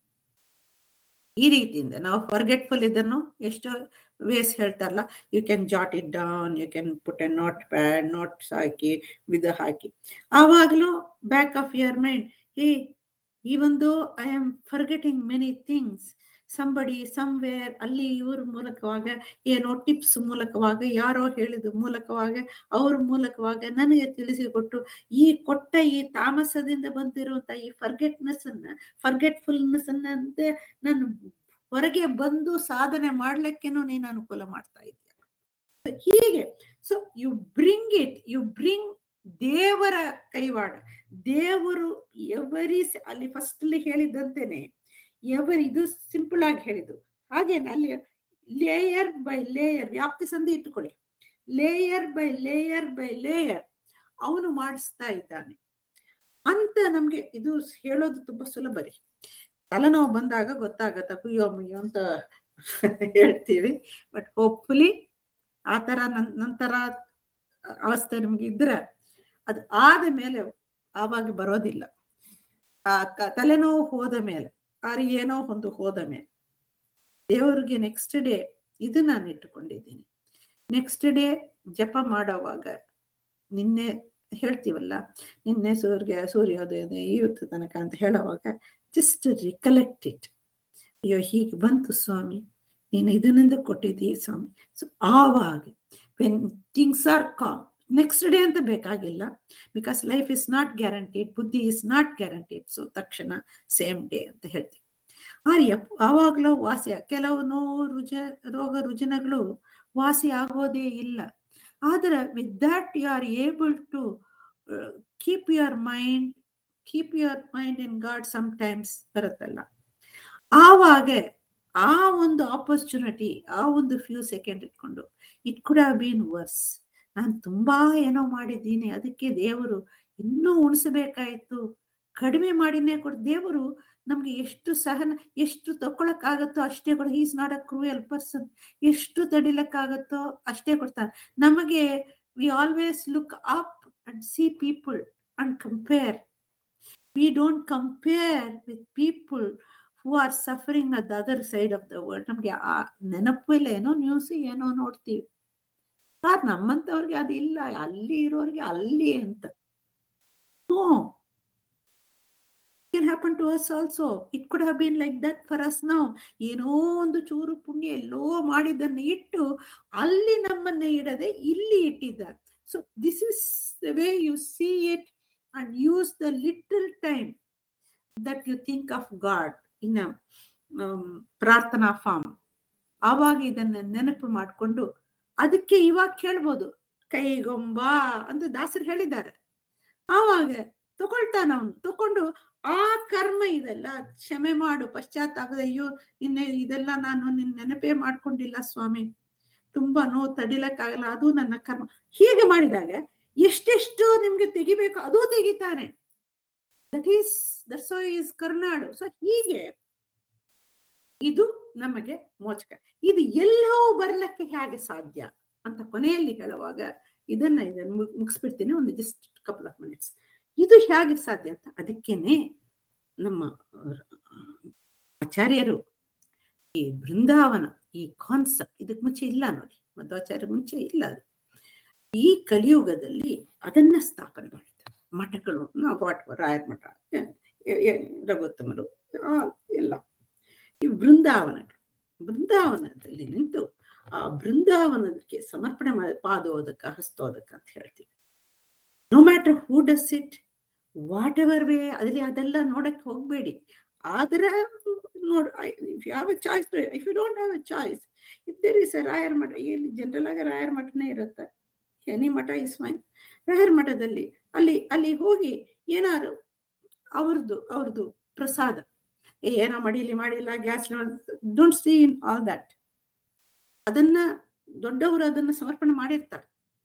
ಈ ರೀತಿಯಿಂದ ನಾವು ಫರ್ಗೆಟ್ಫುಲ್ ಇದನ್ನು ಎಷ್ಟೋ ವೇಸ್ ಹೇಳ್ತಾರಲ್ಲ you can jot it down you can put a notepad notes ಹಾಕಿ ವಿಧ ಹಾಕಿ ಆವಾಗಲೂ ಬ್ಯಾಕ್ ಆಫ್ ಯುವರ್ ಮೈಂಡ್ ಹೇ even though I am forgetting many things somebody somewhere ಅಲ್ಲಿ ಇವ್ರ ಮೂಲಕವಾಗ ಏನೋ ಟಿಪ್ಸ್ ಮೂಲಕವಾಗ ಯಾರೋ ಹೇಳಿದ ಮೂಲಕವಾಗ ಅವ್ರ ಮೂಲಕವಾಗ ನನಗೆ ತಿಳಿಸಿಕೊಟ್ಟು ಈ ಕೊಟ್ಟ ಈ ತಾಮಸದಿಂದ ಬಂದಿರುವಂತ ಈ ಫರ್ಗೆಟ್ನೆಸ್ ಅನ್ನ ಫರ್ಗೆಟ್ಫುಲ್ನೆಸ್ ಅನ್ನ ಅಂತೆ ನಾನು ಹೊರಗೆ ಬಂದು ಸಾಧನೆ ಮಾಡ್ಲಿಕ್ಕೇನು ನೀನು ಅನುಕೂಲ ಮಾಡ್ತಾ ಇದೆಯಾ ಹೀಗೆ so you bring it you bring ದೇವರ ಕೈವಾಡ ದೇವರು ಎವರಿ ಅಲ್ಲಿ ಫಸ್ಟ್ ಅಲ್ಲಿ ಹೇಳಿದಂತೆನೆ ಎವರಿ ಇದು ಸಿಂಪಲ್ ಆಗಿ ಹೇಳಿದ್ದು ಹಾಗೇನೆ ಅಲ್ಲಿ ಲೇಯರ್ ಬೈ ಲೇಯರ್ ವ್ಯಾಪ್ತಿ ಸಂಧಿ ಇಟ್ಟುಕೊಳ್ಳಿ layer by layer by layer ಅವನು ಮಾಡಿಸ್ತಾ ಇದ್ದಾನೆ ಅಂತ ನಮ್ಗೆ ಇದು ಹೇಳೋದು ತುಂಬಾ ಸುಲಭ ರೀ ತಲೆನೋವು ಬಂದಾಗ ಗೊತ್ತಾಗತ್ತ ಕುಯ್ಯೋ ಮುಯ್ಯೋ ಅಂತ ಹೇಳ್ತೀವಿ ಬಟ್ ಹೋಪ್ಫುಲಿ ಆ ತರ ನನ್ ನಂತರ ಅವಸ್ಥೆ ನಿಮ್ಗೆ ಇದ್ರೆ ಅದು ಆದ ಮೇಲೆ ಆವಾಗ ಬರೋದಿಲ್ಲ ಆ ಕ- ತಲೆನೋವು ಹೋದ ಮೇಲೆ ಆರು ಏನೋ ಒಂದು ಹೋದ ಮೇಲೆ ದೇವರಿಗೆ ನೆಕ್ಸ್ಟ್ ಡೇ ಇದು ನಾನು ಇಟ್ಟುಕೊಂಡಿದ್ದೀನಿ ನೆಕ್ಸ್ಟ್ ಡೇ ಜಪ ಮಾಡೋವಾಗ ನಿನ್ನೆ ಹೇಳ್ತೀವಲ್ಲ ನಿನ್ನೆ ಸೂರ್ಯ ಸೂರ್ಯೋದಯದ ಇವತ್ತು ತನಕ ಅಂತ ಹೇಳುವಾಗ ಜಸ್ಟ್ ರಿಕಲೆಕ್ಟ್ ಇಟ್ ಅಯ್ಯೋ ಹೀಗೆ ಬಂತು ಸ್ವಾಮಿ ನೀನು ಇದನ್ನಿಂದ ಕೊಟ್ಟಿದ್ದೀಯ ಸ್ವಾಮಿ ಸೊ ಆವಾಗ when things are come next day ಅಂತ ಬೇಕಾಗಿಲ್ಲ because life is not guaranteed ಬುದ್ಧಿ ಇಸ್ ನಾಟ್ ಗ್ಯಾರಂಟಿಡ್ ಸೊ ತಕ್ಷಣ ಸೇಮ್ ಡೇ ಅಂತ ಹೇಳ್ತೀವಿ ಆರ್ಯ ಆವಾಗಲೂ ವಾಸಿ ಕೆಲವು ನೋವು ರುಜ ರೋಗ ರುಜಿನಗಳು ವಾಸಿ ಆಗೋದೇ ಇಲ್ಲ ಆದ್ರೆ with that you are able to keep your mind keep your mind in God sometimes ಬರುತ್ತಲ್ಲ ಆವಾಗ ಆ ಒಂದು ಆಪರ್ಚುನಿಟಿ ಆ ಒಂದು ಫ್ಯೂ ಸೆಕೆಂಡ್ ಇಟ್ಕೊಂಡು it could have been worse ನಾನು ತುಂಬಾ ಏನೋ ಮಾಡಿದ್ದೀನಿ ಅದಕ್ಕೆ ದೇವರು ಇನ್ನೂ ಉಣಿಸಬೇಕಾಯ್ತು ಕಡಿಮೆ ಮಾಡಿನೇ ಕೊಡ್ ದೇವರು ನಮ್ಗೆ ಎಷ್ಟು ಸಹನ ಎಷ್ಟು ತಕೊಳಕ್ಕಾಗತ್ತೋ ಅಷ್ಟೇ ಕೊಡ is not a cruel person ಎಷ್ಟು ತಡಿಲಕ್ಕಾಗತ್ತೋ ಅಷ್ಟೇ ಕೊಡ್ತಾನೆ ನಮಗೆ we always look up and see people and compare we don't compare with people who are suffering at the other side of the world ನಮ್ಗೆ ಆ ನೆನಪು ಇಲ್ಲ ಏನೋ ನ್ಯೂಸ್ ಏನೋ ನೋಡ್ತೀವಿ ಸರ್ ನಮ್ಮಂತವ್ರಿಗೆ ಅದಿಲ್ಲ ಅಲ್ಲಿ ಇರೋರಿಗೆ ಅಲ್ಲಿ ಅಂತ ಹ್ಞೂ can happen to us also it could have been like that for us ನಾವು ಏನೋ ಒಂದು ಚೂರು ಪುಣ್ಯ ಎಲ್ಲೋ ಮಾಡಿದ್ದನ್ನು ಇಟ್ಟು ಅಲ್ಲಿ ನಮ್ಮನ್ನ ಇಡದೆ ಇಲ್ಲಿ ಇಟ್ಟಿದ್ದಾರೆ so this is the way you see it and use the little time that you think of God in ಪ್ರಾರ್ಥನಾ ಫಾರ್ಮ್ ಆವಾಗ ಇದನ್ನ ನೆನಪು ಮಾಡಿಕೊಂಡು ಅದಕ್ಕೆ ಇವಾಗ ಕೇಳ್ಬೋದು ಕೈಗೊಂಬ ಅಂತ ದಾಸರು ಹೇಳಿದ್ದಾರೆ ಆವಾಗ ತಗೊಳ್ತಾನ ಅವನು ತಕೊಂಡು ಆ ಕರ್ಮ ಇದೆಲ್ಲ ಕ್ಷಮೆ ಮಾಡು ಪಶ್ಚಾತ್ತಾಪದ ಅಯ್ಯೋ ನಿನ್ನೆ ಇದೆಲ್ಲ ನಾನು ನಿನ್ ನೆನಪೇ ಮಾಡ್ಕೊಂಡಿಲ್ಲ ಸ್ವಾಮಿ ತುಂಬಾ ನೋವು ತಡಿಲಕ್ಕಾಗಲ್ಲ ಅದು ನನ್ನ ಕರ್ಮ ಹೀಗೆ ಮಾಡಿದಾಗ ಎಷ್ಟೆಷ್ಟು ನಿಮ್ಗೆ ತೆಗಿಬೇಕು ಅದು ತೆಗಿತಾನೆ ದಟ್ ಈಸ್ ದಟ್ಸ್ ಈಸ್ ಕರ್ನಾಡು ಸೊ ಹೀಗೆ ಇದು ನಮಗೆ ಮೋಚಕ ಇದು ಎಲ್ಲವೂ ಬರ್ಲಕ್ಕೆ ಹೇಗೆ ಸಾಧ್ಯ ಅಂತ ಕೊನೆಯಲ್ಲಿ ಹೇಳುವಾಗ ಇದನ್ನ ಇದನ್ನ ಮುಗ್- ಮುಗಿಸ್ಬಿಡ್ತೀನಿ ಒಂದು ಜಸ್ಟ್ ಕಪಲ್ ಆಫ್ ಮಿನಿಟ್ಸ್ ಇದು ಹೇಗೆ ಸಾಧ್ಯ ಅಂತ ಅದಕ್ಕೇನೆ ನಮ್ಮ ಅಹ್, ಆಚಾರ್ಯರು ಈ ಬೃಂದಾವನ ಈ ಕಾನ್ಸೆಪ್ಟ್ ಇದಕ್ ಮುಂಚೆ ಇಲ್ಲ ನೋಡಿ ಮಧ್ವಾಚಾರ್ಯ ಮುಂಚೆ ಇಲ್ಲ ಅದು ಈ ಕಲಿಯುಗದಲ್ಲಿ ಅದನ್ನ ಸ್ಥಾಪನೆ ಮಾಡಿದ್ದಾರೆ ಮಠಗಳು ನಾವು ವಾಟ್ ರಾಯರ ಮಠ ಎ- ಎ- ಎ- ರಘುತ್ತಮರು ಆ, ಎಲ್ಲ ಈ ಬೃಂದಾವನ ಬೃಂದಾವನದಲ್ಲಿ ನಿಂತು ಆ ಬೃಂದಾವನಕ್ಕೆ ಸಮರ್ಪಣೆ ಮಾಡಿ ಪಾದೋದಕ ಹಸ್ತೋದಕ ಅಂತ ಹೇಳ್ತೀವಿ no matter who does it whatever way ಅದ್ರಲ್ಲಿ ಅದೆಲ್ಲ ನೋಡಕ್ ಹೋಗ್ಬೇಡಿ ಆದ್ರೆ ನೋಡ್ if you have a choice if you don't have a choice if there is a ರಾಯರ್ ಮಠ ಇಲ್ಲಿ ಜನರಲ್ ಆಗಿ ರಾಯರ್ ಮಠನೇ ಇರುತ್ತೆ ಎನಿ ಮಠ ಇಸ್ ಮೈನ್ ರಾಯರ್ ಮಠದಲ್ಲಿ ಅಲ್ಲಿ ಅಲ್ಲಿ ಹೋಗಿ ಏನಾರು ಅವ್ರದ್ದು ಅವ್ರದ್ದು ಪ್ರಸಾದ ಏ, ಏನೋ ಮಡಿಲಿ ಮಾಡಿಲ್ಲ guys don't see in all that ಅದನ್ನ ದೊಡ್ಡವರು ಅದನ್ನ ಸಮರ್ಪಣೆ ಮಾಡಿರ್ತಾರೆ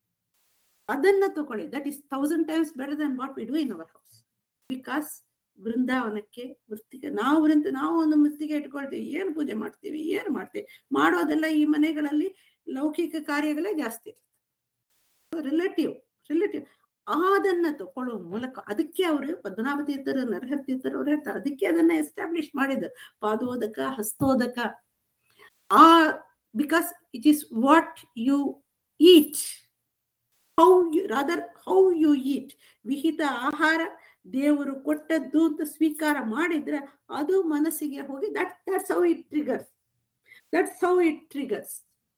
ಅದನ್ನ ತಗೊಳ್ಳಿ that is thousand times better than what we do in our house because ಬೃಂದಾವನಕ್ಕೆ ವೃತ್ತಿಗೆ ನಾವು ವೃಂದ ನಾವು ಒಂದು ಮುತ್ತಿಗೆ ಇಟ್ಕೊಳ್ತೀವಿ ಏನು ಪೂಜೆ ಮಾಡ್ತೀವಿ ಏನು ಮಾಡ್ತೀವಿ ಮಾಡೋದೆಲ್ಲ ಈ ಮನೆಗಳಲ್ಲಿ ಲೌಕಿಕ ಕಾರ್ಯಗಳೇ ಜಾಸ್ತಿ ರಿಲೇಟಿವ್ ರಿಲೇಟಿವ್ ಅದನ್ನ ತಕೊಳ್ಳುವ ಮೂಲಕ ಅದಕ್ಕೆ ಅವರು ಪದ್ಮನಾಭ ತೀರ್ಥರು ನರಹರ ತೀರ್ಥರು ಅವ್ರು ಹೇಳ್ತಾರೆ ಅದಕ್ಕೆ ಅದನ್ನ ಎಸ್ಟಾಬ್ಲಿಷ್ ಮಾಡಿದ್ರು ಪಾದೋದಕ ಹಸ್ತೋದಕ ಆ because it is what you eat how you rather how you eat ವಿಹಿತ ಆಹಾರ ದೇವರು ಕೊಟ್ಟದ್ದು ಅಂತ ಸ್ವೀಕಾರ ಮಾಡಿದ್ರೆ ಅದು ಮನಸ್ಸಿಗೆ ಹೋಗಿ that that's how it triggers that's how it triggers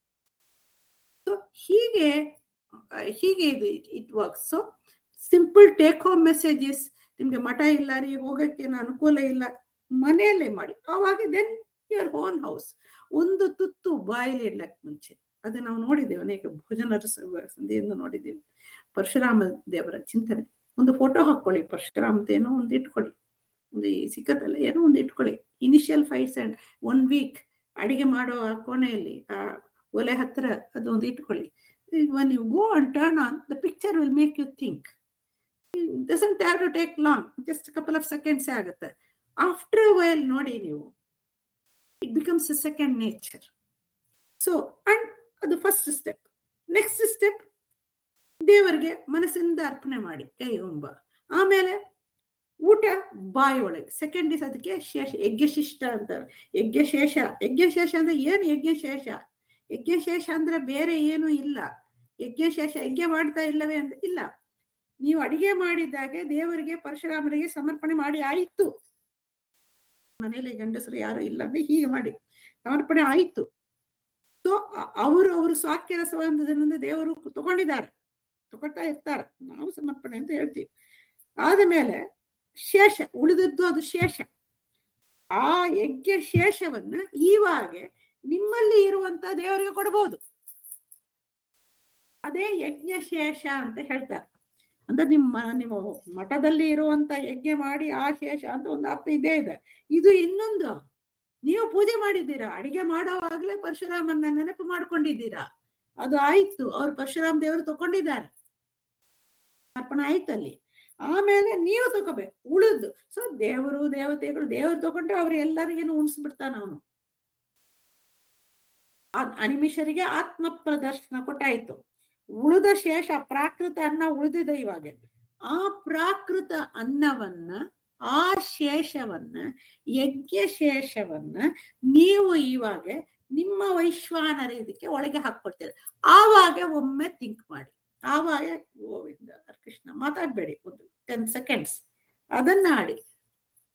so ಹೀಗೆ ಆ, ಹೀಗೆ ಇದು it works so simple take home messages ನಿಮ್ಗೆ ಮಠ ಇಲ್ಲ ರೀ ಹೋಗಕ್ಕೆ ಏನು ಅನುಕೂಲ ಇಲ್ಲ ಮನೆಯಲ್ಲೇ ಮಾಡಿ ಆವಾಗ ದೆನ್ ಯುವರ್ ಓನ್ ಹೌಸ್ ಒಂದು ತುತ್ತು ಬಾಯಲ್ಲಿ ಇಡ್ಲಕ್ಕೆ ಮುಂಚೆ ಅದು ನಾವು ನೋಡಿದ್ದೇವೆ ಅನೇಕ ಭೋಜನ ರಸ- ಸಂಧಿಯಿಂದ ನೋಡಿದ್ದೇವೆ ಪರಶುರಾಮ ದೇವರ ಚಿಂತನೆ ಒಂದು ಫೋಟೋ ಹಾಕೊಳ್ಳಿ ಪರಶುರಾಮದ ಏನೋ ಒಂದು ಇಟ್ಕೊಳ್ಳಿ ಒಂದು ಈ ಸಿಕ್ಕತ್ತಲ್ಲ ಏನೋ ಒಂದು ಇಟ್ಕೊಳ್ಳಿ initial fights and one week ಅಡಿಗೆ ಮಾಡೋ ಆ ಕೋಣೆಯಲ್ಲಿ ಆ ಒಲೆ ಹತ್ರ ಅದೊಂದು ಇಟ್ಕೊಳ್ಳಿ when you go and turn on the picture will make you think it doesn't have to take long just a couple of seconds ಆಗುತ್ತೆ after a while ನೋಡಿ ನೀವು it becomes a second nature so and ಅದು first step next step ದೇವರಿಗೆ ಮನಸ್ಸಿಂದ ಅರ್ಪಣೆ ಮಾಡಿ ಕೈಗೊಂಬ ಆಮೇಲೆ ಊಟ ಬಾಯಿ ಒಳಗೆ ಸೆಕೆಂಡ್ ಇಸ್ ಅದಕ್ಕೆ ಶೇಷ ಯಜ್ಞಶಿಷ್ಟ ಅಂತಾರೆ ಯಜ್ಞಶೇಷ ಯಜ್ಞಶೇಷ ಅಂದ್ರೆ ಏನು ಯಜ್ಞಶೇಷ ಯಜ್ಞಶೇಷ ಅಂದ್ರೆ ಬೇರೆ ಏನು ಇಲ್ಲ ಯಜ್ಞಶೇಷ ಯಜ್ಞ ಮಾಡ್ತಾ ಇಲ್ಲವೇ ಅಂತ ಇಲ್ಲ ನೀವು ಅಡಿಗೆ ಮಾಡಿದ್ದಾಗೆ ದೇವರಿಗೆ ಪರಶುರಾಮರಿಗೆ ಸಮರ್ಪಣೆ ಮಾಡಿ ಆಯಿತು ಮನೇಲಿ ಗಂಡಸರು ಯಾರು ಇಲ್ಲ ಅಂದ್ರೆ ಹೀಗೆ ಮಾಡಿ ಸಮರ್ಪಣೆ ಆಯಿತು ಸೊ ಅವರು ಅವರು ಸ್ವಾಕ್ಯ ರಸವಂತದಿಂದ ದೇವರು ತಗೊಂಡಿದ್ದಾರೆ ತಗೊಳ್ತಾ ಇರ್ತಾರೆ ನಾವು ಸಮರ್ಪಣೆ ಅಂತ ಹೇಳ್ತೀವಿ ಆದ ಮೇಲೆ ಶೇಷ ಉಳಿದದ್ದು ಅದು ಶೇಷ ಆ ಯಜ್ಞ ಶೇಷವನ್ನ ಇವಾಗ ನಿಮ್ಮಲ್ಲಿ ಇರುವಂತ ದೇವರಿಗೆ ಕೊಡಬಹುದು ಅದೇ ಯಜ್ಞ ಶೇಷ ಅಂತ ಹೇಳ್ತಾರೆ ಅಂದ್ರೆ ನಿಮ್ಮ ನಿಮ್ಮ ಮಠದಲ್ಲಿ ಇರುವಂತ ಯಜ್ಞ ಮಾಡಿ ಆ ಶೇಷ ಅಂತ ಒಂದು ಅರ್ಥ ಇದೇ ಇದೆ ಇದು ಇನ್ನೊಂದು ನೀವು ಪೂಜೆ ಮಾಡಿದ್ದೀರಾ ಅಡಿಗೆ ಮಾಡೋವಾಗ್ಲೇ ಪರಶುರಾಮನ್ನ ನೆನಪು ಮಾಡ್ಕೊಂಡಿದ್ದೀರಾ ಅದು ಆಯ್ತು ಅವ್ರು ಪರಶುರಾಮ್ ದೇವರು ತಗೊಂಡಿದ್ದಾರೆ ಅರ್ಪಣೆ ಆಯ್ತು ಅಲ್ಲಿ ಆಮೇಲೆ ನೀವು ತಗೋಬೇಕು ಉಳಿದು ಸೊ ದೇವರು ದೇವತೆಗಳು ದೇವರು ತಗೊಂಡ್ರೆ ಅವ್ರು ಎಲ್ಲರಿಗೇನು ಉಣಿಸ್ಬಿಡ್ತಾನ ಅವನು ಅನಿಮಿಷರಿಗೆ ಆತ್ಮ ಪ್ರದರ್ಶನ ಕೊಟ್ಟಾಯ್ತು ಉಳಿದ ಶೇಷ ಪ್ರಾಕೃತ ಅನ್ನ ಉಳಿದಿದೆ ಇವಾಗ ಆ ಪ್ರಾಕೃತ ಅನ್ನವನ್ನ ಆ ಶೇಷವನ್ನ ಯಜ್ಞ ಶೇಷವನ್ನ ನೀವು ಇವಾಗ ನಿಮ್ಮ ವೈಶ್ವಾನರ ಇದಕ್ಕೆ ಒಳಗೆ ಹಾಕೊಳ್ತೀರ ಆವಾಗ ಒಮ್ಮೆ ಥಿಂಕ್ ಮಾಡಿ ಆವಾಗ ಗೋವಿಂದ ಕೃಷ್ಣ ಮಾತಾಡ್ಬೇಡಿ ಒಂದು ಟೆನ್ ಸೆಕೆಂಡ್ಸ್ ಅದನ್ನ ಆಡಿ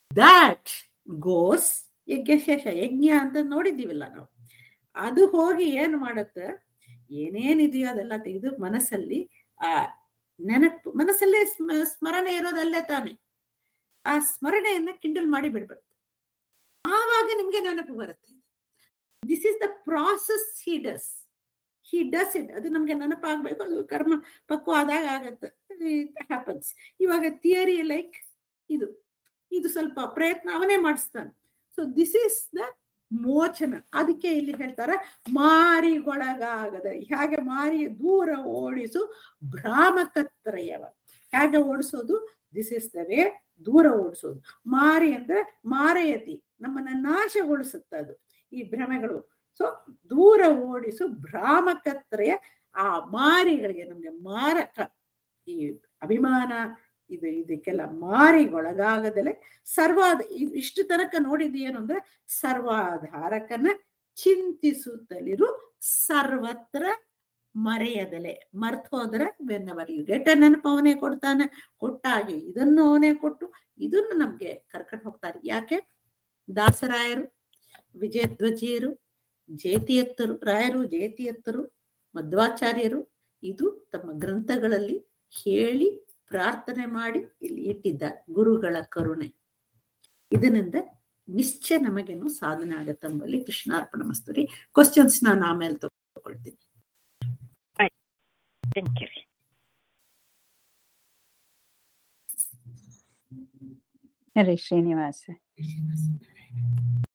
ದಾಟ್ ಗೋಸ್ ಯಜ್ಞಶೇಷ ಯಜ್ಞ ಅಂತ ನೋಡಿದ್ದೀವಲ್ಲ ನಾವು ಅದು ಹೋಗಿ ಏನು ಮಾಡುತ್ತೆ ಏನೇನಿದೆಯೋ ಅದೆಲ್ಲ ತೆಗೆದು ಮನಸ್ಸಲ್ಲಿ ಆ ನೆನಪು ಮನಸ್ಸಲ್ಲೇ ಸ್ಮ- ಸ್ಮರಣೆ ಇರೋದಲ್ಲೇ ತಾನೆ ಆ ಸ್ಮರಣೆಯನ್ನ ಕಿಂಡಲ್ ಮಾಡಿ ಬಿಡ್ಬೇಕು ಆವಾಗ ನಿಮ್ಗೆ ನೆನಪು ಬರುತ್ತೆ this is the process he does he does it ಅದು ನಮ್ಗೆ ನೆನಪಾಗ್ಬೇಕು ಅದು ಕರ್ಮ ಪಕ್ವ ಆದಾಗ ಆಗತ್ತೆ ಹ್ಯಾಪನ್ಸ್ ಇವಾಗ ಥಿಯರಿ ಲೈಕ್ ಇದು ಇದು ಸ್ವಲ್ಪ ಪ್ರಯತ್ನ ಅವನೇ ಮಾಡಿಸ್ತಾನೆ ಸೊ ದಿಸ್ ಇಸ್ ದ ಮೋಚನ ಅದಕ್ಕೆ ಇಲ್ಲಿ ಹೇಳ್ತಾರ ಮಾರಿಗೊಳಗಾಗದ ಹೇಗೆ ಮಾರಿ ದೂರ ಓಡಿಸು ಭ್ರಾಮಕತ್ರಯವ ಹೇಗೆ ಓಡಿಸೋದು ದಿಸ್ ಇಸ್ ದ ವೇ ದೂರ ಓಡಿಸೋದು ಮಾರಿ ಅಂದ್ರೆ ಮಾರಯತಿ ನಮ್ಮನ್ನ ನಾಶಗೊಳಿಸುತ್ತೆ ಅದು ಈ ಭ್ರಮೆಗಳು ಸೊ ದೂರ ಓಡಿಸು ಭ್ರಾಮಕತ್ರಯ ಆ ಮಾರಿಗಳಿಗೆ ನಮ್ಗೆ ಮಾರಕ ಈ ಅಭಿಮಾನ ಇದು ಇದಕ್ಕೆಲ್ಲ ಮಾರಿಗೊಳಗಾಗದಲೆ ಸರ್ವಾದ ಇ- ಇಷ್ಟು ತನಕ ನೋಡಿದ್ದೇನು ಅಂದ್ರೆ ಸರ್ವಾಧಾರಕನ ಚಿಂತಿಸುತ್ತಲಿರು ಸರ್ವತ್ರ ಮರೆಯದಲೆ ಮರ್ತ್ ಹೋದ್ರೆ ವೆನ್ನವರ್ ಯು ಗೆಟ್ ನೆನಪು ಅವನೇ ಕೊಡ್ತಾನೆ ಕೊಟ್ಟಾಗೆ ಇದನ್ನು ಅವನೇ ಕೊಟ್ಟು ಇದನ್ನು ನಮ್ಗೆ ಕರ್ಕೊಂಡು ಹೋಗ್ತಾರೆ ಯಾಕೆ ದಾಸರಾಯರು ವಿಜಯಧ್ವಜಿಯರು ಜೇತಿಯತ್ತರು ರಾಯರು ಜೇತಿಯತ್ತರು ಮಧ್ವಾಚಾರ್ಯರು ಇದು ತಮ್ಮ ಗ್ರಂಥಗಳಲ್ಲಿ ಹೇಳಿ ಪ್ರಾರ್ಥನೆ ಮಾಡಿ ಇಲ್ಲಿ ಇಟ್ಟಿದ್ದ ಗುರುಗಳ ಕರುಣೆ ಇದರಿಂದ ನಿಶ್ಚಯ ನಮಗೇನು ಸಾಧನೆ ಆಗತ್ತೆ ಅಂಬಲ್ಲಿ ಕೃಷ್ಣಾರ್ಪಣ ಮಸ್ತುರಿ ಕ್ವಶನ್ಸ್ ನಾನು ಆಮೇಲೆ ತಗೊಳ್ತೀನಿ ಥ್ಯಾಂಕ್ ಯು ರೀ ಹರೇ ಶ್ರೀನಿವಾಸ